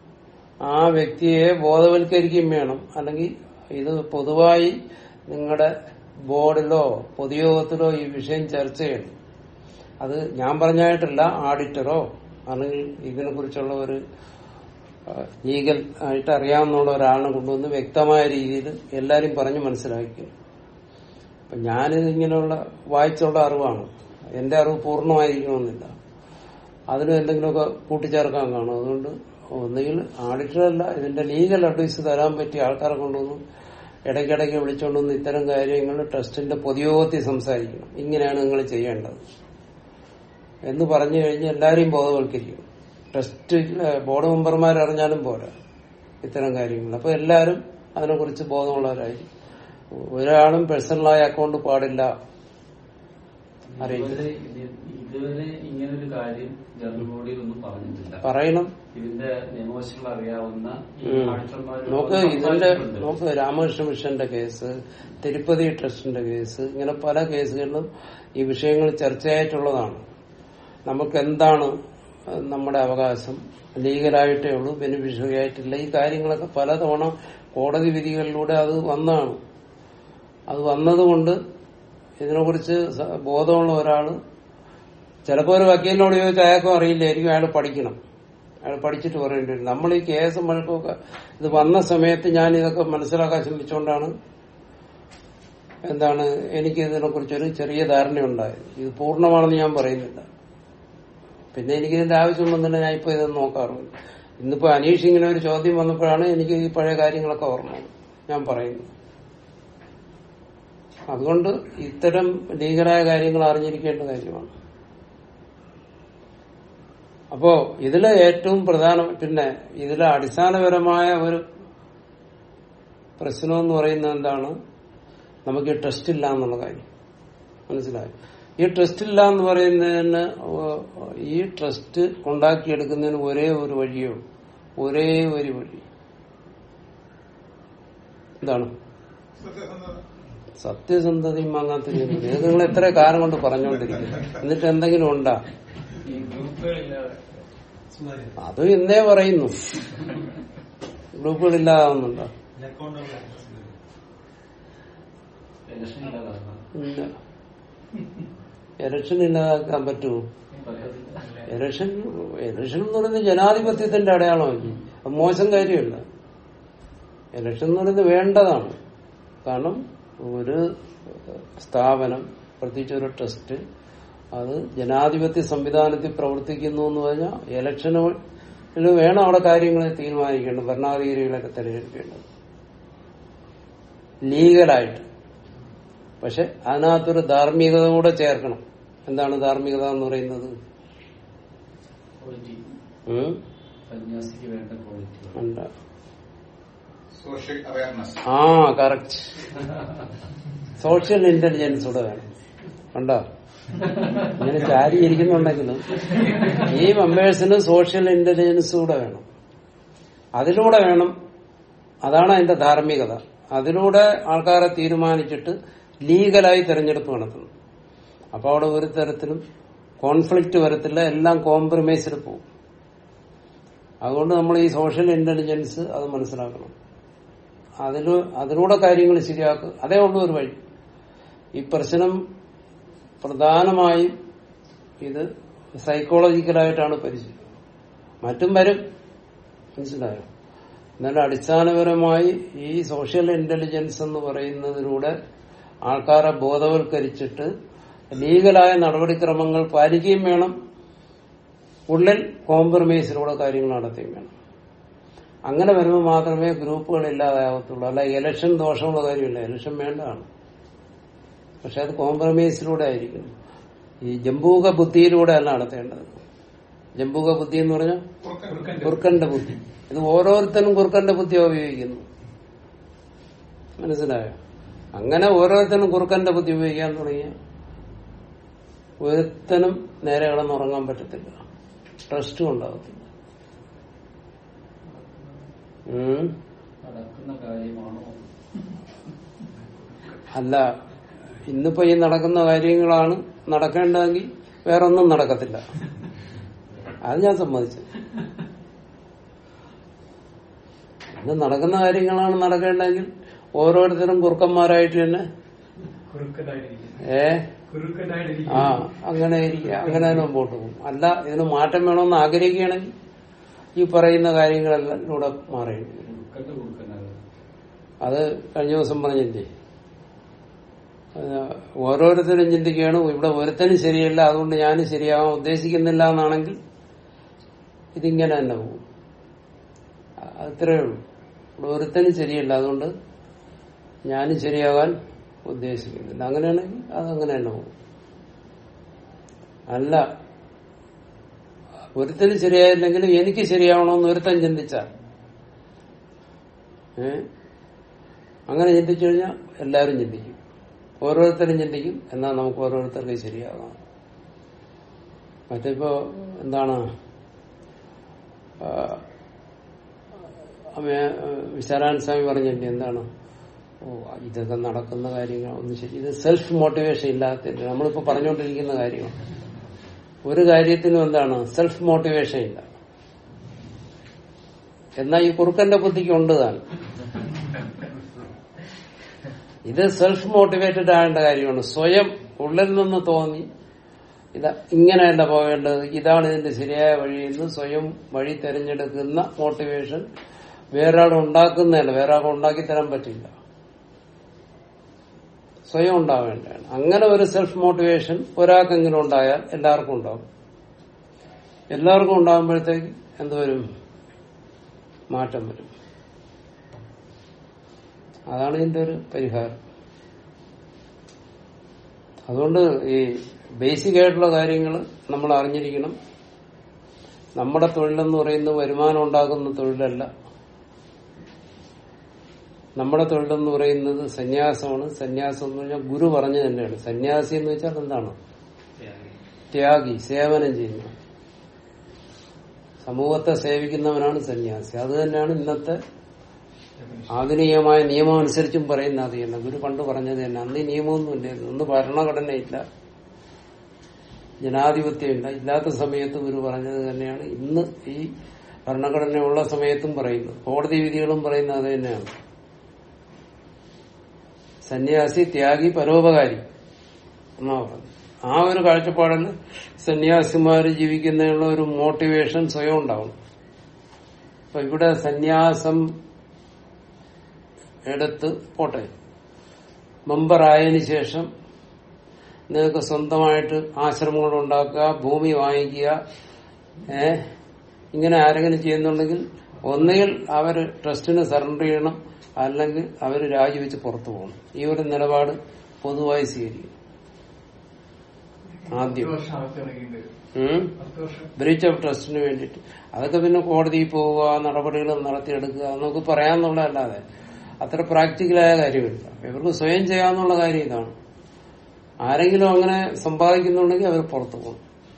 ആ വ്യക്തിയെ ബോധവൽക്കരിക്കുകയും വേണം അല്ലെങ്കിൽ ഇത് പൊതുവായി നിങ്ങളുടെ ബോർഡിലോ പൊതുയോഗത്തിലോ ഈ വിഷയം ചർച്ച ചെയ്യണം അത് ഞാൻ പറഞ്ഞായിട്ടല്ല ആഡിറ്ററോ അല്ലെങ്കിൽ ഇതിനെ കുറിച്ചുള്ള ഒരു ലീഗൽ ആയിട്ട് അറിയാവുന്ന ഒരാളിനെ കൊണ്ടുവന്ന് വ്യക്തമായ രീതിയിൽ എല്ലാരും പറഞ്ഞ് മനസ്സിലാക്കി അപ്പൊ ഞാനിത് ഇങ്ങനെയുള്ള വായിച്ചുള്ള അറിവാണ് എന്റെ അറിവ് പൂർണ്ണമായിരിക്കണമെന്നില്ല അതിനും എന്തെങ്കിലുമൊക്കെ കൂട്ടിച്ചേർക്കാൻ കാണും അതുകൊണ്ട് ഒന്നുകിൽ ആഡിറ്ററല്ല ഇതിന്റെ ലീഗൽ അഡ്വൈസ് തരാൻ പറ്റിയ ആൾക്കാരെ കൊണ്ടുവന്ന് ഇടയ്ക്കിടയ്ക്ക് വിളിച്ചുകൊണ്ടുവന്ന് ഇത്തരം കാര്യങ്ങൾ ട്രസ്റ്റിന്റെ പൊതുയോഗത്തിൽ സംസാരിക്കണം ഇങ്ങനെയാണ് നിങ്ങൾ ചെയ്യേണ്ടത് എന്ന് പറഞ്ഞു കഴിഞ്ഞ് എല്ലാരെയും ബോധവൽക്കരിക്കും ട്രസ്റ്റ് ബോർഡ് മെമ്പർമാർ അറിഞ്ഞാലും പോരാ ഇത്തരം കാര്യങ്ങൾ അപ്പൊ എല്ലാവരും അതിനെക്കുറിച്ച് ബോധമുള്ളവരായിരിക്കും ഒരാളും പേഴ്സണലായ അക്കൗണ്ട് പാടില്ല അറിയിക്കും ഇതുവരെ ഇത് ഇതുവരെ ഇങ്ങനൊരു കാര്യം ജനറൽ ബോഡിയിൽ ഒന്നും പറഞ്ഞിട്ടില്ല പറയണം ഇതിന്റെ നിയമവശങ്ങൾ അറിയാവുന്ന ഈ ഉം. ആഡിറ്റർമാരോട് നോക്ക് ഇതിന്റെ സംസാരിച്ചിട്ടുണ്ട്. നോക്ക് രാമകൃഷ്ണ മിഷന്റെ കേസ് തിരുപ്പതി ട്രസ്റ്റിന്റെ കേസ് ഇങ്ങനെ പല കേസുകളിലും ഈ വിഷയങ്ങൾ ചർച്ചയായിട്ടുള്ളതാണ് നമുക്ക് എന്താണ് നമ്മുടെ അവകാശം ലീഗലായിട്ടേ ഉള്ളൂ ബെനിഫിഷ്യറി ആയിട്ടില്ല ഈ കാര്യങ്ങളൊക്കെ പലതവണ കോടതി വിധികളിലൂടെ അത് വന്നാണ് അത് വന്നതുകൊണ്ട് ഇതിനെക്കുറിച്ച് സ- ബോധമുള്ള ഒരാള് ചിലപ്പോൾ ഒരു വക്കീലിനോട് ചോദിച്ചാൽ അയാൾക്കും അറിയില്ലായിരിക്കും അയാൾ പഠിക്കണം അയാൾ പഠിച്ചിട്ട് പറയേണ്ടി വരും നമ്മൾ ഈ കേസും വഴക്കൊക്കെ ഇത് വന്ന സമയത്ത് ഞാൻ ഇതൊക്കെ മനസ്സിലാക്കാൻ ശ്രമിച്ചുകൊണ്ടാണ് എന്താണ് എനിക്ക് ഇതിനെ കുറിച്ചൊരു ചെറിയ ധാരണയുണ്ടായത് ഇത് പൂർണ്ണമാണെന്ന് ഞാൻ പറയുന്നില്ല പിന്നെ എനിക്ക് ഇതിന്റെ ആവശ്യം വന്നില്ല ഞാൻ ഇപ്പൊ ഇതൊന്നും നോക്കാറുണ്ട് ഇന്നിപ്പോ അനീഷ് ഇങ്ങനെ ഒരു ചോദ്യം വന്നപ്പോഴാണ് എനിക്ക് ഈ പഴയ കാര്യങ്ങളൊക്കെ ഓർമ്മ വന്നത്. ഞാൻ പറയുന്നു അതുകൊണ്ട് ഇത്തരം ലീഗലായ കാര്യങ്ങൾ അറിഞ്ഞിരിക്കേണ്ട കാര്യമാണ് അപ്പോ ഇതിലെ ഏറ്റവും പ്രധാന പിന്നെ ഇതിലെ അടിസ്ഥാനപരമായ ഒരു പ്രശ്നം എന്ന് പറയുന്നത് എന്താണ് നമുക്ക് ഈ ട്രസ്റ്റ് ഇല്ല എന്നുള്ള കാര്യം മനസ്സിലായോ ഈ ട്രസ്റ്റ് ഇല്ല എന്ന് പറയുന്നതിന് ഏഹ്, ഈ ട്രസ്റ്റ് ഉണ്ടാക്കിയെടുക്കുന്നതിന് ഒരേ ഒരു വഴിയേ ഉള്ളൂ ഒരേ ഒരു വഴി എന്താണ് സത്യസന്ധതയും വാങ്ങാത്തില്ല ഇത് നിങ്ങൾ എത്ര കാലം കൊണ്ട് പറഞ്ഞുകൊണ്ടിരിക്കും എന്നിട്ട് എന്തെങ്കിലും ഉണ്ടാ ഈ ഗ്രൂപ്പുകളില്ലാതെ സുതാര്യം അതും ഇന്നേ പറയുന്നു ഗ്രൂപ്പുകളില്ലാതാവുന്നുണ്ടോ ഇലക്ഷൻ ഇല്ലാതാക്കണം ഇല്ല ഇലക്ഷൻ ഇല്ലാതാക്കാൻ പറ്റുമോ പറ്റത്തില്ല ഇലക്ഷൻ ഇലക്ഷൻ എന്ന് പറയുന്നത് ജനാധിപത്യത്തിന്റെ അടയാളമല്ലേ അത് മോശം കാര്യമല്ല ഇലക്ഷൻ എന്ന് പറയുന്നത് വേണ്ടതാണ് കാരണം ഒരു സ്ഥാപനം പ്രത്യേകിച്ച് ഒരു ട്രസ്റ്റ് അത് ജനാധിപത്യ സംവിധാനത്തിൽ പ്രവർത്തിക്കുന്നു എന്ന് പറഞ്ഞാൽ ഇലക്ഷനിൽ വേണം അവിടെ കാര്യങ്ങൾ തീരുമാനിക്കേണ്ടത് ഭരണാധികാരികളൊക്കെ തിരഞ്ഞെടുക്കേണ്ടത് ലീഗലായിട്ട് പക്ഷെ അതിനകത്തൊരു ധാർമ്മികത കൂടെ ചേർക്കണം എന്താണ് ധാർമ്മികത എന്ന് പറയുന്നത് ക്വാളിറ്റി ഉം? സന്യാസിക്ക് വേണ്ട ക്വാളിറ്റി അല്ല. സോഷ്യൽ അവയർനെസ് ആ കറക്റ്റ് സോഷ്യൽ ഇന്റലിജൻസ് കൂടെ വേണം കണ്ടോ ഇങ്ങനെ ചാരി ഇരിക്കുന്നുണ്ടെങ്കിലും ഈ മെമ്പേഴ്സിന് സോഷ്യൽ ഇന്റലിജൻസ് കൂടെ വേണം അതിലൂടെ വേണം അതാണ് അതിന്റെ ധാർമ്മികത അതിലൂടെ ആൾക്കാരെ തീരുമാനിച്ചിട്ട് ലീഗലായി തെരഞ്ഞെടുപ്പ് നടത്തുന്നു അപ്പൊ അവിടെ ഒരു തരത്തിലും കോൺഫ്ലിക്റ്റ് വരത്തില്ല എല്ലാം കോംപ്രമൈസിൽ പോകും അതുകൊണ്ട് നമ്മൾ ഈ സോഷ്യൽ ഇന്റലിജൻസ് അത് മനസ്സിലാക്കണം അതില് അതിലൂടെ കാര്യങ്ങൾ ശരിയാക്കുക അതേ ഉള്ളൂ ഒരു വഴി ഈ പ്രശ്നം പ്രധാനമായും ഇത് സൈക്കോളജിക്കലായിട്ടാണ് പരിശീലനം മറ്റും വരും മനസ്സിലായോ എന്നാൽ അടിസ്ഥാനപരമായി ഈ സോഷ്യൽ ഇന്റലിജൻസ് എന്ന് പറയുന്നതിലൂടെ ആൾക്കാരെ ബോധവൽക്കരിച്ചിട്ട് ലീഗലായ നടപടിക്രമങ്ങൾ പാലിക്കുകയും വേണം ഉള്ളിൽ കോംപ്രമൈസിലൂടെ കാര്യങ്ങൾ നടത്തുകയും വേണം അങ്ങനെ വരുമ്പോൾ മാത്രമേ ഗ്രൂപ്പുകൾ ഇല്ലാതാകത്തുള്ളൂ അല്ല ഇലക്ഷൻ ദോഷമുള്ള കാര്യമില്ല ഇലക്ഷൻ വേണ്ടതാണ് പക്ഷെ അത് കോംപ്രമൈസിലൂടെ ആയിരിക്കും ഈ ജംബൂക ബുദ്ധിയിലൂടെ അല്ല നടത്തേണ്ടത് ജംബൂക ബുദ്ധി എന്ന് പറഞ്ഞാൽ കുറുക്കന്റെ ബുദ്ധി ഇത് ഓരോരുത്തരും കുറുക്കന്റെ ബുദ്ധി ഉപയോഗിക്കുന്നു മനസ്സിലായോ അങ്ങനെ ഓരോരുത്തരും കുറുക്കന്റെ ബുദ്ധി ഉപയോഗിക്കാൻ തുടങ്ങിയ ഒരുത്തനും നേരെ കിടന്നുറങ്ങാൻ പറ്റത്തില്ല ട്രസ്റ്റും ഉണ്ടാകത്തില്ല ഉം. നടക്കുന്ന കാര്യമാണോ അല്ല ഇന്നിപ്പോ ഈ നടക്കുന്ന കാര്യങ്ങളാണ് നടക്കേണ്ടതെങ്കിൽ വേറൊന്നും നടക്കത്തില്ല അത് ഞാൻ സമ്മതിച്ചു ഇന്ന് നടക്കുന്ന കാര്യങ്ങളാണ് നടക്കേണ്ടതെങ്കിൽ ഓരോരുത്തരും കുറുക്കന്മാരായിട്ട് തന്നെ കുറുക്കനായിട്ടിരിക്കും ഏ കുറുക്കനായിട്ടിരിക്കും ആ അങ്ങനെ ഇരിക്കുക അങ്ങനെ തന്നെ മുമ്പോട്ട് പോകും അല്ല ഇതിന് മാറ്റം വേണമെന്ന് ആഗ്രഹിക്കുകയാണെങ്കിൽ ഈ പറയുന്ന കാര്യങ്ങളെല്ലാം മാറേണ്ടി വരും കണ്ടു കൊടുക്കുന്നത് അത് കഴിഞ്ഞ ദിവസം പറഞ്ഞില്ലേ അത് ഓരോരുത്തരും ചിന്തിക്കുകയാണ് ഇവിടെ ഒരുത്തനും ശരിയല്ല അതുകൊണ്ട് ഞാനും ശരിയാവാൻ ഉദ്ദേശിക്കുന്നില്ല എന്നാണെങ്കിൽ ഇതിങ്ങനെ തന്നെ പോകും അ- അത്രേ ഉള്ളൂ ഇവിടെ ഒരുത്തനും ശരിയല്ല അതുകൊണ്ട് ഞാനും ശരിയാകാൻ ഉദ്ദേശിക്കുന്നില്ല അങ്ങനെയാണെങ്കിൽ അതങ്ങനെ തന്നെ പോകും അല്ല ഒരുത്തനും ശരിയായില്ലെങ്കിലും എനിക്ക് ശരിയാവണമെന്ന് ഒരുത്തൻ ചിന്തിച്ചാൽ ഏ അങ്ങനെ ചിന്തിച്ചു കഴിഞ്ഞാൽ എല്ലാവരും ചിന്തിക്കും ഓരോരുത്തരും ചിന്തിക്കും എന്നാൽ നമുക്ക് ഓരോരുത്തർക്കും ശരിയാകാം മറ്റിപ്പോ എന്താണ് ആ, അമ്മേ- വിശാലാൻ സ്വാമി പറഞ്ഞില്ലേ എന്താണ് ഓ ഇതൊക്കെ നടക്കുന്ന കാര്യങ്ങൾ ഒന്നും ശരി ഇത് സെൽഫ് മോട്ടിവേഷൻ ഇല്ലാത്തതിന്റെ നമ്മളിപ്പോ പറഞ്ഞുകൊണ്ടിരിക്കുന്ന കാര്യമാണ് ഒരു കാര്യത്തിനും എന്താണ് സെൽഫ് മോട്ടിവേഷൻ ഇല്ല എന്നാൽ ഈ കുറുക്കന്റെ ബുദ്ധിക്ക് ഉണ്ട് താൻ ഇത് സെൽഫ് മോട്ടിവേറ്റഡ് ആകേണ്ട കാര്യമാണ് സ്വയം ഉള്ളിൽ നിന്ന് തോന്നി ഇത് ഇങ്ങനെയല്ല പോകേണ്ടത് ഇതാണ് ഇതിന്റെ ശരിയായ വഴി എന്ന് സ്വയം വഴി തിരഞ്ഞെടുക്കുന്ന മോട്ടിവേഷൻ വേറൊരാൾ ഉണ്ടാക്കുന്നതല്ല വേറെ ആൾ ഉണ്ടാക്കി തരാൻ പറ്റില്ല സ്വയം ഉണ്ടാവേണ്ടതാണ് അങ്ങനെ ഒരു സെൽഫ് മോട്ടിവേഷൻ ഒരാൾക്കെങ്കിലും ഉണ്ടായാൽ എല്ലാവർക്കും ഉണ്ടാവും എല്ലാവർക്കും ഉണ്ടാകുമ്പോഴത്തേക്ക് എന്തുവരും മാറ്റം വരും അതാണ് ഇതിന്റെ ഒരു പരിഹാരം അതുകൊണ്ട് ഈ ബേസിക് ആയിട്ടുള്ള കാര്യങ്ങൾ നമ്മൾ അറിഞ്ഞിരിക്കണം നമ്മുടെ തൊഴിലെന്ന് പറയുന്നത് വരുമാനം ഉണ്ടാക്കുന്ന തൊഴിലല്ല നമ്മുടെ തൊഴിലെന്ന് പറയുന്നത് സന്യാസമാണ് സന്യാസം എന്ന് പറഞ്ഞാൽ ഗുരു പറഞ്ഞു തന്നെയാണ് സന്യാസി എന്ന് വെച്ചാൽ എന്താണ് ത്യാഗി സേവനം ചെയ്യുന്നു സമൂഹത്തെ സേവിക്കുന്നവനാണ് സന്യാസി അത് തന്നെയാണ് ഇന്നത്തെ ആധുനികമായ നിയമം അനുസരിച്ചും പറയുന്ന അത് തന്നെ ഗുരു പണ്ട് പറഞ്ഞത് തന്നെ അന്ന് ഈ നിയമമൊന്നുമില്ലായിരുന്നു അന്ന് ഭരണഘടനയില്ല ജനാധിപത്യമില്ല ഇല്ലാത്ത സമയത്ത് ഗുരു പറഞ്ഞത് തന്നെയാണ് ഇന്ന് ഈ ഭരണഘടനയുള്ള സമയത്തും പറയുന്നത് കോടതി വിധികളും പറയുന്നത് അത് തന്നെയാണ് സന്യാസി ത്യാഗി പരോപകാരി എന്നാ പറഞ്ഞത് ആ ഒരു കാഴ്ചപ്പാടിൽ സന്യാസിമാര് ജീവിക്കുന്നതിനുള്ള ഒരു മോട്ടിവേഷൻ സ്വയം ഉണ്ടാവണം അപ്പൊ ഇവിടെ സന്യാസം എടുത്ത് പോട്ടെ മെമ്പർ ആയതിനു ശേഷം നിങ്ങൾക്ക് സ്വന്തമായിട്ട് ആശ്രമങ്ങൾ ഉണ്ടാക്കുക ഭൂമി വാങ്ങിക്കുക ഏ ഇങ്ങനെ ആരെങ്കിലും ചെയ്യുന്നുണ്ടെങ്കിൽ ഒന്നുകിൽ അവര് ട്രസ്റ്റിന് സറണ്ടർ ചെയ്യണം അല്ലെങ്കിൽ അവര് രാജിവെച്ച് പുറത്തു പോകണം ഈ ഒരു നിലപാട് പൊതുവായി സ്വീകരിക്കും പത്ത് ആദ്യം വർഷം അകത്ത് ഇറങ്ങിയിട്ട് ഉം പത്ത് വർഷം ബ്രീച്ച് ഓഫ് ട്രസ്റ്റിന് വേണ്ടിയിട്ട് അതൊക്കെ പിന്നെ കോടതിയിൽ പോവുക നടപടികൾ നടത്തിയെടുക്കുക എന്നൊക്കെ പറയാന്നുള്ളതല്ലാതെ അത്ര പ്രാക്ടിക്കലായ കാര്യമില്ല ഇവർക്ക് സ്വയം ചെയ്യാന്നുള്ള കാര്യം ഇതാണ് ആരെങ്കിലും അങ്ങനെ സമ്പാദിക്കുന്നുണ്ടെങ്കിൽ അവർ പുറത്തു പോകും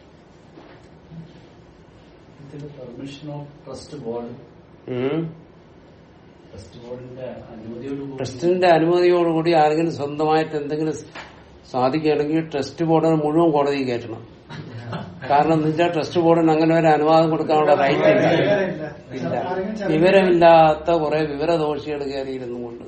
ഇതിന് പെർമിഷൻ ഓഫ് ട്രസ്റ്റ് ബോർഡ് ഉം. ട്രസ്റ്റ് ബോർഡിന്റെ അനുമതിയോടുകൂടി ട്രസ്റ്റിന്റെ അനുമതിയോടുകൂടി ആരെങ്കിലും സ്വന്തമായിട്ട് എന്തെങ്കിലും സാധിക്കുകയാണെങ്കിൽ ട്രസ്റ്റ് ബോർഡിന് മുഴുവൻ കോടതി കയറ്റണം കാരണം എന്ന് വെച്ചാൽ ട്രസ്റ്റ് ബോർഡിന് അങ്ങനെ ഒരു അനുവാദം കൊടുക്കാനുള്ള റൈറ്റ് ഇല്ല ഇല്ല വിവരമില്ലാത്ത കുറെ വിവരദോഷികൾ കയറിയിരുന്നു കൊണ്ട്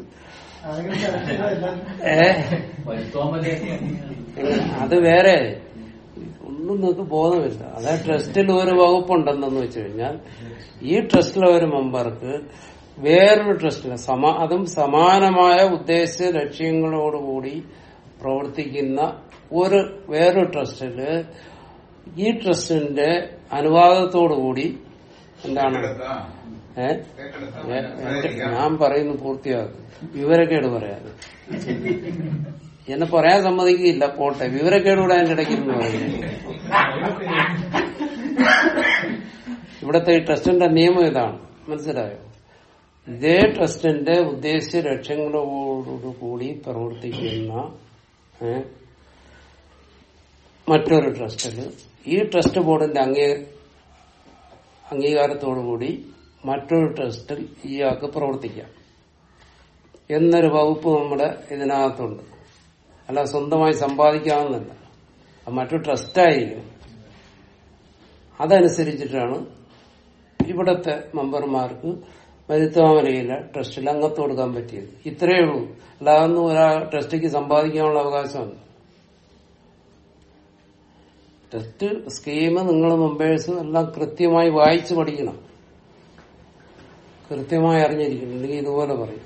ഏ വരുത്തുവാൻ പറ്റിയ എങ്ങനെ? അത് വേറെ ഒന്നും നിങ്ങൾക്ക് ബോധമില്ല അതായത് ട്രസ്റ്റിൽ ഒരു വകുപ്പുണ്ടെന്നു വെച്ച് കഴിഞ്ഞാൽ ഈ ട്രസ്റ്റിലെ ഒരു മെമ്പർക്ക് വേറൊരു ട്രസ്റ്റില് സമ അതും സമാനമായ ഉദ്ദേശ ലക്ഷ്യങ്ങളോടുകൂടി പ്രവർത്തിക്കുന്ന ഒരു വേറൊരു ട്രസ്റ്റില് ഈ ട്രസ്റ്റിന്റെ അനുവാദത്തോടുകൂടി എന്താണ് ഏറ്റെടുത്താ ഏ ഏറ്റെടുത്താ ഏ, സഹകരിക്കാം. ഞാൻ പറയുന്നു പൂർത്തിയാക്കും വിവരക്കേട് പറയാതെ എന്നെ പറയാൻ സമ്മതിക്കില്ല പോട്ടെ വിവരക്കേടൂടെ അതിന്റെ ഇടയ്ക്ക് ഇരുന്ന് പറയുന്നത് ഇവിടത്തെ ഈ ട്രസ്റ്റിന്റെ നിയമം ഇതാണ് മനസ്സിലായോ ഇതേ ട്രസ്റ്റിന്റെ ഉദ്ദേശ ലക്ഷ്യങ്ങളോടുകൂടി പ്രവർത്തിക്കുന്ന ഏ, മറ്റൊരു ട്രസ്റ്റില് ഈ ട്രസ്റ്റ് ബോർഡിന്റെ അംഗീ അംഗീകാരത്തോടുകൂടി മറ്റൊരു ട്രസ്റ്റിൽ ഇയാൾക്ക് പ്രവർത്തിക്കാം എന്നൊരു വകുപ്പ് നമ്മുടെ ഇതിനകത്തുണ്ട് അല്ല സ്വന്തമായി സമ്പാദിക്കാവുന്നല്ല അത് മറ്റു ട്രസ്റ്റായിരിക്കും അതനുസരിച്ചിട്ടാണ് ഇവിടത്തെ മെമ്പർമാർക്ക് മരുത്താമലയിലെ ട്രസ്റ്റിൽ അംഗത്വം കൊടുക്കാൻ പറ്റിയത് ഇത്രയേ ഉള്ളൂ അല്ലാതൊന്നും ഒരാ ട്രസ്റ്റിക്ക് സമ്പാദിക്കാനുള്ള അവകാശമാണ് ടെസ്റ്റ് സ്കീം നിങ്ങൾ മെമ്പേഴ്സും എല്ലാം കൃത്യമായി വായിച്ചു പഠിക്കണം കൃത്യമായി അറിഞ്ഞിരിക്കണം അല്ലെങ്കിൽ ഇതുപോലെ പറയും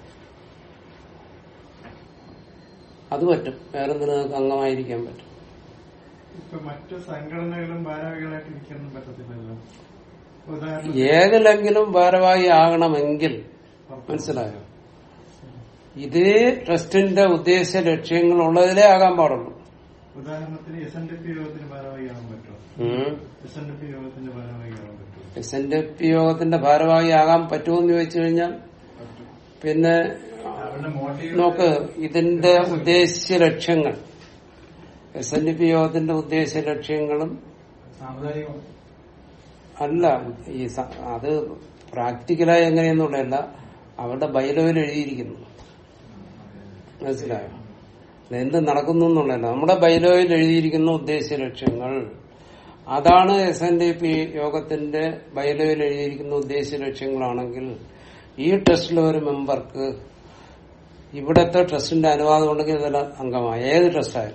അത് പറ്റും വേറെന്തിനും നിങ്ങൾക്ക് അംഗമായിരിക്കാൻ പറ്റും ഇപ്പൊ മറ്റു സംഘടനകളും ഭാരവാഹികളായിട്ട് ഇരിക്കാനൊന്നും പറ്റത്തില്ലല്ലോ ഉദാഹരണം ഏതിലെങ്കിലും ഭാരവാഹി ആകണമെങ്കിൽ മനസ്സിലായോ ഇതേ ട്രസ്റ്റിന്റെ ഉദ്ദേശ ലക്ഷ്യങ്ങൾ ഉള്ളതിലേ ആകാൻ പാടുള്ളൂ ഉദാഹരണത്തിന് എസ് എൻ ഡി പി യോഗത്തിന് ഭാരവാഹിയാകാൻ പറ്റുമോ എസ് എൻ ഡി പി യോഗത്തിന്റെ ഭാരവാഹിയാകാൻ പറ്റുമോ എസ് എൻ ഡി പി യോഗത്തിന്റെ ഭാരവാഹി ആകാൻ പറ്റുമെന്ന് ചോദിച്ചു കഴിഞ്ഞാൽ പിന്നെ അവരുടെ മോട്ടീവ് നോക്ക് ഇതിന്റെ ഉദ്ദേശ ലക്ഷ്യങ്ങൾ എസ് എൻ ഡി പി യോഗത്തിന്റെ ഉദ്ദേശ ലക്ഷ്യങ്ങളും സാമുദായികം അല്ല ഈ സ- അത് പ്രാക്ടിക്കലായി എങ്ങനെയെന്നുള്ളതല്ല അവരുടെ ബൈലോയിൽ എഴുതിയിരിക്കുന്നു മനസ്സിലായോ അത് എന്ത് നടക്കുന്നു എന്നുള്ളതല്ല നമ്മുടെ ബൈലോയിൽ എഴുതിയിരിക്കുന്ന ഉദ്ദേശ ലക്ഷ്യങ്ങൾ അതാണ് എസ് എൻ ഡി പി യോഗത്തിന്റെ ബൈലോയിൽ എഴുതിയിരിക്കുന്ന ഉദ്ദേശ ലക്ഷ്യങ്ങളാണെങ്കിൽ ഈ ട്രസ്റ്റിലെ ഒരു മെമ്പർക്ക് ഇവിടത്തെ ട്രസ്റ്റിന്റെ അനുവാദം ഉണ്ടെങ്കിൽ ഇതിൽ അംഗമായി ഏത് ട്രസ്റ്റായാലും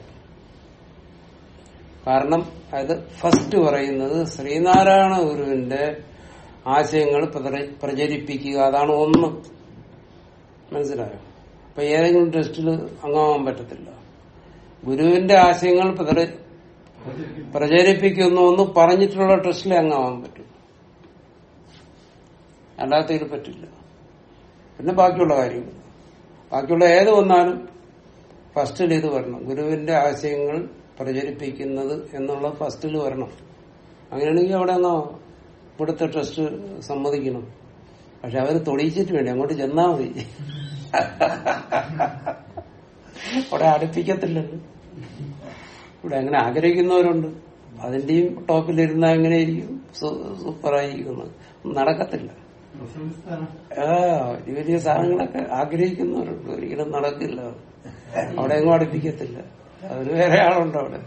കാരണം അത് ഫസ്റ്റ് പറയുന്നത് ശ്രീനാരായണ ഗുരുവിന്റെ ആശയങ്ങൾ പ്രചര- പ്രചരിപ്പിക്കുക അതാണ് ഒന്ന് മനസ്സിലായോ അപ്പൊ ഏതെങ്കിലും ട്രസ്റ്റിൽ അംഗമാകാൻ പറ്റത്തില്ല ഗുരുവിന്റെ ആശയങ്ങൾ പ്രചര- പ്രചരിപ്പിക്കുന്നു എന്ന് പറഞ്ഞിട്ടുള്ള ട്രസ്റ്റിലെ അംഗമാകാൻ പറ്റും അല്ലാത്തതിൽ പറ്റില്ല പിന്നെ ബാക്കിയുള്ള കാര്യങ്ങൾ ബാക്കിയുള്ള ഏത് വന്നാലും ഫസ്റ്റിൽ ഇത് വരണം ഗുരുവിന്റെ ആശയങ്ങൾ പ്രചരിപ്പിക്കുന്നത് എന്നുള്ള ഫസ്റ്റിൽ വരണം അങ്ങനെയാണെങ്കിൽ അവിടെ അങ്ങ് ഇവിടുത്തെ ട്രസ്റ്റ് സമ്മതിക്കണം പക്ഷെ അവര് തൊടിയിച്ചിട്ട് വേണ്ടി അങ്ങോട്ട് ചെന്നാ മതി അവിടെ അടുപ്പിക്കത്തില്ലല്ലോ ഇവിടെ അങ്ങനെ ആഗ്രഹിക്കുന്നവരുണ്ട് അതിന്റെയും ടോപ്പിലിരുന്ന എങ്ങനെയിരിക്കും സൂ- സൂപ്പറായിരിക്കുന്നത് നടക്കത്തില്ല പ്രസവിസ്ഥാനം ആ വലിയ വലിയ സാധനങ്ങളൊക്കെ ആഗ്രഹിക്കുന്നവരുണ്ട് ഒരിക്കലും നടക്കില്ല അവിടെ എങ്ങും അടുപ്പിക്കത്തില്ല അതിന് വേറെ ആളുണ്ട് അവിടെ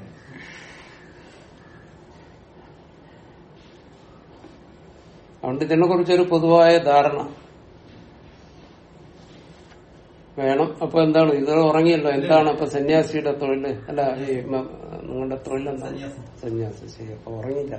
അതുകൊണ്ട് ഇതിനെ കുറിച്ചൊരു പൊതുവായ ധാരണ വേണം അപ്പൊ എന്താണ് ഇത് ഉറങ്ങിയല്ലോ എന്താണ് അപ്പൊ സന്യാസിയുടെ തൊഴില് അല്ല ഈ മ- നിങ്ങളുടെ തൊഴിൽ എന്താണ് സന്യാസം. സന്യാസം ശരി അപ്പൊ ഉറങ്ങില്ല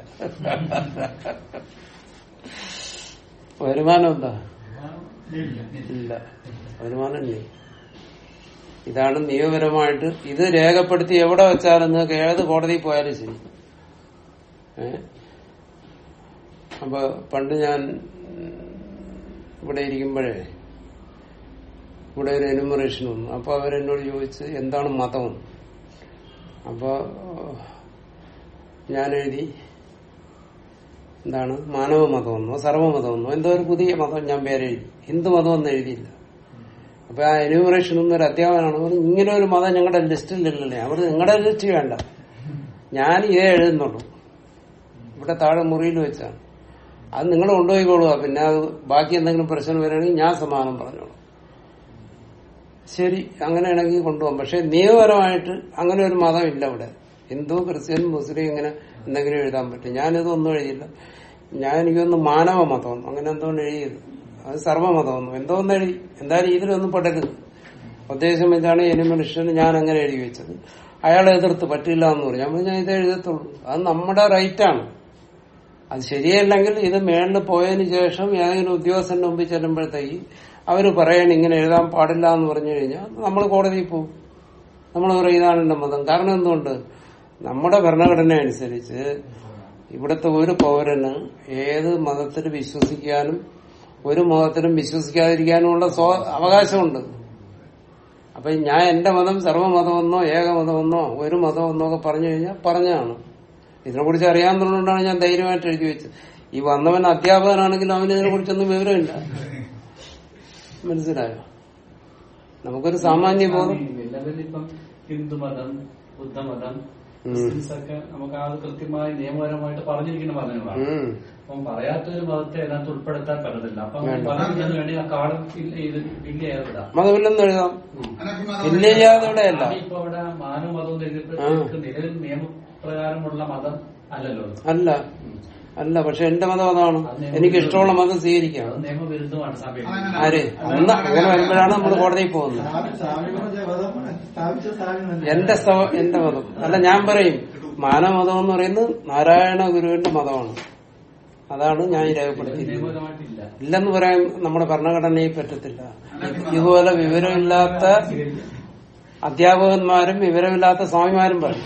വരുമാനം എന്താ ഇല്ല വരുമാനം ഇല്ല ഇതാണ് നിയമപരമായിട്ട് ഇത് രേഖപ്പെടുത്തി എവിടെ വെച്ചാലും നിങ്ങൾക്ക് ഏത് കോടതിയിൽ പോയാലും ശരി ഏ അപ്പൊ പണ്ട് ഞാൻ ഉം, ഇവിടെ ഇരിക്കുമ്പോഴേ ഇവിടെ ഒരു എനുമറേഷൻ വന്നു അപ്പൊ അവരെന്നോട് ചോദിച്ച് എന്താണ് മതം അപ്പൊ ഞാൻ എഴുതി എന്താണ് മാനവ മതമെന്നോ സർവമതമെന്നോ എന്തോ ഒരു പുതിയ മതം ഞാൻ പേരെഴുതി ഹിന്ദു മതം എന്ന് എഴുതിയില്ല അപ്പൊ ആ എന്യൂമറേഷൻ ഒരു അധ്യാപകനാണ് പറഞ്ഞു ഇങ്ങനെ ഒരു മതം ഞങ്ങളുടെ ലിസ്റ്റിലില്ലല്ലേ അവർ നിങ്ങളുടെ ലിസ്റ്റ് വേണ്ട ഞാൻ ഇതേ എഴുതുന്നുള്ളൂ ഇവിടെ താഴെ മുറിയിൽ വെച്ചാണ് അത് നിങ്ങൾ കൊണ്ടുപോയിക്കോളുക പിന്നെ അത് ബാക്കി എന്തെങ്കിലും പ്രശ്നം വരികയാണെങ്കിൽ ഞാൻ സമാനം പറഞ്ഞോളൂ ശരി അങ്ങനെയാണെങ്കിൽ കൊണ്ടുപോകാം പക്ഷെ നിയമപരമായിട്ട് അങ്ങനെ ഒരു മതം ഇല്ല ഇവിടെ ഹിന്ദു ക്രിസ്ത്യൻ മുസ്ലിം ഇങ്ങനെ എന്തെങ്കിലും എഴുതാൻ പറ്റും ഞാനിതൊന്നും എഴുതിയില്ല ഞാൻ എനിക്കൊന്ന് മാനവ മതം അങ്ങനെ എന്തോന്ന് എഴുതിയത് അത് സർവ്വമതമൊന്നും എന്തോന്ന് എഴുതി എന്തായാലും ഇതിലൊന്നും പെടരുത് ഉദ്ദേശം എന്താണ് എനിമനുഷ്യന് ഞാൻ അങ്ങനെ എഴുതി വെച്ചത് അയാളെ എതിർത്ത് പറ്റില്ല എന്ന് പറഞ്ഞു ഞാൻ പറഞ്ഞു, ഞാൻ ഇത് എഴുതത്തുള്ളൂ അത് നമ്മുടെ റൈറ്റാണ് അത് ശരിയല്ലെങ്കിൽ ഇത് മേളിൽ പോയതിനു ശേഷം ഏതെങ്കിലും ഉദ്യോഗസ്ഥന്റെ മുമ്പിൽ ചെല്ലുമ്പോഴത്തേക്ക് അവര് പറയണം ഇങ്ങനെ എഴുതാൻ പാടില്ല എന്ന് പറഞ്ഞു കഴിഞ്ഞാൽ നമ്മൾ കോടതിയിൽ പോകും നമ്മൾ പറയും ഇതാണ് എന്റെ മതം കാരണം എന്തുകൊണ്ട് നമ്മുടെ ഭരണഘടന അനുസരിച്ച് ഇവിടുത്തെ ഒരു പൗരന് ഏത് മതത്തിൽ വിശ്വസിക്കാനും ഒരു മതത്തിലും വിശ്വസിക്കാതിരിക്കാനുമുള്ള സ്വ അവകാശമുണ്ട് അപ്പൊ ഞാൻ എന്റെ മതം സർവ്വമതമെന്നോ ഏകമതമെന്നോ ഒരു മതമെന്നോ ഒക്കെ പറഞ്ഞു കഴിഞ്ഞാൽ പറഞ്ഞതാണ് ഇതിനെ കുറിച്ച് അറിയാവുന്നതുകൊണ്ടാണ് ഞാൻ ധൈര്യമായിട്ട് എഴുതി വെച്ചത് ഈ വന്നവൻ അധ്യാപകനാണെങ്കിലും അവന് ഇതിനെ കുറിച്ചൊന്നും വിവരമില്ല മനസ്സിലായോ നമുക്കൊരു സാമാന്യ ബോധം നിലവിലിപ്പം ഹിന്ദുമതം ബുദ്ധമതം ഉം. ക്രിസ്ത്യൻസ് ഒക്കെ നമുക്ക് ആ കൃത്യമായി നിയമപരമായിട്ട് പറഞ്ഞിരിക്കുന്ന മതങ്ങളാണ് ഉം. അപ്പം പറയാത്തൊരു മതത്തെ അതിനകത്ത് ഉൾപ്പെടുത്താൻ പറ്റത്തില്ല അപ്പം വേണ്ട. പറയുന്നതിന് വേണ്ടി ആ കാർഡ് ഫിൽ ചെയ്ത് ഫില്ല് ചെയ്യാറിടാം മതമില്ലെന്ന് എഴുതാം അനഭിമതം ഇല്ല ചെയ്യാതെ ഇവിടെയല്ല ഇപ്പൊ അവിടെ മാനവമതം എന്ന് എഴുതിയപ്പോഴത്തേക്ക് നിലവിൽ നിയമപ്രകാരമുള്ള മതം അല്ലല്ലോ അത്. അല്ല അല്ല പക്ഷെ എന്റെ മതം അതാണ് എനിക്ക് ഇഷ്ടമുള്ള മതം സ്വീകരിക്കാം അത് നിയമവിരുദ്ധമാണ് സമയം ആര് അന്ന് അങ്ങനെ വരുമ്പോഴാണ് നമ്മൾ കോടതിയിൽ പോകുന്നത് സ്വാമി സ്വാമി പറഞ്ഞ മതം സ്ഥാപിച്ച സ്വാമി തന്നെ എന്റെ സ്ഥ- എന്റെ മതം അല്ല ഞാൻ പറയും മാനവമതം എന്ന് പറയുന്നത് നാരായണ ഗുരുവിന്റെ മതമാണ് അതാണ് ഞാൻ ഈ രേഖപ്പെടുത്തിയിരിക്കുന്നത് നിയമപരമായിട്ടില്ല ഇല്ലെന്ന് പറയാൻ നമ്മുടെ ഭരണഘടനയിൽ പറ്റത്തില്ല ഇതുപോലെ വിവരമില്ലാത്ത അധ്യാപകന്മാരും വിവരമില്ലാത്ത സ്വാമിമാരും പറയും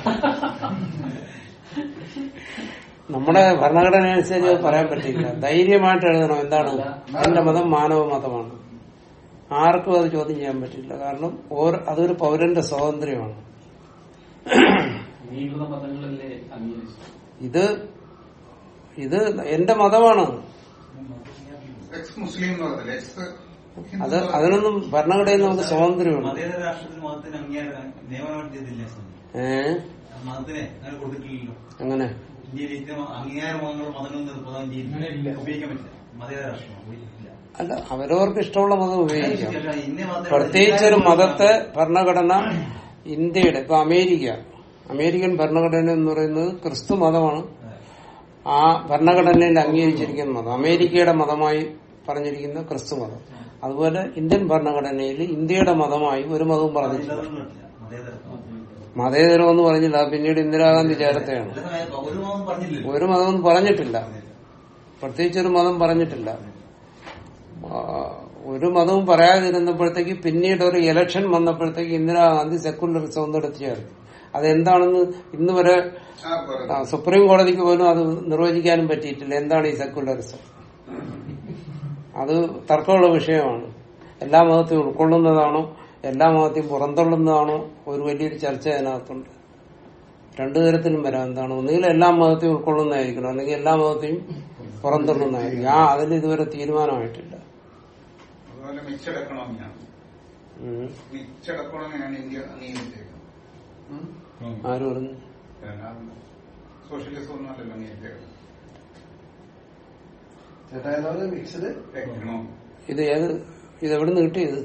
നമ്മുടെ ഭരണഘടന അനുസരിച്ച് അത് പറയാൻ പറ്റില്ല ധൈര്യമായിട്ട് എഴുതണം എന്താണ് എന്റെ മതം മാനവ മതമാണ് ആർക്കും അത് ചോദ്യം ചെയ്യാൻ പറ്റില്ല കാരണം ഓരോ അതൊരു പൗരന്റെ സ്വാതന്ത്ര്യമാണ് അംഗീകൃത മതങ്ങളല്ലേ അംഗീകരിച്ചു ഇത് ഇത് എന്റെ മതമാണ് എക്സ് മുസ്ലിം എന്ന് പറഞ്ഞില്ല എക്സ് അത് അതിനൊന്നും ഭരണഘടനയിൽ നമുക്ക് സ്വാതന്ത്ര്യമുണ്ട് മതേതര രാഷ്ട്രത്തിന് മതത്തിന് അംഗീകാരം നിയമപരമായിട്ട് ചെയ്തില്ല സ്വാമി ഏ മതത്തിനെ അങ്ങനെ കൊടുത്തിട്ടില്ലല്ലോ അങ്ങനെ ഇന്ത്യയിൽ ഇത്തരം അംഗീകാര മതങ്ങൾ മതങ്ങൾ നിർബന്ധം അങ്ങനെ ഇല്ല. ഇന്ത്യയിൽ ഉപയോഗിക്കാൻ പറ്റില്ല മതേതര രാഷ്ട്രമാണ് ഇല്ല അല്ല അവരവർക്ക് ഇഷ്ടമുള്ള മതം ഉപയോഗിക്കാം അല്ല, ഇന്ന മതം- പ്രത്യേകിച്ച് ഒരു മതത്തെ ഭരണഘടന ഇന്ത്യയുടെ ഇപ്പൊ അമേരിക്ക അമേരിക്കൻ ഭരണഘടന എന്ന് പറയുന്നത് ക്രിസ്തു മതമാണ് ആ ഭരണഘടനയിൽ അംഗീകരിച്ചിരിക്കുന്ന മതം അമേരിക്കയുടെ മതമായി പറഞ്ഞിരിക്കുന്ന ക്രിസ്തു മതം അതുപോലെ ഇന്ത്യൻ ഭരണഘടനയിൽ ഇന്ത്യയുടെ മതമായി ഒരു മതവും പറഞ്ഞിട്ടില്ല അതിലതൊന്നും പറ്റില്ല. മതേതരത്വം. മതേതരം എന്ന് പറഞ്ഞില്ല അത് പിന്നീട് ഇന്ദിരാഗാന്ധി ചേർത്തയാണ് അല്ല, സ്വാമി, ഒരു മതം പറഞ്ഞില്ലല്ലോ ഒരു മതവും പറഞ്ഞിട്ടില്ല പ്രത്യേകിച്ച് ഒരു മതം പറഞ്ഞിട്ടില്ല ആ, ഒരു മതവും പറയാതിരുന്നപ്പോഴത്തേക്ക് പിന്നീട് ഒരു ഇലക്ഷൻ വന്നപ്പോഴത്തേക്ക് ഇന്ദിരാഗാന്ധി സെക്കുലറിസം നടത്തി ചേർന്നു അതെന്താണെന്ന് ഇന്ന് വരെ ആ പറഞ്ഞു ആ, സുപ്രീം കോടതിക്ക് പോലും അത് നിർവചിക്കാനും പറ്റിയിട്ടില്ല എന്താണ് ഈ സെക്കുലറിസം അത് തർക്കമുള്ള വിഷയമാണ് എല്ലാ മതത്തെയും ഉൾക്കൊള്ളുന്നതാണോ എല്ലാ മതത്തെയും പുറന്തള്ളുന്നതാണോ ഒരു വലിയൊരു ചർച്ച അതിനകത്തുണ്ട് രണ്ടു തരത്തിലും വരാം എന്താണ് ഒന്നുകിൽ എല്ലാ മതത്തെയും ഉൾക്കൊള്ളുന്നതായിരിക്കണം അല്ലെങ്കിൽ എല്ലാ മതത്തെയും പുറന്തള്ളുന്നതായിരിക്കും ആ അതിൽ ഇതുവരെ തീരുമാനമായിട്ടില്ല അതുപോലെ മിക്സഡ് എക്കണോമിയാണ് ഉം. മിക്സഡ് എക്കണോമിയാണ് ഇന്ത്യ അംഗീകരിച്ചേക്കുന്നത് ആര് പറഞ്ഞു സോഷ്യലിസം ഒന്നും അല്ലല്ലോ അംഗീകരിച്ചേക്കുന്നത് ചേട്ടാ എന്ന് പറഞ്ഞ മിക്സഡ് എക്കണോ ഇത് ഏത് ഇത് എവിടെ നിന്ന് കിട്ടിയത്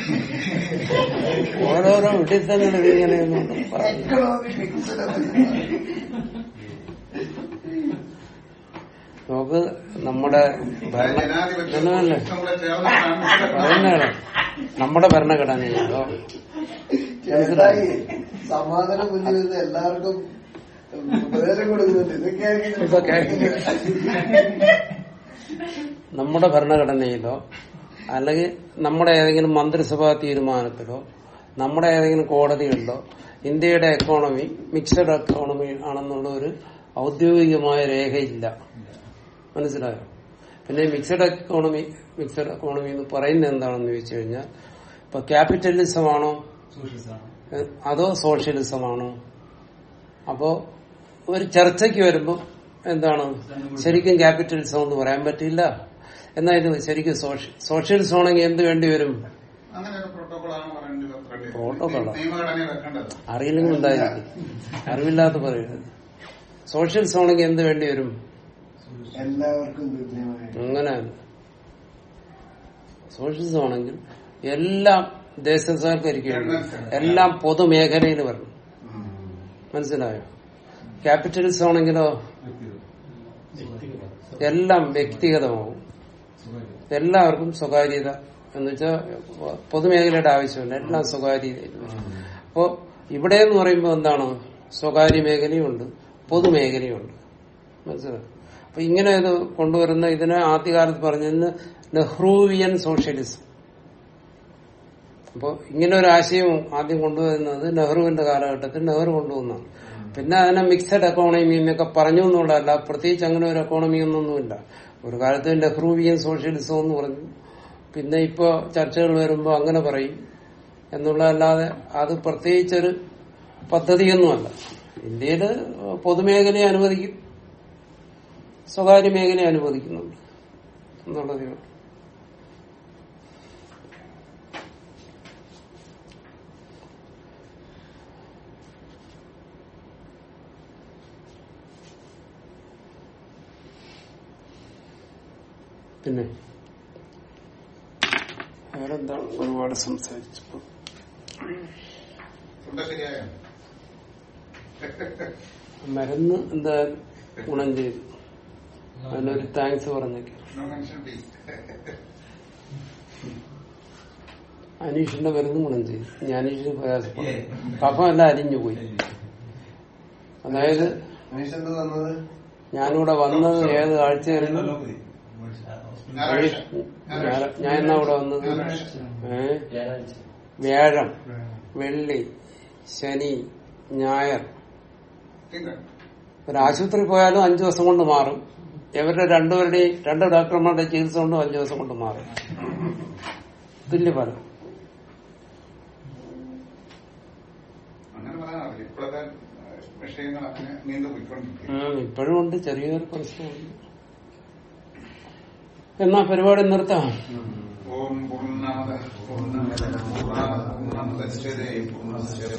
ഓരോരോ വിഡിത്തങ്ങൾ ഇങ്ങനെയൊന്നും പറഞ്ഞു എക്കണോമി മിക്സഡ് നമുക്ക് നമ്മുടെ ഭരണ ജനാധിപത്യം ഇതൊന്നുമല്ലേ? കൂടെ ചേർന്നിട്ടാണ് അതന്നെയാണ് നമ്മുടെ ഭരണഘടനയിലോ ചേട്ടായി സമാധാനം മുന്നിൽ നിന്ന് എല്ലാവർക്കും ഉപദേശം കൊടുക്കുന്നുണ്ട് ഇതൊക്കെ ഇതൊക്കെ നമ്മുടെ ഭരണഘടനയിലോ അല്ലെങ്കിൽ നമ്മുടെ ഏതെങ്കിലും മന്ത്രിസഭാ തീരുമാനത്തിലോ നമ്മുടെ ഏതെങ്കിലും കോടതികളിലോ ഇന്ത്യയുടെ എക്കോണമി മിക്സഡ് എക്കോണമി ആണെന്നുള്ള ഒരു ഔദ്യോഗികമായ രേഖയില്ല മനസ്സിലായോ പിന്നെ മിക്സഡ് എക്കോണമി മിക്സഡ് എക്കോണമി എന്ന് പറയുന്നത് എന്താണെന്ന് ചോദിച്ചു കഴിഞ്ഞാൽ ഇപ്പൊ ക്യാപിറ്റലിസം ആണോ സോഷ്യലിസ്റ്റ് ഏഹ്, അതോ സോഷ്യലിസം ആണോ അപ്പോ ഒരു ചർച്ചയ്ക്ക് വരുമ്പോൾ എന്താണ് ശരിക്കും ക്യാപിറ്റലിസം എന്ന് പറയാൻ പറ്റില്ല എന്നാൽ ഇത് ശരിക്കും സോഷ്യ- സോഷ്യലിസം ആണെങ്കിൽ എന്ത് വേണ്ടി വരും അങ്ങനെ ഒരു പ്രോട്ടോകോളാണ് പറയേണ്ടത് അത്രയല്ലേ? പ്രോട്ടോകോളോ? നിയമഘടന വെക്കേണ്ടത് അറിയില്ലെങ്കിൽ ഉണ്ടായിരിക്കും അറിവില്ലാത്ത പറയരുത് സോഷ്യലിസം ആണെങ്കിൽ എന്ത് വേണ്ടി വരും എല്ലാവർക്കും തുല്യമായി അങ്ങനെ സോഷ്യലിസം ആണെങ്കിൽ എല്ലാം ദേശസാൽക്കരിക്കുകയാണ് എല്ലാം പൊതുമേഖലയിൽ വരണം മനസ്സിലായോ ക്യാപിറ്റലിസം ആണെങ്കിലോ എല്ലാം വ്യക്തിഗതമാവും എല്ലാവർക്കും സ്വകാര്യത എന്ന് വെച്ചാൽ പൊതുമേഖലയുടെ ആവശ്യമില്ല എല്ലാം സ്വകാര്യതയിൽ വരും. അപ്പോ ഇവിടെ എന്ന് പറയുമ്പോൾ എന്താണ് സ്വകാര്യ മേഖലയുണ്ട് പൊതുമേഖലയുണ്ട് മനസ്സിലായോ അപ്പൊ ഇങ്ങനെ ഇത് കൊണ്ടുവരുന്ന ഇതിനെ ആദ്യകാലത്ത് പറഞ്ഞിരുന്ന നെഹ്റൂവിയൻ സോഷ്യലിസം അപ്പോൾ ഇങ്ങനെ ഒരു ആശയം ആദ്യം കൊണ്ടുവരുന്നത് നെഹ്റുവിന്റെ കാലഘട്ടത്തിൽ നെഹ്റു കൊണ്ടുവന്നതാണ് പിന്നെ അതിനെ മിക്സഡ് എക്കോണമി എന്നൊക്കെ പറഞ്ഞു എന്നുള്ളതല്ല പ്രത്യേകിച്ച് അങ്ങനെ ഒരു എക്കോണമി ഒന്നൊന്നുമില്ല ഒരു കാലത്ത് നെഹ്റുവിയൻ സോഷ്യലിസം എന്ന് പറഞ്ഞു പിന്നെ ഇപ്പോ ചർച്ചകൾ വരുമ്പോൾ അങ്ങനെ പറയും എന്നുള്ളതല്ലാതെ അത് പ്രത്യേകിച്ചൊരു പദ്ധതിയൊന്നുമല്ല ഇന്ത്യയില് പൊതുമേഖലയെ അനുവദിക്കും സ്വകാര്യ മേഖലയെ അനുവദിക്കുന്നുണ്ട് എന്നുള്ളതേ ഉള്ളൂ പിന്നെ വേറെന്താണ് ഒരുപാട് സംസാരിച്ചു ഫുഡ് ശരിയായോ മരുന്ന് എന്താ ഗുണം ചെയ്തു അതിനൊരു താങ്ക്സ് പറഞ്ഞേക്കാം No mention please. അനീഷിന്റെ മരുന്ന് ഗുണം ചെയ്തു ഇനി അനീഷിന് പ്രയാസപ്പെടും കഫം എല്ലാം അരിഞ്ഞു പോയി അതായത് മനീഷ് എന്താ തന്നത് ഞാനിവിടെ വന്നത് ഏത് ആഴ്ചയായിരുന്നു ഞായറാഴ്ച. ഞായറ- ഞാൻ എന്നാ ഇവിടെ വന്നത് ഞായറാഴ്ച. ഏ വ്യാഴാഴ്ച വ്യാഴം വെള്ളി ശനി ഞായർ തിങ്കൾ. ഒരു ആശുപത്രി പോയാലും അഞ്ചു ദിവസം കൊണ്ട് മാറും ഇവരുടെ രണ്ടുപേരുടെയും രണ്ട് ഡോക്ടർമാരുടെ ചികിത്സ കൊണ്ടും അഞ്ചു ദിവസം കൊണ്ട് മാറും തുല്യഫലം അങ്ങനെ പറയാറില്ല ഇപ്പോഴത്തെ ഏഹ്, വിഷയങ്ങൾ അങ്ങനെ നീണ്ടു പോയിക്കൊണ്ടിരിക്കും ഉം, ഇപ്പോഴും ഉണ്ട് ചെറിയൊരു പ്രശ്നമുണ്ട് എന്നാ പരിപാടി നിർത്താം ഓം പൂർണ്ണമത പൂർണ്ണമിദം പൂർണ്ണാത് പൂർണ്ണമുദച്യതേ പൂർണ്ണസ്യ